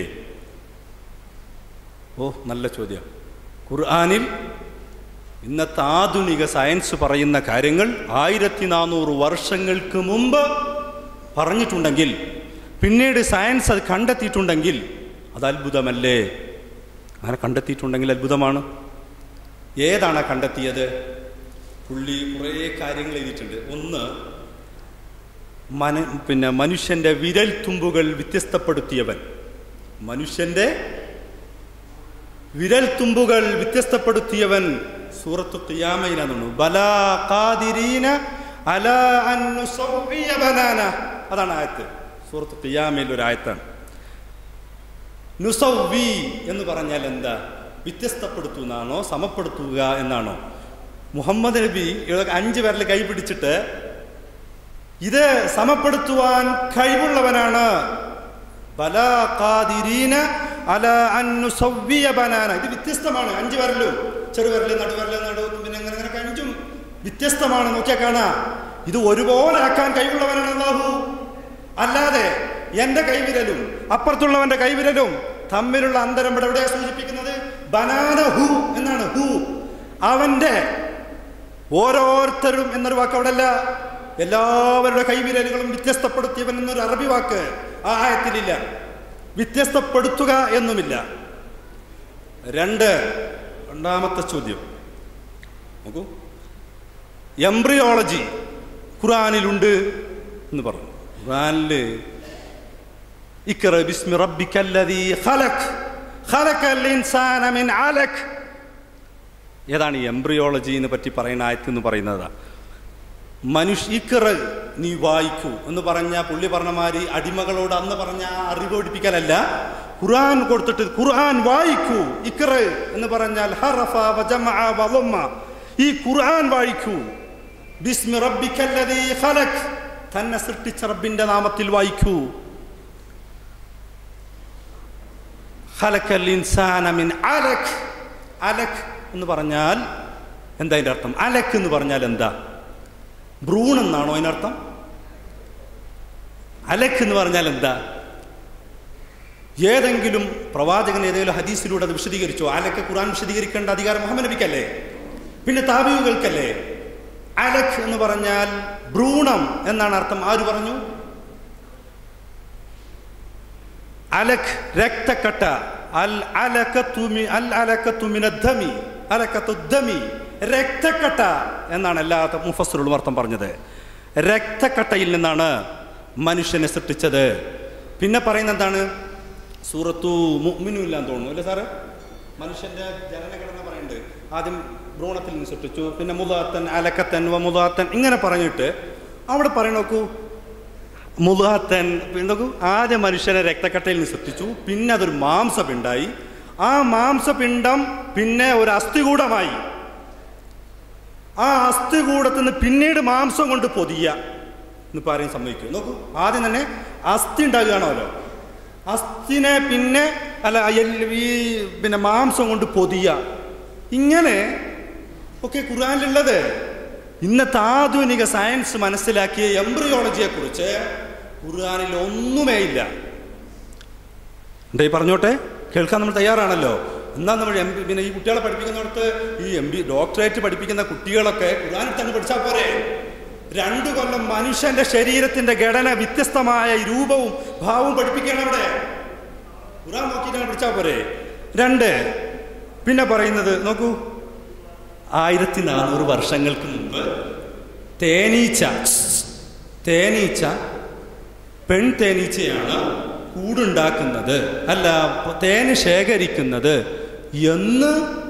ഓ നല്ല ചോദ്യം ഖുർആാനിൽ ഇന്നത്തെ ആധുനിക സയൻസ് പറയുന്ന കാര്യങ്ങൾ ആയിരത്തി നാനൂറ് വർഷങ്ങൾക്ക് മുമ്പ് പറഞ്ഞിട്ടുണ്ടെങ്കിൽ പിന്നീട് സയൻസ് അത് കണ്ടെത്തിയിട്ടുണ്ടെങ്കിൽ അത് അത്ഭുതമല്ലേ അങ്ങനെ കണ്ടെത്തിയിട്ടുണ്ടെങ്കിൽ അത്ഭുതമാണ് ഏതാണ് കണ്ടെത്തിയത് പുള്ളി കുറേ കാര്യങ്ങൾ എഴുതിയിട്ടുണ്ട് ഒന്ന് മന പിന്നെ മനുഷ്യൻ്റെ വിരൽ തുമ്പുകൾ വ്യത്യസ്തപ്പെടുത്തിയവൻ മനുഷ്യൻ്റെ വിരൽ തുമ്പുകൾ വ്യത്യസ്തപ്പെടുത്തിയവൻ സൂറത്തു ഖിയാമയിലാണെന്നു ബലാ ഖാദിരീന അലാ അൻ നുസവ്വിയ ബനാന അതാണ് ആയത്ത് സൂറത്ത് ഖിയാമയിൽ ഒരു ആയത്താണ് നുസവ്വി എന്ന് പറഞ്ഞാൽ എന്താ വ്യത്യസ്തപ്പെടുത്തുന്നാണോ സമപ്പെടുത്തുക എന്നാണോ മുഹമ്മദ് നബി ഇവിടെ അഞ്ച് പേരിൽ കൈ പിടിച്ചിട്ട് ഇത് സമപ്പെടുത്തുവാൻ കഴിവുള്ളവനാണ് ബലാ ഖാദിരീന അല അൻ നുസവ്വിയ ബനാന ഇത് വ്യത്യസ്തമാണ് അഞ്ച് വിരലും ചെറുവിരല് നടുവിരല് നടു പിന്നെ അങ്ങനെ അങ്ങനെ അഞ്ചും വ്യത്യസ്തമാണ് നോക്കിയാൽ കാണാ ഇത് ഒരുപോലെ ആക്കാൻ കഴിവുള്ളവനാണ് അല്ലാഹു അല്ലാതെ എന്റെ കൈവിരലും അപ്പുറത്തുള്ളവന്റെ കൈവിരലും തമ്മിലുള്ള അന്തരം ഇവിടെ എവിടെയാ സൂചിപ്പിക്കുന്നത് ബനാന ഹു എന്നാണ് ഹു അവന്റെ ഓരോരുത്തരും എന്നൊരു വാക്ക് അവിടെ അല്ല എല്ലാവരുടെ കൈവിരലുകളും വ്യത്യസ്തപ്പെടുത്തിയവൻ എന്നൊരു അറബി വാക്ക് ആ ആയത്തിലില്ല വ്യത്യസ്തപ്പെടുത്തുക എന്നുമില്ല രണ്ട് രണ്ടാമത്തെ ചോദ്യം നോക്കൂ എംബ്രിയോളജി ഖുറാനിലുണ്ട് എന്ന് പറഞ്ഞു ഖുറാനില് ഇക്ര ബിസ്മി റബ്ബിക്കല്ലദീ ഖലഖ് ഖലഖൽ ഇൻസാന മിൻ അലഖ് ഏതാണ് ഈ എംബ്രിയോളജിനെ പറ്റി പറയുന്ന ആയത്ത് എന്ന് പറയുന്നത് മനുഷ്യ ഇക്ര നീ വായിക്കൂ എന്ന് പറഞ്ഞ പുള്ളി പറഞ്ഞ മാതിരി അടിമകളോട് അന്ന് പറഞ്ഞ ആ അറിവ് പഠിപ്പിക്കലല്ല ഖുർആൻ കൊടുത്തിട്ട് ഖുർആൻ വായിക്കൂ ഇക്ര എന്ന് പറഞ്ഞാൽ ഹറഫ വജമഅ വളമ്മ ഈ ഖുർആൻ വായിക്കൂ ബിസ്മി റബ്ബിക്കല്ലദീ ഖലഖ് തന്നെ സൃഷ്ടിച്ച റബ്ബിന്റെ നാമത്തിൽ വായിക്കൂ ഖലഖൽ ഇൻസാന മിൻ അലഖ് അലഖ് എന്ന് പറഞ്ഞാൽ എന്താ അതിന്റെ അർത്ഥം അലഖ് എന്ന് പറഞ്ഞാൽ എന്താ ഭ്രൂൺ എന്നാണോ അതിനർത്ഥം അലഖ് എന്ന് പറഞ്ഞാൽ എന്താ ഏതെങ്കിലും പ്രവാചകൻ ഏതെങ്കിലും ഹദീസിലൂടെ അത് വിശദീകരിച്ചോ അലക്ക് ഖുർആൻ വിശദീകരിക്കേണ്ട അധികാരം മുഹമ്മദ് നബിക്കല്ലേ പിന്നെ താബിയുകൾക്കല്ലേ അലഖ് എന്ന് പറഞ്ഞാൽ ഭ്രൂണം എന്നാണ് അർത്ഥം ആര് പറഞ്ഞു അലഖ് രക്തക്കട്ട അൽ അലക്കത്തു മി- അൽ അലക്കത്തു മിനദ്ദമി അലക്കത്തു ദമി രക്തക്കട്ട എന്നാണ് എല്ലാ മുഫസ്സറുകളും അർത്ഥം പറഞ്ഞത് രക്തക്കട്ടയിൽ നിന്നാണ് മനുഷ്യനെ സൃഷ്ടിച്ചത് പിന്നെ പറയുന്ന എന്താണ് സൂറത്തു മുഅ്മിനുമില്ലാന്ന് തോന്നുന്നു അല്ലേ സാറ് മനുഷ്യന്റെ ജനനഘടന പറയുന്നുണ്ട് ആദ്യം ഭ്രൂണത്തിൽ നിന്ന് സൃഷ്ടിച്ചു പിന്നെ മുതാത്തൻ അലക്കത്തൻ വ മുതാത്തൻ ഇങ്ങനെ പറഞ്ഞിട്ട് അവിടെ പറയണ നോക്കൂ മുതാത്തൻ നോക്കൂ ആദ്യം മനുഷ്യനെ രക്തക്കട്ടയിൽ നിന്ന് സൃഷ്ടിച്ചു പിന്നെ അതൊരു മാംസപിണ്ടായി ആ മാംസപിണ്ഡം പിന്നെ ഒരു അസ്ഥികൂടമായി ആ അസ്ഥികൂടത്തിൽ നിന്ന് പിന്നീട് മാംസം കൊണ്ട് പൊതിയ എന്ന് പറയും സമ്മതിക്കും നോക്കൂ ആദ്യം തന്നെ അസ്ഥി ഉണ്ടാകുകയാണല്ലോ അസ്ഥിനെ പിന്നെ അല്ല എല്ല് ഈ പിന്നെ മാംസം കൊണ്ട് പൊതിയ ഇങ്ങനെ ഒക്കെ ഖുർആനിലുള്ളത് ഇന്നത്തെ ആധുനിക സയൻസ് മനസ്സിലാക്കിയ എംബ്രിയോളജിയെ കുറിച്ച് ഖുർആനിൽ ഒന്നുമേ ഇല്ല എന്തായി പറഞ്ഞോട്ടെ കേൾക്കാൻ നമ്മൾ തയ്യാറാണല്ലോ എന്നാ നമ്മൾ എം പി പിന്നെ ഈ കുട്ടികളെ പഠിപ്പിക്കുന്നിടത്ത് ഈ എം ബി ഡോക്ടറേറ്റ് പഠിപ്പിക്കുന്ന കുട്ടികളൊക്കെ ഖുർആനിൽ തന്നെ പഠിച്ചാൽ പോരെ രണ്ടു കൊല്ലം മനുഷ്യന്റെ ശരീരത്തിന്റെ ഘടന വ്യത്യസ്തമായ ഈ രൂപവും ഭാവവും പഠിപ്പിക്കണം അവിടെ ഖുർആൻ നോക്കിയിട്ടാണ് പഠിച്ചാൽ പോരെ രണ്ട് പിന്നെ പറയുന്നത് നോക്കൂ ആയിരത്തി നാനൂറ് വർഷങ്ങൾക്ക് മുമ്പ് തേനീച്ച തേനീച്ച പെൺ തേനീച്ചയാണ് കൂടുണ്ടാക്കുന്നത് അല്ല തേന് ശേഖരിക്കുന്നത് എന്ന്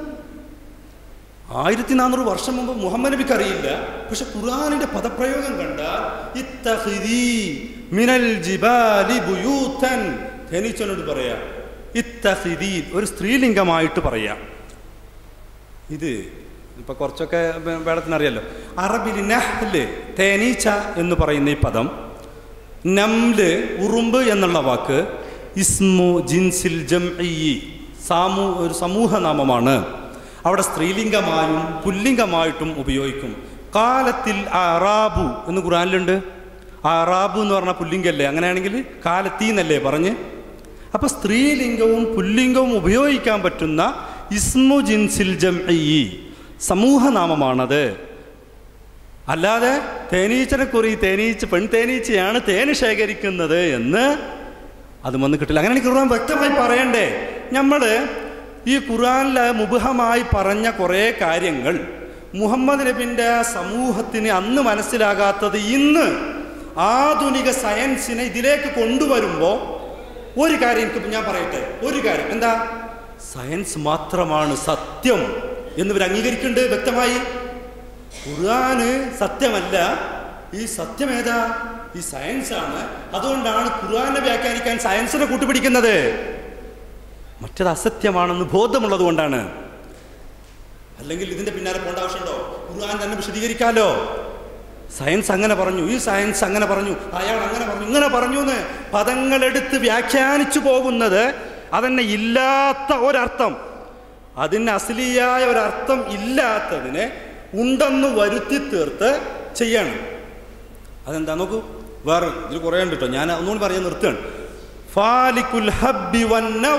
ആയിരത്തി നാനൂറ് വർഷം മുമ്പ് മുഹമ്മദ് നബിക്ക് അറിയില്ല പക്ഷെ ഖുർആാനിന്റെ പദപ്രയോഗം കണ്ടാൽ ഇത്തഖിദീ മിനൽ ജിബാലി ബുയൂത്തൻ തേനീച്ചനോട് പറയാ ഇത്തഖിദീ ഒരു സ്ത്രീലിംഗമായിട്ട് പറയാം ഇത് ഇപ്പൊ കുറച്ചൊക്കെ വേടത്തിന് അറിയാലോ അറബിൽ നഹ്ല് തേനീച്ച എന്ന് പറയുന്ന ഈ പദം നംല് ഉറുമ്പ് എന്നുള്ള വാക്ക് ഇസ്മു ജിൻസിൽ ജംഇ സാമൂ ഒരു സമൂഹ നാമമാണ് അവിടെ സ്ത്രീലിംഗമായും പുല്ലിംഗമായിട്ടും ഉപയോഗിക്കും കാലത്തിൽ അറാബു എന്ന് ഖുറാനിലുണ്ട് അറാബു എന്ന് പറഞ്ഞ പുല്ലിംഗല്ലേ അങ്ങനെയാണെങ്കിൽ കാലത്തി എന്നല്ലേ പറഞ്ഞ് അപ്പൊ സ്ത്രീലിംഗവും പുല്ലിംഗവും ഉപയോഗിക്കാൻ പറ്റുന്ന ഇസ്മു ജിൻസിൽ ജംഇ സമൂഹനാമമാണത് അല്ലാതെ തേനീച്ചനെ കുറി തേനീച്ച പെൺ തേനീച്ചയാണ് തേന് ശേഖരിക്കുന്നത് എന്ന് അതും വന്ന് കിട്ടില്ല അങ്ങനെ ഖുർആൻ വ്യക്തമായി പറയണ്ടേ നമ്മൾ ഈ ഖുർആനിൽ മുബഹമായി പറഞ്ഞ കുറേ കാര്യങ്ങൾ മുഹമ്മദ് നബിൻ്റെ സമൂഹത്തിന് അന്ന് മനസ്സിലാകാത്തത് ഇന്ന് ആധുനിക സയൻസിനെ ഇതിലേക്ക് കൊണ്ടുവരുമ്പോൾ ഒരു കാര്യം എനിക്ക് ഞാൻ പറയട്ടെ ഒരു കാര്യം എന്താ സയൻസ് മാത്രമാണ് സത്യം എന്നിവർ അംഗീകരിക്കുന്നുണ്ട് വ്യക്തമായി ഖുർആന് സത്യമല്ല ഈ സത്യം ഏതാ ഈ സയൻസ് ആണ് അതുകൊണ്ടാണ് ഖുർആനെ വ്യാഖ്യാനിക്കാൻ സയൻസിനെ കൂട്ടുപിടിക്കുന്നത് മറ്റത് അസത്യമാണെന്ന് ബോധമുള്ളത് കൊണ്ടാണ് അല്ലെങ്കിൽ ഇതിന്റെ പിന്നാലെ പോകേണ്ട ആവശ്യമുണ്ടോ ഖുർആൻ തന്നെ വിശദീകരിക്കാലോ സയൻസ് അങ്ങനെ പറഞ്ഞു ഈ സയൻസ് അങ്ങനെ പറഞ്ഞു അയാൾ അങ്ങനെ പറഞ്ഞു ഇങ്ങനെ പറഞ്ഞു എന്ന് പദങ്ങളെടുത്ത് വ്യാഖ്യാനിച്ചു പോകുന്നത് അതന്നെ ഇല്ലാത്ത ഒരർത്ഥം അതിന് അസലിയായ ഒരർത്ഥം ഇല്ലാത്തതിനെ ഉണ്ടെന്ന് വരുത്തി തീർത്ത് ചെയ്യണം അതെന്താ നോക്കൂ വേറെ ഇതിൽ കുറേ ഉണ്ട് കേട്ടോ ഞാൻ ഒന്നുകൂടി പറയാൻ നിർത്തുകയാണ് ഫാലിക്കുൽ ഹബ്ബി വന്നവ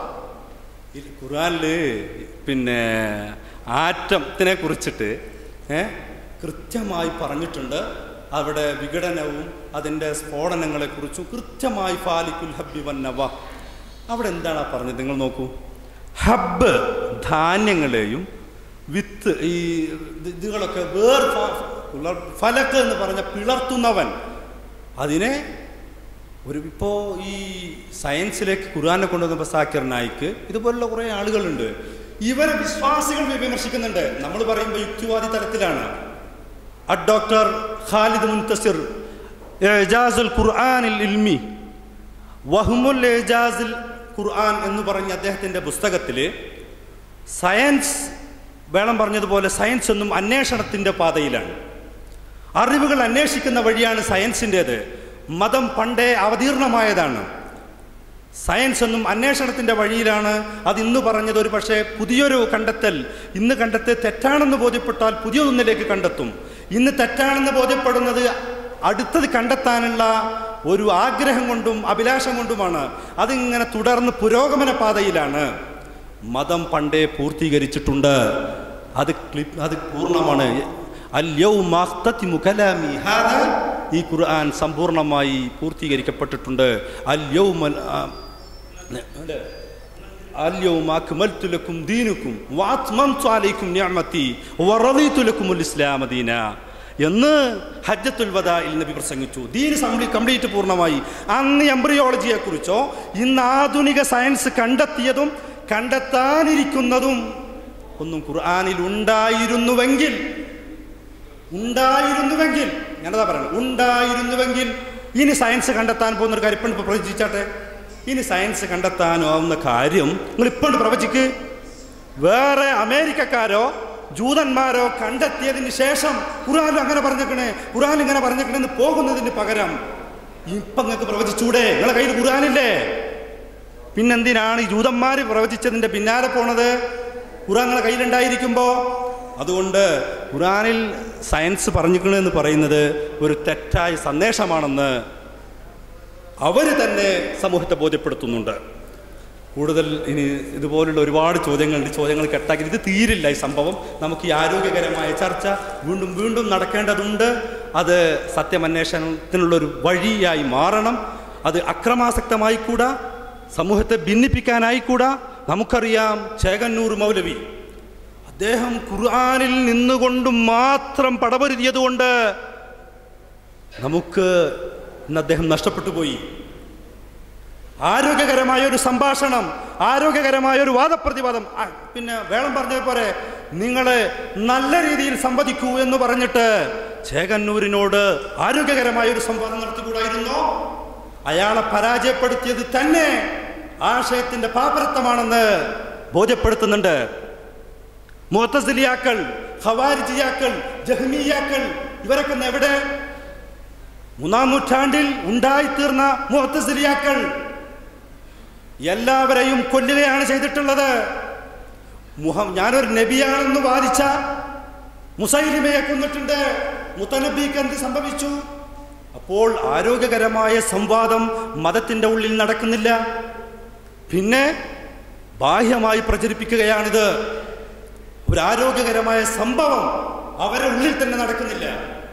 ഈ ഖുർആനില് പിന്നെ ആറ്റത്തിനെ കുറിച്ചിട്ട് ഏ, കൃത്യമായി പറഞ്ഞിട്ടുണ്ട് അവിടെ വിഘടനവും അതിൻ്റെ സ്ഫോടനങ്ങളെക്കുറിച്ചും കൃത്യമായി ഫാലിക്കുൽ ഹബ്ബി വന്നവ അവിടെ എന്താണ് ആ പറഞ്ഞത് നിങ്ങൾ നോക്കൂ ഹബ്ബ് ധാന്യങ്ങളെയും വിത്ത് ഈ ഇത് ഇതുകളൊക്കെ വേർ ഫ- ഫലക്ക് എന്ന് പറഞ്ഞ പിളർത്തുന്നവൻ അതിനെ ഒരു ഇപ്പോൾ ഈ സയൻസിലേക്ക് ഖുർആനെ കൊണ്ടുവന്നപ്പോൾ സാക്കിർ നായിക്ക് ഇതുപോലുള്ള കുറേ ആളുകളുണ്ട് ഇവരെ വിശ്വാസികൾ വിമർശിക്കുന്നുണ്ട് നമ്മൾ പറയുമ്പോൾ യുക്തിവാദി തലത്തിലാണ് അഡ് ഡോക്ടർ ഖാലിദ് മുൻതസിർ എജാസുൽ ഖുർആനിൽ ഇൽമി വഹ്മുൽ എജാസുൽ ഖുർആൻ എന്ന് പറഞ്ഞ അദ്ദേഹത്തിൻ്റെ പുസ്തകത്തിൽ സയൻസ് വേണം പറഞ്ഞതുപോലെ സയൻസ് എന്നും അന്വേഷണത്തിൻ്റെ പാതയിലാണ് അറിവുകൾ അന്വേഷിക്കുന്ന വഴിയാണ് സയൻസിൻ്റേത് മതം പണ്ടേ അവതീർണമായതാണ് സയൻസ് എന്നും അന്വേഷണത്തിൻ്റെ വഴിയിലാണ് അത് ഇന്ന് പറഞ്ഞത് ഒരു പക്ഷേ പുതിയൊരു കണ്ടെത്തൽ ഇന്ന് കണ്ടെത്തി തെറ്റാണെന്ന് ബോധ്യപ്പെട്ടാൽ പുതിയതൊന്നിലേക്ക് കണ്ടെത്തും ഇന്ന് തെറ്റാണെന്ന് ബോധ്യപ്പെടുന്നത് അടുത്തത് കണ്ടെത്താനുള്ള ഒരു ആഗ്രഹം കൊണ്ടും അഭിലാഷം കൊണ്ടുമാണ് അതിങ്ങനെ തുടർന്ന് പുരോഗമന പാതയിലാണ് മതം പണ്ടേ പൂർത്തീകരിച്ചിട്ടുണ്ട് അത് ക്ലിപ്പ് അത് പൂർണ്ണമാണ് അല്യൗമ അഖ്തതിമു കലാമി ഹാദാ ഈ ഖുർആൻ സമ്പൂർണ്ണമായി പൂർത്തീകരിക്കപ്പെട്ടിട്ടുണ്ട് അല്യൗമ اليوم أكملت لكم دينكم وأتممت عليكم نعمتي ورضيت لكم الإسلام دينا എന്ന് ഹജ്ജത്തുൽ വദായിൽ നബി പ്രസംഗിച്ചു ദീന് കംപ്ലീ കംപ്ലീറ്റ് പൂർണ്ണമായി അന്ന് എംബ്രിയോളജിയെ കുറിച്ചോ ഇന്ന് ആധുനിക സയൻസ് കണ്ടെത്തിയതും കണ്ടെത്താനിരിക്കുന്നതും ഒന്നും ഖുർആാനിൽ ഉണ്ടായിരുന്നുവെങ്കിൽ ഉണ്ടായിരുന്നുവെങ്കിൽ ഞാനതാ പറയണം ഉണ്ടായിരുന്നുവെങ്കിൽ ഇനി സയൻസ് കണ്ടെത്താൻ പോകുന്ന ഒരു കാര്യം ഇപ്പം പ്രവചിച്ചാട്ടെ ഇനി സയൻസ് കണ്ടെത്താനാവുന്ന കാര്യം നിങ്ങൾ ഇപ്പം പ്രവചിക്ക് വേറെ അമേരിക്കക്കാരോ ജൂതന്മാരോ കണ്ടെത്തിയതിന് ശേഷം ഖുറാൻ അങ്ങനെ പറഞ്ഞേക്കണേ ഖുറാൻ ഇങ്ങനെ പറഞ്ഞേക്കണെന്ന് പോകുന്നതിന് പകരം ഇപ്പം നിങ്ങൾക്ക് പ്രവചിച്ചൂടെ നിങ്ങളെ കയ്യിൽ ഖുറാനില്ലേ പിന്നെന്തിനാണ് ഈ ജൂതന്മാർ പ്രവചിച്ചതിൻ്റെ പിന്നാലെ പോണത് ഖുറാൻ നിങ്ങളെ കയ്യിലുണ്ടായിരിക്കുമ്പോൾ അതുകൊണ്ട് ഖുറാനിൽ സയൻസ് പറഞ്ഞിരിക്കണമെന്ന് പറയുന്നത് ഒരു തെറ്റായ സന്ദേശമാണെന്ന് അവർ തന്നെ സമൂഹത്തെ ബോധ്യപ്പെടുത്തുന്നുണ്ട് കൂടുതൽ ഇനി ഇതുപോലുള്ള ഒരുപാട് ചോദ്യങ്ങളുണ്ട് ചോദ്യങ്ങൾ കെട്ടാക്കി ഇത് തീരില്ല ഈ സംഭവം നമുക്ക് ഈ ആരോഗ്യകരമായ ചർച്ച വീണ്ടും വീണ്ടും നടക്കേണ്ടതുണ്ട് അത് സത്യമന്വേഷണത്തിനുള്ളൊരു വഴിയായി മാറണം അത് അക്രമാസക്തമായി കൂടാ സമൂഹത്തെ ഭിന്നിപ്പിക്കാനായി കൂടാ നമുക്കറിയാം ചേകന്നൂർ മൗലവി അദ്ദേഹം ഖുർആാനിൽ നിന്നുകൊണ്ട് മാത്രം പടപൊരുതിയതുകൊണ്ട് നമുക്ക് ഇന്ന് അദ്ദേഹം നഷ്ടപ്പെട്ടു പോയി ആരോഗ്യകരമായ ഒരു സംഭാഷണം ആരോഗ്യകരമായ ഒരു വാദപ്രതിവാദം ആ, പിന്നെ വേളം പറഞ്ഞതുപോലെ നിങ്ങളെ നല്ല രീതിയിൽ സംവദിക്കൂ എന്ന് പറഞ്ഞിട്ട് ചേകന്നൂരിനോട് ആരോഗ്യകരമായ ഒരു സംവാദം നടത്തിക്കൂടായിരുന്നോ അയാളെ പരാജയപ്പെടുത്തിയത് തന്നെ ആശയത്തിന്റെ പാപരത്വമാണെന്ന് ബോധ്യപ്പെടുത്തുന്നുണ്ട് മുഹത്തസിലിയാക്കൾ ഖവാരിജിയാക്കൾ ജഹ്മിയാക്കൾ ഇവരൊക്കെ ഇന്ന് എവിടെ മൂന്നാം നൂറ്റാണ്ടിൽ ഉണ്ടായിത്തീർന്ന മുഹത്തസിലിയാക്കൾ എല്ലാവരെയും കൊല്ലുകയാണ് ചെയ്തിട്ടുള്ളത് മുഹം ഞാനൊരു നബിയാണെന്ന് വാദിച്ച മുസൈലിമയെ കൊന്നിട്ടുണ്ട് മുത്തനബിക്ക് എന്ത് സംഭവിച്ചു അപ്പോൾ ആരോഗ്യകരമായ സംവാദം മതത്തിന്റെ ഉള്ളിൽ നടക്കുന്നില്ല പിന്നെ ബാഹ്യമായി പ്രചരിപ്പിക്കുകയാണിത് ഒരു ആരോഗ്യകരമായ സംഭവം അവരുടെ ഉള്ളിൽ തന്നെ നടക്കുന്നില്ല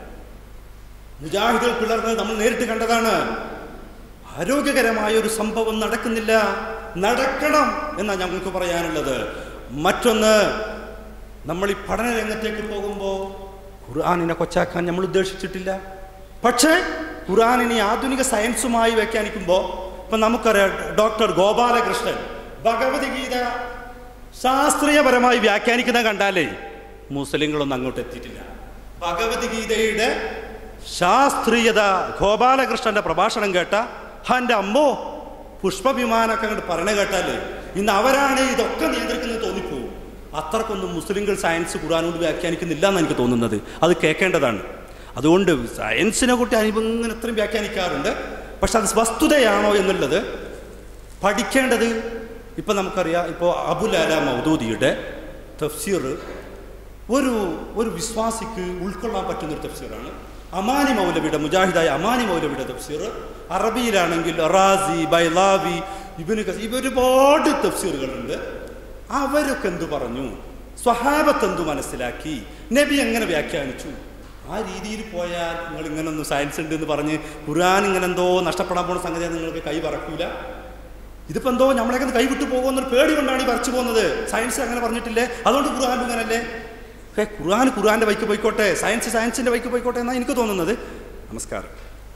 മുജാഹിദുകൾ പിളർന്നത് നമ്മൾ നേരിട്ട് കണ്ടതാണ് ആരോഗ്യകരമായ ഒരു സംഭവം നടക്കുന്നില്ല നടക്കണം എന്നാണ് ഞങ്ങൾക്ക് പറയാനുള്ളത് മറ്റൊന്ന് നമ്മൾ ഈ പഠന രംഗത്തേക്ക് പോകുമ്പോൾ ഖുർആാനിനെ കൊച്ചാക്കാൻ നമ്മൾ ഉദ്ദേശിച്ചിട്ടില്ല പക്ഷേ ഖുർആാനിനെ ആധുനിക സയൻസുമായി വ്യാഖ്യാനിക്കുമ്പോൾ ഇപ്പം നമുക്കറിയാം ഡോക്ടർ ഗോപാലകൃഷ്ണൻ ഭഗവത്ഗീത ശാസ്ത്രീയപരമായി വ്യാഖ്യാനിക്കുന്ന കണ്ടാലേ മുസ്ലിങ്ങളൊന്നും അങ്ങോട്ട് എത്തിയിട്ടില്ല ഭഗവത്ഗീതയുടെ ശാസ്ത്രീയത ഗോപാലകൃഷ്ണന്റെ പ്രഭാഷണം കേട്ട എൻ്റെ അമ്മോ പുഷ്പവിമാനമൊക്കെ അങ്ങോട്ട് പറയണ കേട്ടാലേ ഇന്ന് അവരാണ് ഇതൊക്കെ നിയന്ത്രിക്കുന്നത് തോന്നിപ്പോവും അത്രക്കൊന്നും മുസ്ലിങ്ങൾ സയൻസ് ഖുറാനോട് വ്യാഖ്യാനിക്കുന്നില്ല എന്ന് എനിക്ക് തോന്നുന്നത് അത് കേൾക്കേണ്ടതാണ് അതുകൊണ്ട് സയൻസിനെ കുട്ടി അനുഭവം ഇങ്ങനെ ഇത്രയും വ്യാഖ്യാനിക്കാറുണ്ട് പക്ഷെ അത് വസ്തുതയാണോ എന്നുള്ളത് പഠിക്കേണ്ടത് ഇപ്പം നമുക്കറിയാം ഇപ്പോൾ അബുൽ അല മൗദൂദിയുടെ തഫ്സീർ ഒരു ഒരു വിശ്വാസിക്ക് ഉൾക്കൊള്ളാൻ പറ്റുന്ന ഒരു തഫ്സീറാണ് അമാനി മൗലവിയുടെ മുജാഹിദായ അമാനി മൗലവിയുടെ തഫ്സീർ അറബിയിലാണെങ്കിൽ റാസി ബൈലാവി ഇവന് ഇവ ഒരുപാട് തഫ്സീറുകളുണ്ട് അവരൊക്കെ എന്തു പറഞ്ഞു സ്വഹാബത്ത് എന്തു മനസ്സിലാക്കി നബി എങ്ങനെ വ്യാഖ്യാനിച്ചു ആ രീതിയിൽ പോയാൽ നിങ്ങൾ ഇങ്ങനെ ഒന്ന് സയൻസ് ഉണ്ട് എന്ന് പറഞ്ഞ് ഖുർആൻ ഇങ്ങനെ എന്തോ നഷ്ടപ്പെടാൻ പോണ സംഗതി നിങ്ങൾക്ക് കൈ പറക്കൂല ഇതിപ്പോ എന്തോ നമ്മളെയൊക്കെ ഒന്ന് കൈവിട്ടു പോകുമെന്നൊരു പേടി കൊണ്ടാണ് ഈ പറിച്ചു പോകുന്നത് സയൻസ് അങ്ങനെ പറഞ്ഞിട്ടില്ലേ അതുകൊണ്ട് ഖുർആൻ ഇങ്ങനല്ലേ ഹേ ഖുർആൻ ഖുർആന്റെ വൈക്ക് പോയിക്കോട്ടെ സയൻസ് സയൻസിന്റെ വൈക്ക് പോയിക്കോട്ടെ എന്നാണ് എനിക്ക് തോന്നുന്നത് നമസ്കാരം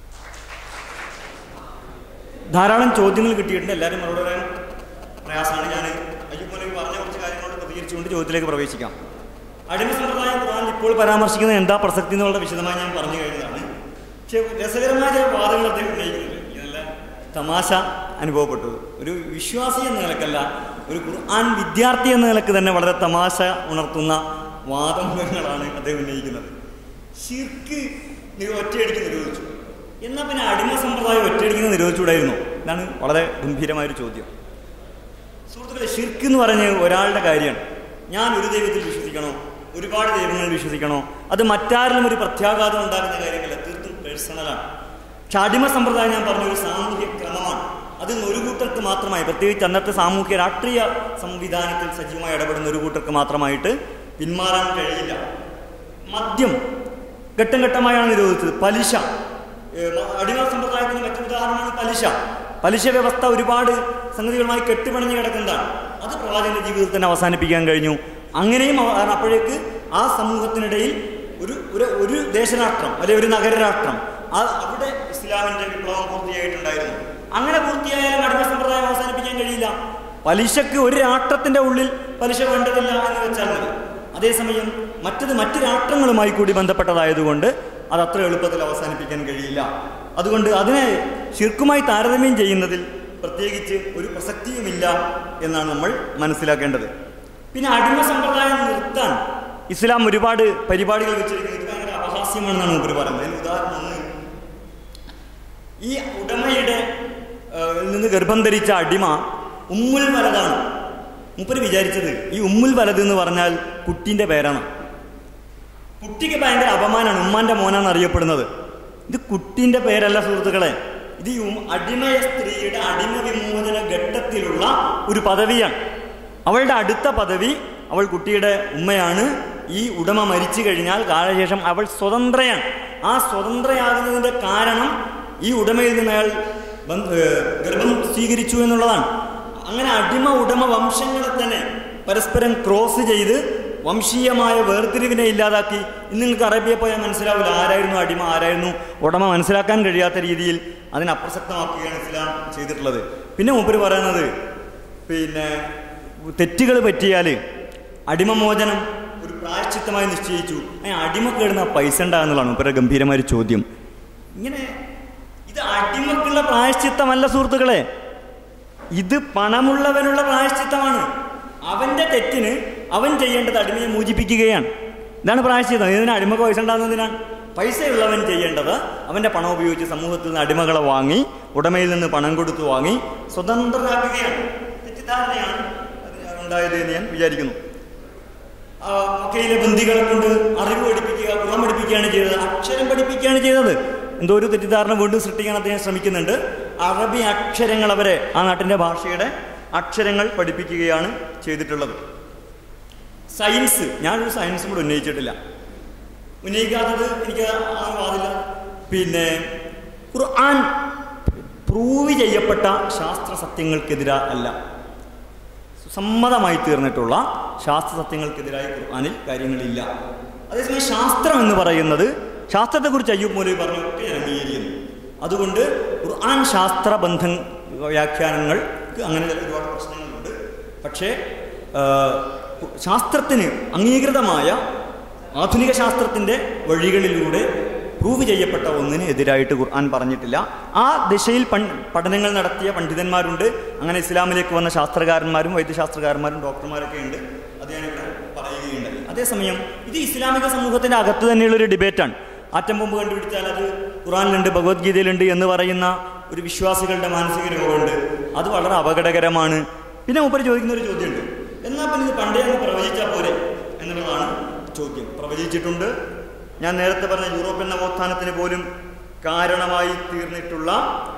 ധാരാളം ചോദ്യങ്ങൾ കിട്ടിയിട്ടുണ്ട് എല്ലാവരും മറുപടി പറയാൻ പ്രയാസമാണ് ഞാൻ അയ്യപ്പോലെ പറഞ്ഞ കുറച്ച് കാര്യങ്ങളോട് പ്രതികരിച്ചുകൊണ്ട് ചോദ്യത്തിലേക്ക് പ്രവേശിക്കാം അടിമ സമ്പ്രദായം ഖുർആൻ ഇപ്പോൾ പരാമർശിക്കുന്നത് എന്താ പ്രസക്തി എന്നുള്ള വിശദമായി ഞാൻ പറഞ്ഞു കഴിഞ്ഞതാണ് പക്ഷേ രസകരമായ ചില വാദങ്ങൾ അദ്ദേഹം ഉന്നയിക്കുന്നുണ്ട് ഈ നല്ല തമാശ അനുഭവപ്പെട്ടു ഒരു വിശ്വാസി എന്ന നിലക്കല്ല ഒരു ഖുർആൻ വിദ്യാർത്ഥി എന്ന നിലക്ക് തന്നെ വളരെ തമാശ ഉണർത്തുന്ന വാദങ്ങളാണ് അദ്ദേഹം ഉന്നയിക്കുന്നത് ഷിർക്ക് നി- ഒറ്റയടിക്ക് നിരോധിച്ചു എന്നാൽ പിന്നെ അടിമ സമ്പ്രദായം ഒറ്റയടിക്ക് നിരോധിച്ചുകൂടായിരുന്നു ഇതാണ് വളരെ ഗംഭീരമായൊരു ചോദ്യം സുഹൃത്തുക്കളെ ഷിർക്ക് എന്ന് പറഞ്ഞ് ഒരാളുടെ കാര്യമാണ് ഞാൻ ഒരു ദൈവത്തിൽ വിശ്വസിക്കണോ ഒരുപാട് ദൈവങ്ങളിൽ വിശ്വസിക്കണോ അത് മറ്റാരിലും ഒരു പ്രത്യാഘാതം ഉണ്ടാക്കുന്ന കാര്യമല്ല തീർത്തും പേഴ്സണലാണ് പക്ഷെ അടിമ സമ്പ്രദായം ഞാൻ പറഞ്ഞ ഒരു സാമൂഹ്യ ക്രമമാണ് അത് ഒരു കൂട്ടർക്ക് മാത്രമായി പ്രത്യേകിച്ച് അന്നത്തെ സാമൂഹ്യ രാഷ്ട്രീയ സംവിധാനത്തിൽ സജീവമായി ഇടപെടുന്ന ഒരു കൂട്ടർക്ക് മാത്രമായിട്ട് പിന്മാറാൻ കഴിയില്ല മദ്യം ഘട്ടം ഘട്ടമായാണ് നിരോധിച്ചത് പലിശ ഏഹ് മ- അടിമ സമ്പ്രദായത്തിന് മറ്റൊരു ഉദാഹരണമാണ് പലിശ പലിശ വ്യവസ്ഥ ഒരുപാട് സംഗതികളുമായി കെട്ടുപണിഞ്ഞ് കിടക്കുന്നതാണ് അത് പ്രവാചകന്റെ ജീവിതത്തിൽ തന്നെ അവസാനിപ്പിക്കാൻ കഴിഞ്ഞു അങ്ങനെയും അവ- അപ്പോഴേക്ക് ആ സമൂഹത്തിനിടയിൽ ഒരു ഒരു ഒരു ദേശരാഷ്ട്രം അല്ലെ ഒരു നഗരരാഷ്ട്രം ആ അവിടെ ഇസ്ലാമിന്റെ വിപ്ലവം പൂർത്തിയായിട്ടുണ്ടായിരുന്നു അങ്ങനെ പൂർത്തിയായാലും അടിമ സമ്പ്രദായം അവസാനിപ്പിക്കാൻ കഴിയില്ല പലിശക്ക് ഒരു രാഷ്ട്രത്തിന്റെ ഉള്ളിൽ പലിശ വേണ്ടതില്ല എന്ന് വെച്ചാൽ മതി അതേസമയം മറ്റത് മറ്റ് രാഷ്ട്രങ്ങളുമായി കൂടി ബന്ധപ്പെട്ടതായതുകൊണ്ട് അത് അത്ര എളുപ്പത്തിൽ അവസാനിപ്പിക്കാൻ കഴിയില്ല അതുകൊണ്ട് അതിനെ ശിർക്കുമായി താരതമ്യം ചെയ്യുന്നതിൽ പ്രത്യേകിച്ച് ഒരു പ്രസക്തിയുമില്ല എന്നാണ് നമ്മൾ മനസ്സിലാക്കേണ്ടത് പിന്നെ അടിമ സമ്പ്രദായം നിർത്താൻ ഇസ്ലാം ഒരുപാട് പരിപാടികൾ വെച്ചിരിക്കുന്നത് ഇത് ഭയങ്കര അപഹാസ്യമാണെന്നാണ് മുമ്പ് പറയുന്നത് അതിന് ഉദാഹരണം ഒന്ന് ഈ ഉടമയുടെ ആ, നിന്ന് ഗർഭം ധരിച്ച അടിമ ഉമ്മുൽ വലതാണ് മൂപ്പര് വിചാരിച്ചത് ഈ ഉമ്മുൽ വലത് എന്ന് പറഞ്ഞാൽ കുട്ടീൻ്റെ പേരാണ് കുട്ടിക്ക് ഭയങ്കര അപമാനമാണ് ഉമ്മാന്റെ മോനാണ് അറിയപ്പെടുന്നത് ഇത് കുട്ടീൻ്റെ പേരല്ല സുഹൃത്തുക്കളെ ഇത് ഈ ഉം- അടിമയ സ്ത്രീയുടെ അടിമ വിമോചന ഘട്ടത്തിലുള്ള ഒരു പദവിയാണ് അവളുടെ അടുത്ത പദവി അവൾ കുട്ടിയുടെ ഉമ്മയാണ് ഈ ഉടമ മരിച്ചു കഴിഞ്ഞാൽ കാലശേഷം അവൾ സ്വതന്ത്രയാണ് ആ സ്വതന്ത്രയാകുന്നതിൻ്റെ കാരണം ഈ ഉടമയിൽ നിന്ന് അയാൾ ബന്ധ- ഏഹ് ഗർഭം സ്വീകരിച്ചു എന്നുള്ളതാണ് അങ്ങനെ അടിമ ഉടമ വംശങ്ങളെ തന്നെ പരസ്പരം ക്രോസ് ചെയ്ത് വംശീയമായ വേർതിരിവിനെ ഇല്ലാതാക്കി ഇന്ന് നിങ്ങൾക്ക് അറേബ്യ പോയാൽ മനസ്സിലാവില്ല ആരായിരുന്നു അടിമ ആരായിരുന്നു ഉടമ മനസ്സിലാക്കാൻ കഴിയാത്ത രീതിയിൽ അതിനെ അപ്രസക്തമാക്കുകയാണ് ഇസ്ലാം ചെയ്തിട്ടുള്ളത് പിന്നെ മൂപ്പര് പറയുന്നത് പിന്നെ തെറ്റുകൾ പറ്റിയാൽ അടിമമോചനം ഒരു പ്രായശ്ചിത്തമായി നിശ്ചയിച്ചു അതിന് അടിമക്കേടുന്ന പൈസ ഉണ്ടാകുന്നതാണ് മൂപ്പരുടെ ഗംഭീരമായ ഒരു ചോദ്യം ഇങ്ങനെ ഇത് അടിമക്കുള്ള പ്രായശ്ചിത്തമല്ല സുഹൃത്തുക്കളെ ഇത് പണമുള്ളവനുള്ള പ്രായശ്ചിത്തമാണ് അവന്റെ തെറ്റിന് അവൻ ചെയ്യേണ്ടത് അടിമയെ മോചിപ്പിക്കുകയാണ് ഇതാണ് പ്രായശ്ചിത്തം ഇതിന് അടിമക്ക് പൈസ ഉണ്ടാകുന്നതിനാണ് പൈസയുള്ളവൻ ചെയ്യേണ്ടത് അവന്റെ പണം ഉപയോഗിച്ച് സമൂഹത്തിൽ നിന്ന് അടിമകളെ വാങ്ങി ഉടമയിൽ നിന്ന് പണം കൊടുത്തു വാങ്ങി സ്വതന്ത്രരാക്കുകയാണ് തെറ്റിദ്ധാരണയാണ് അതിന് ഉണ്ടായത് എന്ന് ഞാൻ വിചാരിക്കുന്നു ആ, മക്കയിലെ ബന്ദികളെ കൊണ്ട് അറിവ് പഠിപ്പിക്കുക ഗുണം പഠിപ്പിക്കുകയാണ് ചെയ്തത് അക്ഷരം പഠിപ്പിക്കുകയാണ് ചെയ്തത് എന്തോ ഒരു തെറ്റിദ്ധാരണ വീണ്ടും സൃഷ്ടിക്കാൻ അദ്ദേഹം ശ്രമിക്കുന്നുണ്ട് അറബി അക്ഷരങ്ങൾ അവരെ ആ നാട്ടിൻ്റെ ഭാഷയുടെ അക്ഷരങ്ങൾ പഠിപ്പിക്കുകയാണ് ചെയ്തിട്ടുള്ളത് സയൻസ് ഞാനൊരു സയൻസും കൂടെ ഉന്നയിച്ചിട്ടില്ല ഉന്നയിക്കാത്തത് എനിക്ക് ആ വാദില്ല പിന്നെ ഖുർആൻ പ്രൂവ് ചെയ്യപ്പെട്ട ശാസ്ത്ര സത്യങ്ങൾക്കെതിരെ അല്ല സമ്മതമായി തീർന്നിട്ടുള്ള ശാസ്ത്ര സത്യങ്ങൾക്കെതിരായി ഖുർആാനിൽ കാര്യങ്ങളില്ല അതേസമയം ശാസ്ത്രം എന്ന് പറയുന്നത് ശാസ്ത്രത്തെക്കുറിച്ച് അയ്യൂബ് മൗലവി പറഞ്ഞു ഒക്കെ ഞാൻ അംഗീകരിക്കുന്നു അതുകൊണ്ട് ഖുർആൻ ശാസ്ത്ര ബന്ധം വ്യാഖ്യാനങ്ങൾക്ക് അങ്ങനെ ചില ഒരുപാട് പ്രശ്നങ്ങളുണ്ട് പക്ഷേ ആ, ശാസ്ത്രത്തിന് അംഗീകൃതമായ ആധുനിക ശാസ്ത്രത്തിൻ്റെ വഴികളിലൂടെ പ്രൂവ് ചെയ്യപ്പെട്ട ഒന്നിന് എതിരായിട്ട് ഖുർആൻ പറഞ്ഞിട്ടില്ല ആ ദിശയിൽ പൺ പഠനങ്ങൾ നടത്തിയ പണ്ഡിതന്മാരുണ്ട് അങ്ങനെ ഇസ്ലാമിലേക്ക് വന്ന ശാസ്ത്രകാരന്മാരും വൈദ്യശാസ്ത്രകാരന്മാരും ഡോക്ടർമാരൊക്കെ ഉണ്ട് അത് ഞാനിവിടെ പറയുകയുണ്ടായി അതേസമയം ഇത് ഇസ്ലാമിക സമൂഹത്തിന്റെ അകത്ത് തന്നെയുള്ള ഒരു ഡിബേറ്റാണ് ആറ്റം ബോംബ് കണ്ടുപിടിച്ചാൽ അത് ഖുറാനിലുണ്ട് ഭഗവത്ഗീതയിലുണ്ട് എന്ന് പറയുന്ന ഒരു വിശ്വാസികളുടെ മാനസിക രോഗമുണ്ട് അത് വളരെ അപകടകരമാണ് പിന്നെ മൂപ്പര് ചോദിക്കുന്ന ഒരു ചോദ്യമുണ്ട് എന്നാൽ പിന്നെ ഇത് പണ്ടേ അങ്ങ് പ്രവചിച്ചാൽ പോരെ എന്നുള്ളതാണ് ചോദ്യം പ്രവചിച്ചിട്ടുണ്ട് ഞാൻ നേരത്തെ പറഞ്ഞ യൂറോപ്യൻ നവോത്ഥാനത്തിന് പോലും കാരണമായി തീർന്നിട്ടുള്ള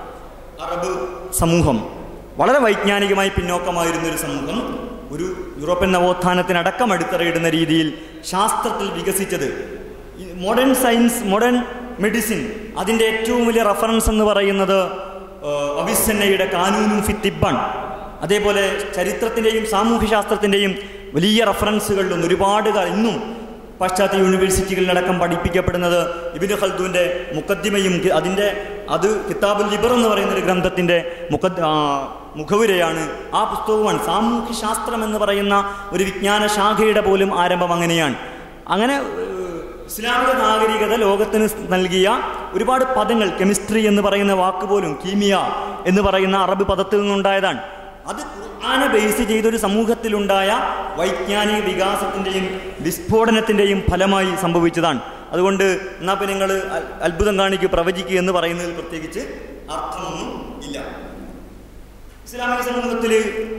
അറബ് സമൂഹം വളരെ വൈജ്ഞാനികമായി പിന്നോക്കമായിരുന്ന ഒരു സമൂഹം ഒരു യൂറോപ്യൻ നവോത്ഥാനത്തിനടക്കം അടിത്തറയിടുന്ന രീതിയിൽ ശാസ്ത്രത്തിൽ വികസിച്ചത് ഈ മോഡേൺ സയൻസ് മോഡേൺ മെഡിസിൻ അതിൻ്റെ ഏറ്റവും വലിയ റെഫറൻസ് എന്ന് പറയുന്നത് ഏഹ്, അവിസന്നയുടെ കാനൂനും ഫിത്തിബാൻ അതേപോലെ ചരിത്രത്തിൻ്റെയും സാമൂഹ്യശാസ്ത്രത്തിൻ്റെയും വലിയ റെഫറൻസുകളിലൊന്നും ഒരുപാട് കാലം ഇന്നും പാശ്ചാത്യ യൂണിവേഴ്സിറ്റികളിലടക്കം പഠിപ്പിക്കപ്പെടുന്നത് ഇബിന് ഖൽദൂൻ്റെ മുക്കദ്ദിമയും കി- അതിൻ്റെ അത് കിതാബുൽ ലിബർ എന്ന് പറയുന്ന ഒരു ഗ്രന്ഥത്തിൻ്റെ മുഖദ് ആ, മുഖവുരയാണ് ആ പുസ്തകവുമാണ് സാമൂഹ്യശാസ്ത്രം എന്ന് പറയുന്ന ഒരു വിജ്ഞാന ശാഖയുടെ പോലും ആരംഭം അങ്ങനെയാണ് അങ്ങനെ ഏഹ്, ഇസ്ലാമിക നാഗരികത ലോകത്തിന് നൽകിയ ഒരുപാട് പദങ്ങൾ കെമിസ്ട്രി എന്ന് പറയുന്ന വാക്ക് പോലും കീമിയ എന്ന് പറയുന്ന അറബ് പദത്തിൽ നിന്നുണ്ടായതാണ് അത് ഖുർആനെ ബേസ് ചെയ്തൊരു സമൂഹത്തിലുണ്ടായ വൈജ്ഞാനിക വികാസത്തിൻ്റെയും വിസ്ഫോടനത്തിൻ്റെയും ഫലമായി സംഭവിച്ചതാണ് അതുകൊണ്ട് എന്നാൽ പിന്നെ നിങ്ങൾ അത്ഭുതം കാണിക്കുക പ്രവചിക്കുക എന്ന് പറയുന്നതിൽ പ്രത്യേകിച്ച് അർത്ഥമൊന്നും ഇല്ല ഇസ്ലാമിക സമൂഹത്തിൽ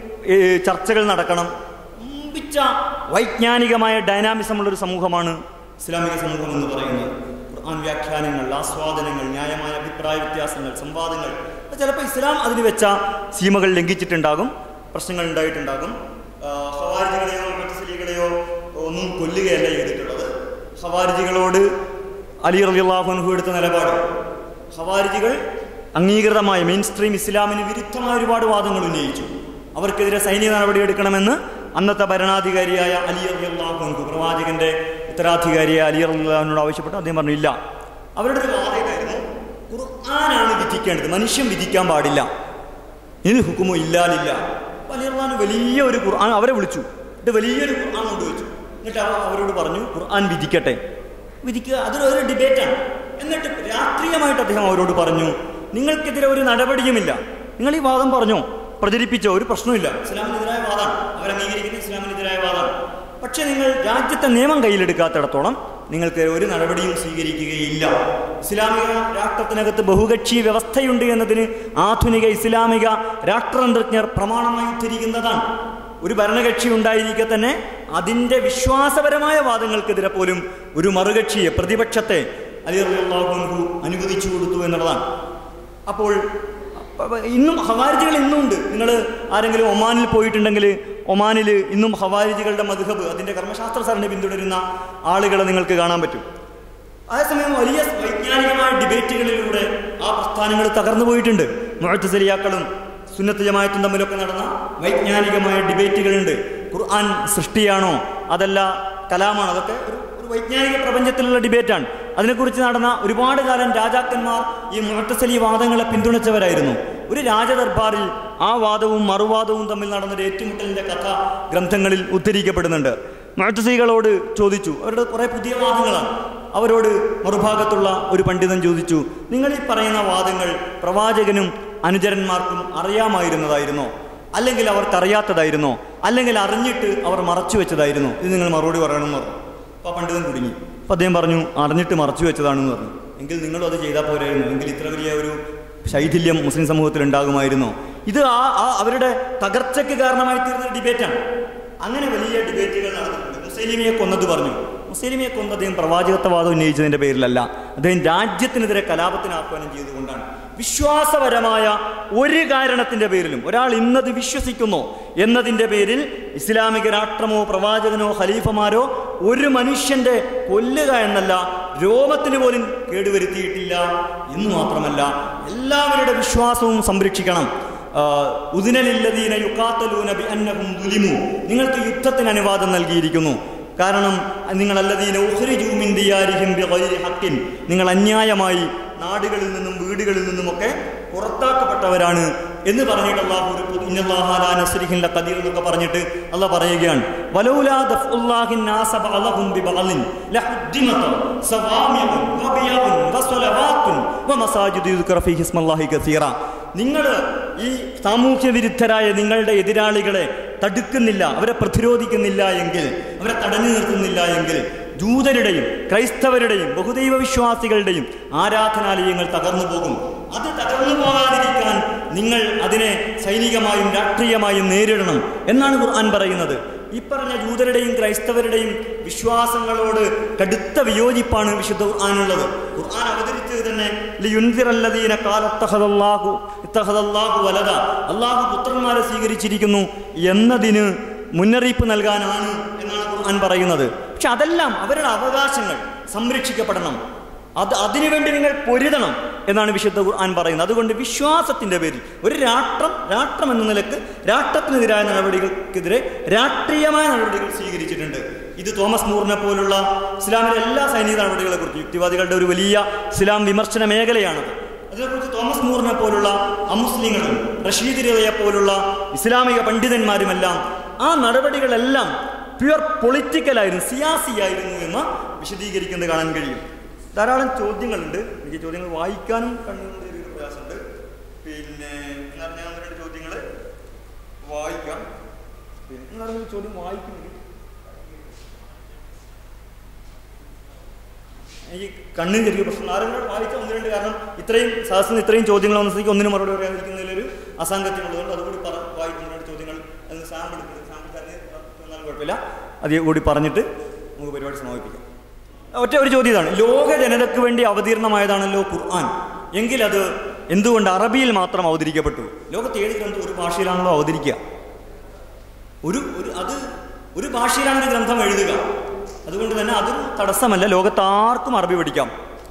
ചർച്ചകൾ നടക്കണം മുമ്പിച്ച വൈജ്ഞാനികമായ ഡൈനാമിസമുള്ളൊരു സമൂഹമാണ് ഇസ്ലാമിക സമൂഹം എന്ന് പറയുന്നത് ഖുർആൻ വ്യാഖ്യാനങ്ങൾ ആസ്വാദനങ്ങൾ ന്യായമായ അഭിപ്രായ വ്യത്യാസങ്ങൾ സംവാദങ്ങൾ അപ്പോൾ ചിലപ്പോൾ ഇസ്ലാം അതിന് വെച്ച സീമകൾ ലംഘിച്ചിട്ടുണ്ടാകും പ്രശ്നങ്ങൾ ഉണ്ടായിട്ടുണ്ടാകും ആ, ഖവാരിജികളെയോ മുത്തസലികളെയോ ഒന്നും കൊല്ലുകയല്ല ചെയ്തിട്ടുള്ളത് ഖവാരിജികളോട് അലി റളിയല്ലാഹു എടുത്ത നിലപാട് ഖവാരിജികൾ അംഗീകൃതമായ മെയിൻ സ്ട്രീം ഇസ്ലാമിന് വിരുദ്ധമായ ഒരുപാട് വാദങ്ങൾ ഉന്നയിച്ചു അവർക്കെതിരെ സൈനിക നടപടിയെടുക്കണമെന്ന് അന്നത്തെ ഭരണാധികാരിയായ അലി അള്ളാഹുൻകു പ്രവാചകന്റെ ഉത്തരാധികാരിയായ അലി അള്ളാഹുനോട് ആവശ്യപ്പെട്ടു അദ്ദേഹം പറഞ്ഞു ഇല്ല അവരുടെ ഒരു വാദം ഇതായിരുന്നു ഖുർആനാണ് വിധിക്കേണ്ടത് മനുഷ്യൻ വിധിക്കാൻ പാടില്ല ഇനി ഹുക്കുമോ ഇല്ലാലില്ല അപ്പോൾ അലി അള്ളഹാൻ വലിയ ഒരു ഖുർആൻ അവരെ വിളിച്ചു എന്നിട്ട് വലിയൊരു ഖുർആൻ കൊണ്ടുവച്ചു എന്നിട്ട് അവർ അവരോട് പറഞ്ഞു ഖുർആൻ വിധിക്കട്ടെ വിധിക്കുക അതൊരു ഒരു ഡിബേറ്റാണ് എന്നിട്ട് രാഷ്ട്രീയമായിട്ട് അദ്ദേഹം അവരോട് പറഞ്ഞു നിങ്ങൾക്കെതിരെ ഒരു നടപടിയുമില്ല നിങ്ങൾ ഈ വാദം പറഞ്ഞോ പ്രചരിപ്പിച്ചോ ഒരു പ്രശ്നമില്ല ഇസ്ലാമിനെതിരായ വാദമാണ് അവർ അംഗീകരിക്കുന്ന ഇസ്ലാമിനെതിരായ വാദമാണ് പക്ഷേ നിങ്ങൾ രാജ്യത്തെ നിയമം കയ്യിലെടുക്കാത്തിടത്തോളം നിങ്ങൾക്ക് ഒരു നടപടിയും സ്വീകരിക്കുകയില്ല ഇസ്ലാമിക രാഷ്ട്രത്തിനകത്ത് ബഹുകക്ഷി വ്യവസ്ഥയുണ്ട് എന്നതിന് ആധുനിക ഇസ്ലാമിക രാഷ്ട്രതന്ത്രജ്ഞർ പ്രമാണമായി ഉദ്ധരിക്കുന്നതാണ് ഒരു ഭരണകക്ഷി ഉണ്ടായിരിക്കെ തന്നെ അതിൻ്റെ വിശ്വാസപരമായ വാദങ്ങൾക്കെതിരെ പോലും ഒരു മറുകക്ഷിയെ പ്രതിപക്ഷത്തെ അലി അള്ളാഹു അനുവദിച്ചു കൊടുത്തു എന്നുള്ളതാണ് അപ്പോൾ അപ്പ- ഇന്നും ഹവാരിജികൾ ഇന്നും ഉണ്ട് നിങ്ങൾ ആരെങ്കിലും ഒമാനിൽ പോയിട്ടുണ്ടെങ്കിൽ ഒമാനിൽ ഇന്നും ഹവാരിജികളുടെ മധുഹബ് അതിൻ്റെ കർമ്മശാസ്ത്ര സരണി പിന്തുടരുന്ന ആളുകളെ നിങ്ങൾക്ക് കാണാൻ പറ്റും അതേസമയം വലിയ വൈജ്ഞാനികമായ ഡിബേറ്റുകളിലൂടെ ആ പ്രസ്ഥാനങ്ങൾ തകർന്നു പോയിട്ടുണ്ട് മുഴത്തുസരിയാക്കളും സുന്നത്ത് ജമായത്തും തമ്മിലൊക്കെ നടന്ന വൈജ്ഞാനികമായ ഡിബേറ്റുകളുണ്ട് ഖുർആൻ സൃഷ്ടിയാണോ അതല്ല കലാമാണോ അതൊക്കെ ഒരു ഒരു വൈജ്ഞാനിക പ്രപഞ്ചത്തിലുള്ള ഡിബേറ്റാണ് അതിനെക്കുറിച്ച് നടന്ന ഒരുപാട് കാലം രാജാക്കന്മാർ ഈ മുഴത്തസലി വാദങ്ങളെ പിന്തുണച്ചവരായിരുന്നു ഒരു രാജദർബാറിൽ ആ വാദവും മറുവാദവും തമ്മിൽ നടന്നൊരു ഏറ്റുമുട്ടലിൻ്റെ കഥ ഗ്രന്ഥങ്ങളിൽ ഉദ്ധരിക്കപ്പെടുന്നുണ്ട് മുഴത്തസികളോട് ചോദിച്ചു അവരുടെ കുറേ പുതിയ വാദങ്ങളാണ് അവരോട് മറുഭാഗത്തുള്ള ഒരു പണ്ഡിതൻ ചോദിച്ചു നിങ്ങൾ ഈ പറയുന്ന വാദങ്ങൾ പ്രവാചകനും അനുചരന്മാർക്കും അറിയാമായിരുന്നതായിരുന്നോ അല്ലെങ്കിൽ അവർക്കറിയാത്തതായിരുന്നോ അല്ലെങ്കിൽ അറിഞ്ഞിട്ട് അവർ മറച്ചു വെച്ചതായിരുന്നോ ഇത് നിങ്ങൾ മറുപടി പറയണമെന്ന് പറഞ്ഞു അപ്പോൾ ആ പണ്ഡിതൻ കുടുങ്ങി അപ്പോൾ അദ്ദേഹം പറഞ്ഞു അറിഞ്ഞിട്ട് മറച്ചു വെച്ചതാണെന്ന് പറഞ്ഞു എങ്കിൽ നിങ്ങളും അത് ചെയ്താൽ പോരായിരുന്നു എങ്കിൽ ഇത്ര വലിയ ഒരു ശൈഥില്യം മുസ്ലിം സമൂഹത്തിൽ ഉണ്ടാകുമായിരുന്നോ ഇത് ആ ആ അവരുടെ തകർച്ചയ്ക്ക് കാരണമായി തീർന്ന ഒരു ഡിബേറ്റാണ് അങ്ങനെ വലിയ ഡിബേറ്റുകൾ നടന്നിട്ടുണ്ട് മുസ്ലിമിയെ കൊന്നത് പറഞ്ഞു മുസ്ലിമിയെ കൊന്നത് അദ്ദേഹം പ്രവാചകത്വവാദം ഉന്നയിച്ചതിൻ്റെ പേരിലല്ല അദ്ദേഹം രാജ്യത്തിനെതിരെ കലാപത്തിന് ആഹ്വാനം ചെയ്തുകൊണ്ടാണ് വിശ്വാസപരമായ ഒരു കാരണത്തിൻ്റെ പേരിലും ഒരാൾ ഇന്നത് വിശ്വസിക്കുന്നു എന്നതിൻ്റെ പേരിൽ ഇസ്ലാമിക രാഷ്ട്രമോ പ്രവാചകനോ ഖലീഫമാരോ ഒരു മനുഷ്യൻ്റെ കൊല്ലുക എന്നല്ല രോമത്തിന് പോലും കേടുവരുത്തിയിട്ടില്ല എന്ന് മാത്രമല്ല എല്ലാവരുടെ വിശ്വാസവും സംരക്ഷിക്കണം ഉദിനലില്ലദീന യുക്കാത്തലൂന ബി അന്നഹും ദുലിമു നിങ്ങൾക്ക് യുദ്ധത്തിന് അനുവാദം നൽകിയിരിക്കുന്നു കാരണം നിങ്ങൾ അല്ലദീന ഉഖ്രിജൂ മിൻ ദിയാരിഹിം ബിഗൈരി ഹഖിൻ നിങ്ങൾ അന്യായമായി നാടുകളിൽ നിന്നും വീടുകളിൽ നിന്നുമൊക്കെ പുറത്താക്കപ്പെട്ടവരാണ് എന്ന് പറഞ്ഞിട്ട് അള്ളാഹു ഒരു പുതു- ഇന്നല്ലാഹാ നസ്രിഹിൻ ലഖദീർ എന്നൊക്കെ പറഞ്ഞിട്ട് അള്ളാഹ് പറയുകയാണ് വലൗലാ ദഫ്ഉല്ലാഹിൻ നാസ ബഅലഹും ബിബഅലിൻ ലഹുദ്ദിമത സവാമിഉൻ വബിയഉൻ വസലവാത്തുൻ വമസാജിദു യുദ്കറ ഫീഹി ഇസ്മല്ലാഹി കസീറ നിങ്ങൾ ഈ സാമൂഹ്യ വിരുദ്ധരായ നിങ്ങളുടെ എതിരാളികളെ തടുക്കുന്നില്ല അവരെ പ്രതിരോധിക്കുന്നില്ല എങ്കിൽ അവരെ തടഞ്ഞു നിർത്തുന്നില്ല എങ്കിൽ ജൂതരുടെയും ക്രൈസ്തവരുടെയും ബഹുദൈവ വിശ്വാസികളുടെയും ആരാധനാലയങ്ങൾ തകർന്നു പോകും അത് തകർന്നു പോകാതിരിക്കാൻ നിങ്ങൾ അതിനെ സൈനികമായും രാഷ്ട്രീയമായും നേരിടണം എന്നാണ് ഖുർആൻ പറയുന്നത് ഈ പറഞ്ഞ ജൂതരുടെയും ക്രൈസ്തവരുടെയും വിശ്വാസങ്ങളോട് കടുത്ത വിയോജിപ്പാണ് വിശുദ്ധ ഖുർആാനുള്ളത് ഖുർആൻ അവതരിച്ചത് തന്നെ ലിയുൻസിറല്ലദീന കാലത്തഹദല്ലാഹു ഇത്തഹദല്ലാഹു വലത അള്ളാഹു പുത്രന്മാരെ സ്വീകരിച്ചിരിക്കുന്നു എന്നതിന് മുന്നറിയിപ്പ് നൽകാനാണ് എന്നാണ് ഖുർആൻ പറയുന്നത് പക്ഷെ അതെല്ലാം അവരുടെ അവകാശങ്ങൾ സംരക്ഷിക്കപ്പെടണം അത് അതിനുവേണ്ടി നിങ്ങൾ പൊരുതണം എന്നാണ് വിശുദ്ധ ഖുർആൻ പറയുന്നത് അതുകൊണ്ട് വിശ്വാസത്തിന്റെ പേരിൽ ഒരു രാഷ്ട്രം രാഷ്ട്രം എന്ന നിലക്ക് രാഷ്ട്രത്തിനെതിരായ നടപടികൾക്കെതിരെ രാഷ്ട്രീയമായ നടപടികൾ സ്വീകരിച്ചിട്ടുണ്ട് ഇത് തോമസ് മൂറിനെ പോലുള്ള ഇസ്ലാമിലെ എല്ലാ സൈനിക നടപടികളെ കുറിച്ച് യുക്തിവാദികളുടെ ഒരു വലിയ ഇസ്ലാം വിമർശന മേഖലയാണത് അതിനെക്കുറിച്ച് തോമസ് മൂറിനെ പോലുള്ള അമുസ്ലിങ്ങളും റഷീദ് രവയെ പോലുള്ള ഇസ്ലാമിക പണ്ഡിതന്മാരുമെല്ലാം ആ നടപടികളെല്ലാം പ്യുവർ പൊളിറ്റിക്കലായിരുന്നു സിയാസിയായിരുന്നു എന്ന് വിശദീകരിക്കുന്നത് കാണാൻ കഴിയും ധാരാളം ചോദ്യങ്ങളുണ്ട് എനിക്ക് ചോദ്യങ്ങൾ വായിക്കാനും കണ്ടുകൊണ്ട് ഒരു പ്രയാസമുണ്ട് പിന്നെ എന്നാൽ ഞാൻ ഒന്ന് രണ്ട് ചോദ്യങ്ങൾ വായിക്കാം പിന്നെ എന്നാൽ ഒരു ചോദ്യം വായിക്കുമെങ്കിൽ എനിക്ക് കണ്ണിന് ചെറിയ പ്രശ്നം ആരെങ്കിലും വായിച്ച ഒന്ന് രണ്ട് കാരണം ഇത്രയും സദസ്സിന് ഇത്രയും ചോദ്യങ്ങൾ വന്ന സ്ഥിതിക്ക് ഒന്നിനും മറുപടി പറയാതിരിക്കുന്നതിലൊരു അസാംഗത്യമുള്ളതുകൊണ്ട് അതുകൂടി പറ വായിക്കുന്ന രണ്ട് ചോദ്യങ്ങൾ അതിന് സാമ്പിൾ എടുക്കുന്നത് സാമ്പിൾ തന്നെ തന്നാലും കുഴപ്പമില്ല അത് കൂടി പറഞ്ഞിട്ട് നമുക്ക് പരിപാടി സമാപിപ്പിക്കാം ഒറ്റ ഒരു ചോദ്യം ഇതാണ് ലോക ജനതയ്ക്ക് വേണ്ടി അവതീർണമായതാണല്ലോ ഖുർആൻ എങ്കിൽ അത് എന്തുകൊണ്ട് അറബിയിൽ മാത്രം അവതരിക്കപ്പെട്ടു ലോകത്ത് ഏത് ഗ്രന്ഥം ഒരു ഭാഷയിലാണല്ലോ അവതരിക്കുക ഒരു ഒരു അത് ഒരു ഭാഷയിലാണ് ഒരു ഗ്രന്ഥം എഴുതുക അതുകൊണ്ട് തന്നെ അതൊരു തടസ്സമല്ല ലോകത്ത് ആർക്കും അറബി പഠിക്കാം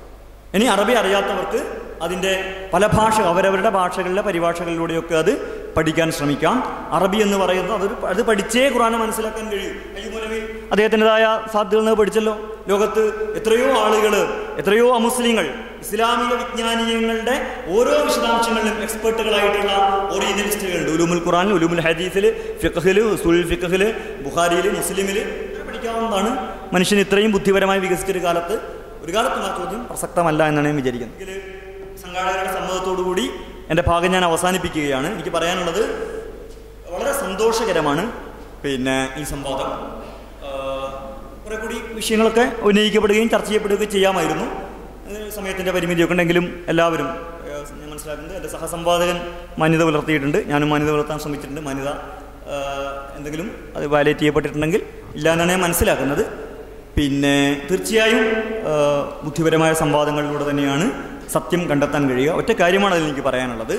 ഇനി അറബി അറിയാത്തവർക്ക് അതിൻ്റെ പല ഭാഷ അവരവരുടെ ഭാഷകളിലെ പരിഭാഷകളിലൂടെയൊക്കെ അത് പഠിക്കാൻ ശ്രമിക്കാം അറബി എന്ന് പറയുന്നത് അതൊരു അത് പഠിച്ചേ ഖുറാനെ മനസ്സിലാക്കാൻ കഴിയും അയ്യുമലവി അദ്ദേഹത്തിൻ്റെതായ സാധ്യതകൾ പഠിച്ചല്ലോ ലോകത്ത് എത്രയോ ആളുകൾ എത്രയോ അമുസ്ലിങ്ങൾ ഇസ്ലാമിക വിജ്ഞാനീയങ്ങളുടെ ഓരോ വിശദാംശങ്ങളിലും എക്സ്പെർട്ടുകളായിട്ടുള്ള ഓറിയന്റലിസ്റ്റുകളുണ്ട് ഉലൂമുൽ ഖുറാനിൽ ഉലൂമുൽ ഹദീസിൽ ഫിഖഹിൽ ഉസുൽ ഫിഖഹിൽ ബുഖാരിയിൽ മുസ്ലിമിൽ പഠിക്കാവുന്നതാണ് മനുഷ്യൻ ഇത്രയും ബുദ്ധിപരമായി വികസിച്ചൊരു കാലത്ത് ഒരു കാലത്തും ആ ചോദ്യം പ്രസക്തമല്ല എന്നാണ് ഞാൻ വിചാരിക്കുന്നത് ഇതിൽ സംഘാടകരുടെ സമ്മതത്തോടു കൂടി എൻ്റെ ഭാഗം ഞാൻ അവസാനിപ്പിക്കുകയാണ് എനിക്ക് പറയാനുള്ളത് വളരെ സന്തോഷകരമാണ് പിന്നെ ഈ സംവാദം ആഹ് കുറെ കൂടി വിഷയങ്ങളൊക്കെ ഉന്നയിക്കപ്പെടുകയും ചർച്ച ചെയ്യപ്പെടുകയും ചെയ്യാമായിരുന്നു അതിന് സമയത്തിൻ്റെ പരിമിതിയൊക്കെ ഉണ്ടെങ്കിലും എല്ലാവരും ആഹ് ഞാൻ മനസ്സിലാക്കുന്നത് എൻ്റെ സഹസംവാദകൻ മാന്യത പുലർത്തിയിട്ടുണ്ട് ഞാനും മാന്യത പുലർത്താൻ ശ്രമിച്ചിട്ടുണ്ട് മാന്യത ആഹ് എന്തെങ്കിലും അത് വയലേറ്റ് ചെയ്യപ്പെട്ടിട്ടുണ്ടെങ്കിൽ ഇല്ല എന്നാണ് ഞാൻ മനസ്സിലാക്കുന്നത് പിന്നെ തീർച്ചയായും ആഹ് ബുദ്ധിപരമായ സംവാദങ്ങളിലൂടെ തന്നെയാണ് സത്യം കണ്ടെത്താൻ കഴിയുക ഒറ്റ കാര്യമാണ് അതിൽ എനിക്ക് പറയാനുള്ളത്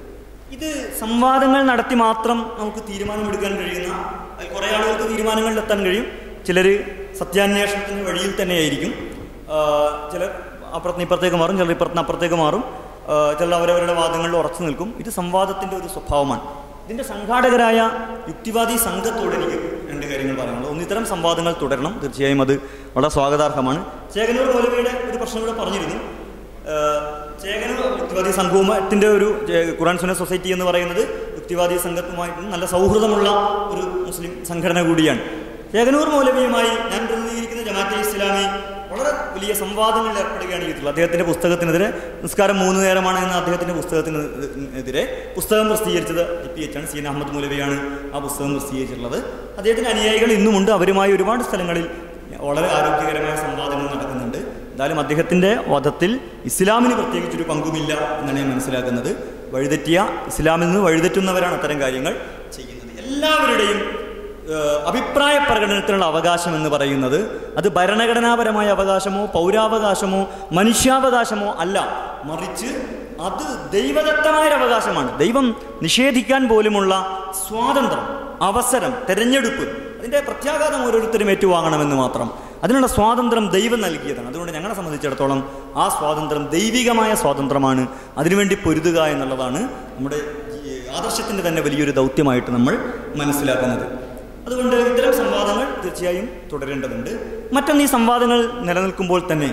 ഇത് സംവാദങ്ങൾ നടത്തി മാത്രം നമുക്ക് തീരുമാനമെടുക്കാൻ കഴിയുന്ന അതിൽ കുറേ ആളുകൾക്ക് തീരുമാനങ്ങളിലെത്താൻ കഴിയും ചിലർ സത്യാന്വേഷണത്തിൻ്റെ വഴിയിൽ തന്നെയായിരിക്കും ആഹ് ചിലർ അപ്പുറത്ത് ഇപ്പുറത്തേക്ക് മാറും ചിലർ ഇപ്പുറത്ത് അപ്പുറത്തേക്ക് മാറും ആഹ് ചിലർ അവരവരുടെ വാദങ്ങളിൽ ഉറച്ചു നിൽക്കും ഇത് സംവാദത്തിൻ്റെ ഒരു സ്വഭാവമാണ് ഇതിൻ്റെ സംഘാടകരായ യുക്തിവാദി സംഘത്തോട് എനിക്ക് രണ്ട് കാര്യങ്ങൾ പറയാനുള്ളത് ഒന്ന് ഇത്തരം സംവാദങ്ങൾ തുടരണം തീർച്ചയായും അത് വളരെ സ്വാഗതാർഹമാണ് ചേകനൂർ മൗലവിയുടെ ഒരു പ്രശ്നം കൂടെ പറഞ്ഞിരുന്നു ഏഹ് ചേകനൂർ യുക്തിവാദി സംഘവുമായിട്ടിൻ്റെ ഒരു ജെ- ഖുറാൻ സുന്ന സൊസൈറ്റി എന്ന് പറയുന്നത് യുക്തിവാദി സംഘത്തുമായിട്ട് നല്ല സൗഹൃദമുള്ള ഒരു മുസ്ലിം സംഘടന കൂടിയാണ് ചേകനൂർ മൗലവിയുമായി ഞാൻ പ്രതിനിധീകരിക്കുന്ന ജമാഅത്തെ ഇസ്ലാമി വളരെ വലിയ സംവാദങ്ങളിൽ ഏർപ്പെടുകയാണ് ചെയ്തിട്ടുള്ളത് അദ്ദേഹത്തിൻ്റെ പുസ്തകത്തിനെതിരെ നിസ്കാരം മൂന്ന് നേരമാണ് എന്ന അദ്ദേഹത്തിൻ്റെ പുസ്തകത്തിന് എതിരെ പുസ്തകം പ്രസിദ്ധീകരിച്ചത് ടി പി എച്ച് ആണ് സി എൻ അഹമ്മദ് മൗലവിയാണ് ആ പുസ്തകം പ്രസിദ്ധീകരിച്ചിട്ടുള്ളത് അദ്ദേഹത്തിൻ്റെ അനുയായികൾ ഇന്നുമുണ്ട് അവരുമായി ഒരുപാട് സ്ഥലങ്ങളിൽ വളരെ ആരോഗ്യകരമായ സംവാദങ്ങൾ നടക്കുന്നുണ്ട് എന്തായാലും അദ്ദേഹത്തിൻ്റെ വധത്തിൽ ഇസ്ലാമിന് പ്രത്യേകിച്ചൊരു പങ്കുമില്ല എന്നാണ് ഞാൻ മനസ്സിലാക്കുന്നത് വഴിതെറ്റിയ ഇസ്ലാമിൽ നിന്ന് വഴിതെറ്റുന്നവരാണ് അത്തരം കാര്യങ്ങൾ ചെയ്യുന്നത് എല്ലാവരുടെയും ഏഹ്, അഭിപ്രായ പ്രകടനത്തിനുള്ള അവകാശം എന്ന് പറയുന്നത് അത് ഭരണഘടനാപരമായ അവകാശമോ പൗരാവകാശമോ മനുഷ്യാവകാശമോ അല്ല മറിച്ച് അത് ദൈവദത്തമായ ഒരു അവകാശമാണ് ദൈവം നിഷേധിക്കാൻ പോലുമുള്ള സ്വാതന്ത്ര്യം അവസരം തെരഞ്ഞെടുപ്പ് അതിൻ്റെ പ്രത്യാഘാതം ഓരോരുത്തരും ഏറ്റുവാങ്ങണമെന്ന് മാത്രം അതിനുള്ള സ്വാതന്ത്ര്യം ദൈവം നൽകിയതാണ് അതുകൊണ്ട് ഞങ്ങളെ സംബന്ധിച്ചിടത്തോളം ആ സ്വാതന്ത്ര്യം ദൈവികമായ സ്വാതന്ത്ര്യമാണ് അതിനുവേണ്ടി പൊരുതുക എന്നുള്ളതാണ് നമ്മുടെ ഈ ആദർശത്തിൻ്റെ തന്നെ വലിയൊരു ദൗത്യമായിട്ട് നമ്മൾ മനസ്സിലാക്കുന്നത് അതുകൊണ്ട് ഇത്തരം സംവാദങ്ങൾ തീർച്ചയായും തുടരേണ്ടതുണ്ട് മറ്റൊന്ന് ഈ സംവാദങ്ങൾ നിലനിൽക്കുമ്പോൾ തന്നെ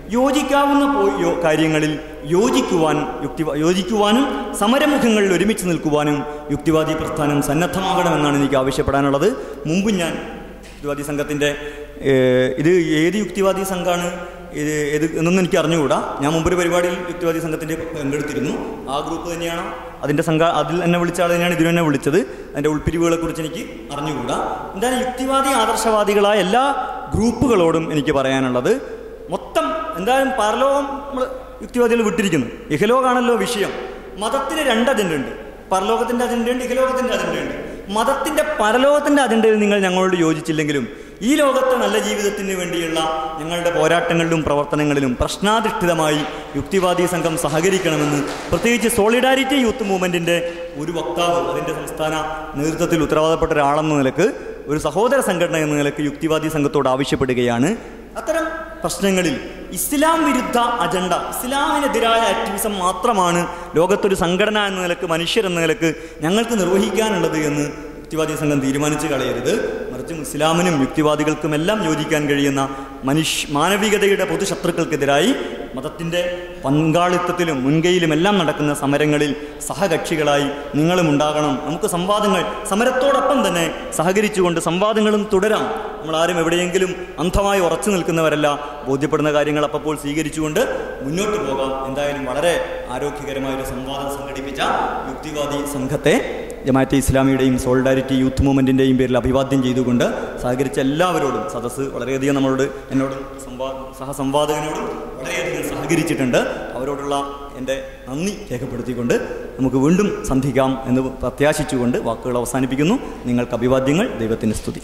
യോജിക്കാവുന്ന പോ- യോ- കാര്യങ്ങളിൽ യോജിക്കുവാൻ യുക്തി യോജിക്കുവാനും സമരമുഖങ്ങളിൽ ഒരുമിച്ച് നിൽക്കുവാനും യുക്തിവാദി പ്രസ്ഥാനം സന്നദ്ധമാകണമെന്നാണ് എനിക്ക് ആവശ്യപ്പെടാനുള്ളത് മുമ്പ് ഞാൻ യുക്തിവാദി സംഘത്തിൻ്റെ ഏഹ്, ഇത് ഏത് യുക്തിവാദി സംഘമാണ് ഇത് ഏത് എന്നൊന്നും എനിക്ക് അറിഞ്ഞുകൂടാ ഞാൻ മുമ്പൊരു പരിപാടിയിൽ യുക്തിവാദി സംഘത്തിൻ്റെ പങ്കെടുത്തിരുന്നു ആ ഗ്രൂപ്പ് തന്നെയാണോ അതിൻ്റെ സംഘ അതിൽ എന്നെ വിളിച്ച ആൾ തന്നെയാണ് ഇതിന് തന്നെ വിളിച്ചത് അതിൻ്റെ ഉൾപ്പിരിവുകളെക്കുറിച്ച് എനിക്ക് അറിഞ്ഞുകൂടാ എന്തായാലും യുക്തിവാദി ആദർശവാദികളായ എല്ലാ ഗ്രൂപ്പുകളോടും എനിക്ക് പറയാനുള്ളത് മൊത്തം എന്തായാലും പരലോകം നമ്മൾ യുക്തിവാദികൾ വിട്ടിരിക്കുന്നു ഇഹലോകാണല്ലോ വിഷയം മതത്തിന് രണ്ട് അജണ്ട ഉണ്ട് പരലോകത്തിൻ്റെ അജണ്ടയുണ്ട് ഇഹലോകത്തിൻ്റെ അജണ്ടയുണ്ട് മതത്തിൻ്റെ പരലോകത്തിൻ്റെ അജണ്ടയിൽ നിങ്ങൾ ഞങ്ങളോട് യോജിച്ചില്ലെങ്കിലും ഈ ലോകത്തെ നല്ല ജീവിതത്തിന് വേണ്ടിയുള്ള ഞങ്ങളുടെ പോരാട്ടങ്ങളിലും പ്രവർത്തനങ്ങളിലും പ്രശ്നാധിഷ്ഠിതമായി യുക്തിവാദി സംഘം സഹകരിക്കണമെന്ന് പ്രത്യേകിച്ച് സോളിഡാരിറ്റി യൂത്ത് മൂവ്മെൻറ്റിൻ്റെ ഒരു വക്താവ് അതിൻ്റെ സംസ്ഥാന നേതൃത്വത്തിൽ ഉത്തരവാദപ്പെട്ട ഒരാളെന്ന നിലക്ക് ഒരു സഹോദര സംഘടന എന്ന നിലക്ക് യുക്തിവാദി സംഘത്തോട് ആവശ്യപ്പെടുകയാണ് അത്തരം പ്രശ്നങ്ങളിൽ ഇസ്ലാം വിരുദ്ധ അജണ്ട ഇസ്ലാമിനെതിരായ ആക്ടിവിസം മാത്രമാണ് ലോകത്തൊരു സംഘടന എന്ന നിലക്ക് മനുഷ്യർ എന്ന നിലക്ക് ഞങ്ങൾക്ക് നിർവഹിക്കാനുള്ളത് എന്ന് യുക്തിവാദി സംഘം തീരുമാനിച്ചു കളയരുത് മറിച്ച് ഇസ്ലാമിനും യുക്തിവാദികൾക്കും എല്ലാം യോജിക്കാൻ കഴിയുന്ന മനുഷ്യ മാനവികതയുടെ പൊതുശത്രുക്കൾക്കെതിരായി മതത്തിൻ്റെ പങ്കാളിത്തത്തിലും മുൻകൈയിലും എല്ലാം നടക്കുന്ന സമരങ്ങളിൽ സഹകക്ഷികളായി നിങ്ങളും ഉണ്ടാകണം നമുക്ക് സംവാദങ്ങൾ സമരത്തോടൊപ്പം തന്നെ സഹകരിച്ചുകൊണ്ട് സംവാദങ്ങളും തുടരാം നമ്മളാരും എവിടെയെങ്കിലും അന്ധമായി ഉറച്ചു നിൽക്കുന്നവരല്ല ബോധ്യപ്പെടുന്ന കാര്യങ്ങൾ അപ്പോൾ സ്വീകരിച്ചുകൊണ്ട് മുന്നോട്ട് പോകാം എന്തായാലും വളരെ ആരോഗ്യകരമായ ഒരു സംവാദം സംഘടിപ്പിച്ച യുക്തിവാദി സംഘത്തെ ജമാഅത്തെ ഇസ്ലാമിയുടെയും സോളിഡാരിറ്റി യൂത്ത് മൂവ്മെൻറ്റിൻ്റെയും പേരിൽ അഭിവാദ്യം ചെയ്തുകൊണ്ട് സഹകരിച്ച എല്ലാവരോടും സദസ്സ് വളരെയധികം നമ്മളോട് എന്നോടും സംവാ സഹസംവാദകനോടും വളരെയധികം സഹകരിച്ചിട്ടുണ്ട് അവരോടുള്ള എൻ്റെ നന്ദി രേഖപ്പെടുത്തിക്കൊണ്ട് നമുക്ക് വീണ്ടും സന്ധിക്കാം എന്ന് പ്രത്യാശിച്ചുകൊണ്ട് വാക്കുകൾ അവസാനിപ്പിക്കുന്നു നിങ്ങൾക്ക് അഭിവാദ്യങ്ങൾ ദൈവത്തിന് സ്തുതി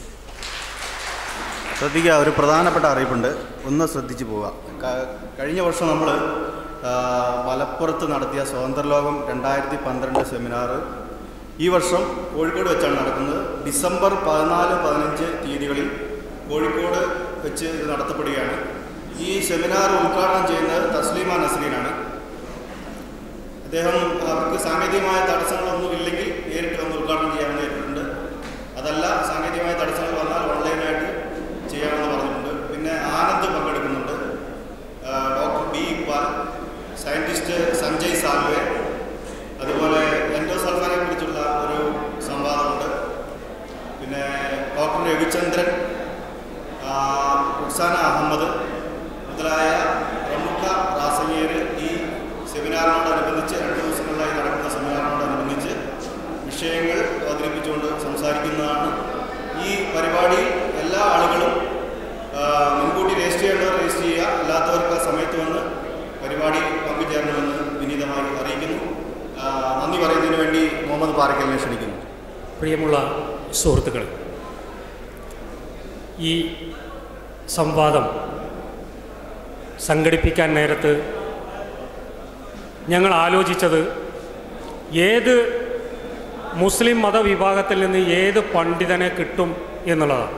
ശ്രദ്ധിക്കുക ഒരു പ്രധാനപ്പെട്ട അറിയിപ്പുണ്ട് ഒന്ന് ശ്രദ്ധിച്ചു പോവുക ക- കഴിഞ്ഞ വർഷം നമ്മൾ മലപ്പുറത്ത് നടത്തിയ സ്വതന്ത്രലോകം രണ്ടായിരത്തി പന്ത്രണ്ട് സെമിനാർ ഈ വർഷം കോഴിക്കോട് വെച്ചാണ് നടക്കുന്നത് ഡിസംബർ പതിനാല് പതിനഞ്ച് തീയതികളിൽ കോഴിക്കോട് വെച്ച് ഇത് നടത്തപ്പെടുകയാണ് ഈ സെമിനാർ ഉദ്ഘാടനം ചെയ്യുന്നത് തസ്ലീമ നസ്രീനാണ് അദ്ദേഹം അവർക്ക് സാങ്കേതികമായ തടസ്സങ്ങളൊന്നുമില്ലെങ്കിൽ നേരിട്ട് വന്ന് ഉദ്ഘാടനം ചെയ്യാമെന്ന് ഏറ്റിട്ടുണ്ട് അതല്ല സാങ്കേതികമായ തടസ്സങ്ങൾ വന്നാൽ ഓൺലൈനായിട്ട് ചെയ്യാമെന്ന് പറഞ്ഞിട്ടുണ്ട് പിന്നെ ആനന്ദ് പങ്കെടുക്കുന്നുണ്ട് ആ, doctor B Iqbal scientist Sanjay Salve അതുപോലെ എൻഡോസൾഫാനെ കുറിച്ചുള്ള ഒരു സംവാദമുണ്ട് പിന്നെ ഡോക്ടർ രവിചന്ദ്രൻ ആ, റുക്സാന അഹമ്മദ് മുതലായ പ്രമുഖ പ്രാസംഗികർ ഈ സെമിനാറിനോടനുബന്ധിച്ച് രണ്ട് ദിവസങ്ങളിലായി നടക്കുന്ന സെമിനാറിനോടനുബന്ധിച്ച് വിഷയങ്ങൾ അവതരിപ്പിച്ചുകൊണ്ട് സംസാരിക്കുന്നതാണ് ഈ പരിപാടിയിൽ എല്ലാ ആളുകളും ആ, മുൻകൂട്ടി രജിസ്റ്റർ ചെയ്യേണ്ടവർ രജിസ്റ്റർ ചെയ്യുക അല്ലാത്തവർക്ക് ആ സമയത്ത് വന്ന് പരിപാടിയിൽ പങ്കുചേരണമെന്ന് വിനീതമായി അറിയിക്കുന്നു ആ, നന്ദി പറയുന്നതിന് വേണ്ടി മുഹമ്മദ് പാറക്കലിനെ ക്ഷണിക്കുന്നു പ്രിയമുള്ള സുഹൃത്തുക്കളെ ഈ സംവാദം സംഘടിപ്പിക്കാൻ നേരത്ത് ഞങ്ങൾ ആലോചിച്ചത് ഏത് മുസ്ലിം മതവിഭാഗത്തിൽ നിന്ന് ഏത് പണ്ഡിതനെ കിട്ടും എന്നുള്ളതാണ്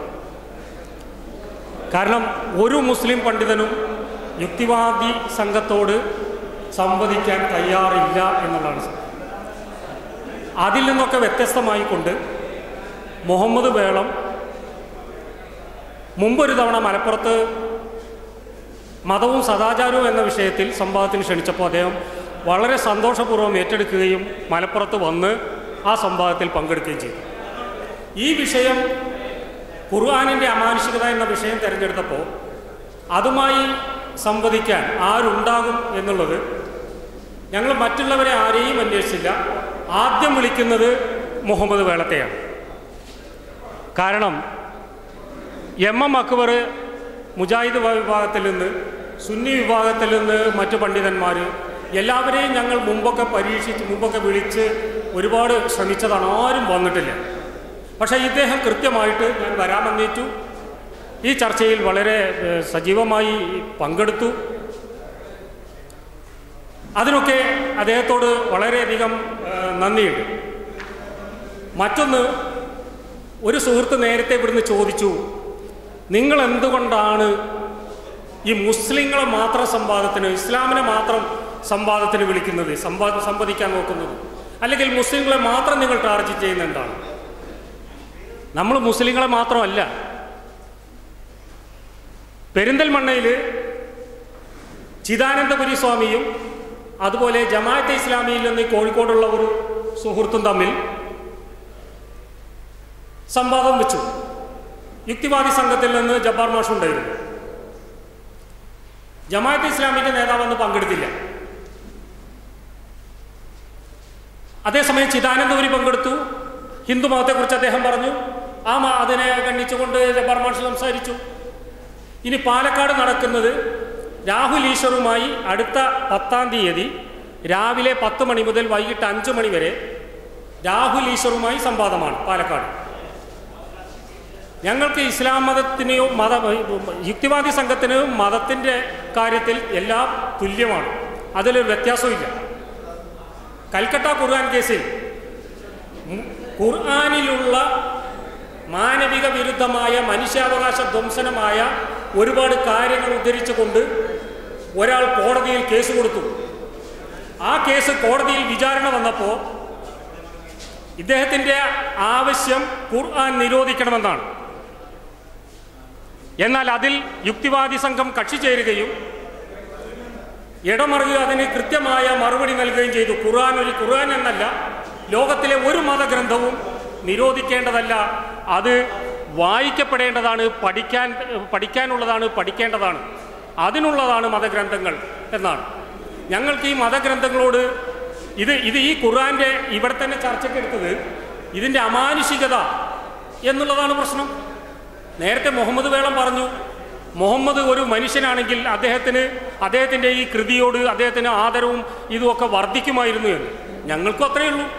കാരണം ഒരു മുസ്ലിം പണ്ഡിതനും യുക്തിവാദി സംഘത്തോട് സംവദിക്കാൻ തയ്യാറില്ല എന്നുള്ളതാണ് സത്യം. അതിൽ നിന്നൊക്കെ വ്യത്യസ്തമായിക്കൊണ്ട് മുഹമ്മദ് വേളം മുമ്പൊരു തവണ മലപ്പുറത്ത് മതവും സദാചാരവും എന്ന വിഷയത്തിൽ സംവാദത്തിന് ക്ഷണിച്ചപ്പോൾ അദ്ദേഹം വളരെ സന്തോഷപൂർവ്വം ഏറ്റെടുക്കുകയും മലപ്പുറത്ത് വന്ന് ആ സംവാദത്തിൽ പങ്കെടുക്കുകയും ചെയ്തു ഈ വിഷയം ഖുർആാനിൻ്റെ അമാനുഷികത എന്ന വിഷയം തിരഞ്ഞെടുത്തപ്പോൾ അതുമായി സംവദിക്കാൻ ആരുണ്ടാകും എന്നുള്ളത് ഞങ്ങൾ മറ്റുള്ളവരെ ആരെയും അന്വേഷിച്ചില്ല ആദ്യം വിളിക്കുന്നത് മുഹമ്മദ് വേളത്തെയാണ് കാരണം എം എം അക്ബർ മുജാഹിദ് വിഭാഗത്തിൽ നിന്ന് സുന്നി വിഭാഗത്തിൽ നിന്ന് മറ്റു പണ്ഡിതന്മാർ എല്ലാവരെയും ഞങ്ങൾ മുമ്പൊക്കെ പരീക്ഷിച്ച് മുമ്പൊക്കെ വിളിച്ച് ഒരുപാട് ശ്രമിച്ചതാണ് ആരും വന്നിട്ടില്ല പക്ഷേ ഇദ്ദേഹം കൃത്യമായിട്ട് ഞാൻ വരാമെന്നേറ്റു ഈ ചർച്ചയിൽ വളരെ ഏഹ്, സജീവമായി പങ്കെടുത്തു അതിനൊക്കെ അദ്ദേഹത്തോട് വളരെയധികം ഏഹ്, നന്ദിയുണ്ട് മറ്റൊന്ന് ഒരു സുഹൃത്ത് നേരത്തെ ഇവിടുന്ന് ചോദിച്ചു നിങ്ങൾ എന്തുകൊണ്ടാണ് ഈ മുസ്ലിങ്ങളെ മാത്രം സംവാദത്തിന് ഇസ്ലാമിനെ മാത്രം സംവാദത്തിന് വിളിക്കുന്നത് സംവാദ സംവദിക്കാൻ നോക്കുന്നത് അല്ലെങ്കിൽ മുസ്ലിങ്ങളെ മാത്രം നിങ്ങൾ ടാർഗറ്റ് ചെയ്യുന്ന എന്താണ് നമ്മൾ മുസ്ലിങ്ങളെ മാത്രമല്ല പെരിന്തൽമണ്ണയിൽ ചിദാനന്ദപുരി സ്വാമിയും അതുപോലെ ജമാഅത്തെ ഇസ്ലാമിയിൽ നിന്ന് കോഴിക്കോടുള്ള ഒരു സുഹൃത്തും തമ്മിൽ സംവാദം വെച്ചു യുക്തിവാദി സംഘത്തിൽ നിന്ന് ജബ്ബാർ മാഷ് ഉണ്ടായിരുന്നു ജമാഅത്തെ ഇസ്ലാമിന്റെ നേതാവെന്ന് പങ്കെടുത്തില്ല അതേസമയം ചിദാനന്ദപുരി പങ്കെടുത്തു ഹിന്ദു മതത്തെക്കുറിച്ച് അദ്ദേഹം പറഞ്ഞു ആ മ അതിനെ ഖണ്ഡിച്ചുകൊണ്ട് ജബ്ബാർ മാഷ് സംസാരിച്ചു ഇനി പാലക്കാട് നടക്കുന്നത് രാഹുൽ ഈശ്വറുമായി അടുത്ത പത്താം തീയതി രാവിലെ പത്ത് മണി മുതൽ വൈകിട്ട് അഞ്ച് മണി വരെ രാഹുൽ ഈശ്വറുമായി സംവാദമാണ് പാലക്കാട് ഞങ്ങൾക്ക് ഇസ്ലാം മതത്തിനെയോ മത യുക്തിവാദി സംഘത്തിന് മതത്തിൻ്റെ കാര്യത്തിൽ എല്ലാം തുല്യമാണ് അതിലൊരു വ്യത്യാസമില്ല കൽക്കട്ട ഖുർആൻ കേസിൽ ഉം, ഖുർആനിലുള്ള മാനവിക വിരുദ്ധമായ മനുഷ്യാവകാശ ധ്വംസനമായ ഒരുപാട് കാര്യങ്ങൾ ഉദ്ധരിച്ചുകൊണ്ട് ഒരാൾ കോടതിയിൽ കേസ് കൊടുത്തു ആ കേസ് കോടതിയിൽ വിചാരണ വന്നപ്പോൾ ഇദ്ദേഹത്തിൻ്റെ ആവശ്യം ഖുർആൻ നിരോധിക്കണമെന്നാണ് എന്നാൽ അതിൽ യുക്തിവാദി സംഘം കക്ഷി ചേരുകയും ഇടമറിയുക അതിന് കൃത്യമായ മറുപടി നൽകുകയും ചെയ്തു ഖുർആൻ ഒരു ഖുർആൻ എന്നല്ല ലോകത്തിലെ ഒരു മതഗ്രന്ഥവും നിരോധിക്കേണ്ടതല്ല അത് വായിക്കപ്പെടേണ്ടതാണ് പഠിക്കാൻ പഠിക്കാനുള്ളതാണ് പഠിക്കേണ്ടതാണ് അതിനുള്ളതാണ് മതഗ്രന്ഥങ്ങൾ എന്നാണ് ഞങ്ങൾക്ക് ഈ മതഗ്രന്ഥങ്ങളോട് ഇത് ഇത് ഈ ഖുർആൻ്റെ ഇവിടെ തന്നെ ചർച്ചയ്ക്കെടുത്തത് ഇതിൻ്റെ അമാനുഷികത എന്നുള്ളതാണ് പ്രശ്നം നേരത്തെ മുഹമ്മദ് വേളം പറഞ്ഞു മുഹമ്മദ് ഒരു മനുഷ്യനാണെങ്കിൽ അദ്ദേഹത്തിന് അദ്ദേഹത്തിൻ്റെ ഈ കൃതിയോട് അദ്ദേഹത്തിന് ആദരവും ഇതുമൊക്കെ വർദ്ധിക്കുമായിരുന്നു എന്ന് ഞങ്ങൾക്കും അത്രയേ ഉള്ളൂ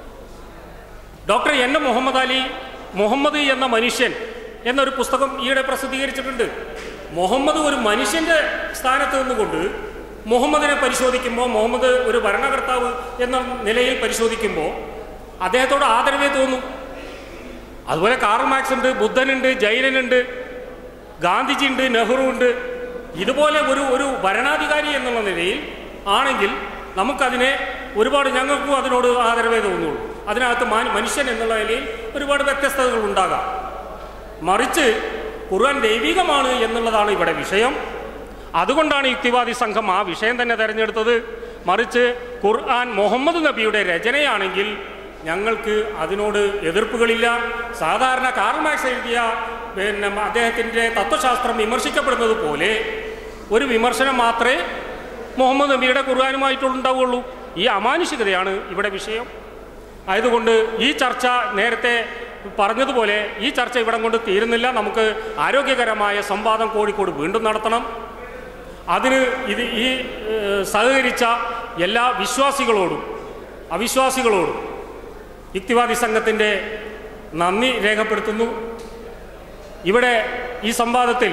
doctor N M Muhammad Ali Muhammad എന്ന മനുഷ്യൻ എന്നൊരു പുസ്തകം ഈയിടെ പ്രസിദ്ധീകരിച്ചിട്ടുണ്ട് മുഹമ്മദ് ഒരു മനുഷ്യൻ്റെ സ്ഥാനത്ത് നിന്നുകൊണ്ട് മുഹമ്മദിനെ പരിശോധിക്കുമ്പോൾ മുഹമ്മദ് ഒരു ഭരണകർത്താവ് എന്ന നിലയിൽ പരിശോധിക്കുമ്പോൾ അദ്ദേഹത്തോട് ആദരവേ തോന്നും അതുപോലെ കാർൾ മാക്സ് ഉണ്ട് ബുദ്ധനുണ്ട് ജൈനനുണ്ട് ഗാന്ധിജി ഉണ്ട് നെഹ്റു ഉണ്ട് ഇതുപോലെ ഒരു ഒരു ഭരണാധികാരി എന്നുള്ള നിലയിൽ ആണെങ്കിൽ നമുക്കതിനെ ഒരുപാട് ഞങ്ങൾക്കും അതിനോട് ആദരവേ തോന്നുള്ളൂ അതിനകത്ത് മാൻ- മനുഷ്യൻ എന്നുള്ള നിലയിൽ ഒരുപാട് വ്യത്യസ്തതകൾ ഉണ്ടാകാം മറിച്ച് ഖുർആൻ ദൈവികമാണ് എന്നുള്ളതാണ് ഇവിടെ വിഷയം അതുകൊണ്ടാണ് യുക്തിവാദി സംഘം ആ വിഷയം തന്നെ തിരഞ്ഞെടുത്തത് മറിച്ച് ഖുർആൻ മുഹമ്മദ് നബിയുടെ രചനയാണെങ്കിൽ ഞങ്ങൾക്ക് അതിനോട് എതിർപ്പുകളില്ല സാധാരണ കാർൾ മാക്സ് എഴുതിയ പിന്നെ അദ്ദേഹത്തിൻ്റെ തത്വശാസ്ത്രം വിമർശിക്കപ്പെടുന്നത് പോലെ ഒരു വിമർശനം മാത്രമേ മുഹമ്മദ് നബിയുടെ ഖുർആാനുമായിട്ടുണ്ടാവുള്ളൂ ഈ അമാനുഷികതയാണ് ഇവിടെ വിഷയം ആയതുകൊണ്ട് ഈ ചർച്ച നേരത്തെ പറഞ്ഞതുപോലെ ഈ ചർച്ച ഇവിടം കൊണ്ട് തീരുന്നില്ല നമുക്ക് ആരോഗ്യകരമായ സംവാദം കോഴിക്കോട് വീണ്ടും നടത്തണം അതിന് ഇത് ഈ ഏഹ്, സഹകരിച്ച എല്ലാ വിശ്വാസികളോടും അവിശ്വാസികളോടും യുക്തിവാദി സംഘത്തിൻ്റെ നന്ദി രേഖപ്പെടുത്തുന്നു ഇവിടെ ഈ സംവാദത്തിൽ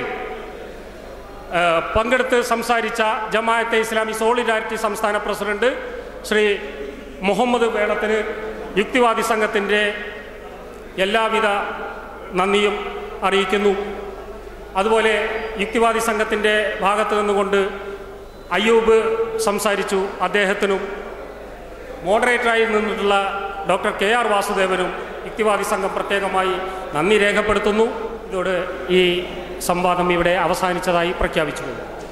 ഏഹ്, പങ്കെടുത്ത് സംസാരിച്ച ജമാഅത്തെ ഇസ്ലാമി സോളിഡാരിറ്റി സംസ്ഥാന പ്രസിഡന്റ് ശ്രീ മുഹമ്മദ് വേളത്തിന് യുക്തിവാദി സംഘത്തിൻ്റെ എല്ലാവിധ നന്ദിയും അറിയിക്കുന്നു അതുപോലെ യുക്തിവാദി സംഘത്തിൻ്റെ ഭാഗത്ത് നിന്നുകൊണ്ട് അയ്യൂബ് സംസാരിച്ചു അദ്ദേഹത്തിനും മോഡറേറ്ററായി നിന്നിട്ടുള്ള ഡോക്ടർ കെ ആർ വാസുദേവനും യുക്തിവാദി സംഘം പ്രത്യേകമായി നന്ദി രേഖപ്പെടുത്തുന്നു ഇതോടെ ഈ സംവാദം ഇവിടെ അവസാനിച്ചതായി പ്രഖ്യാപിച്ചു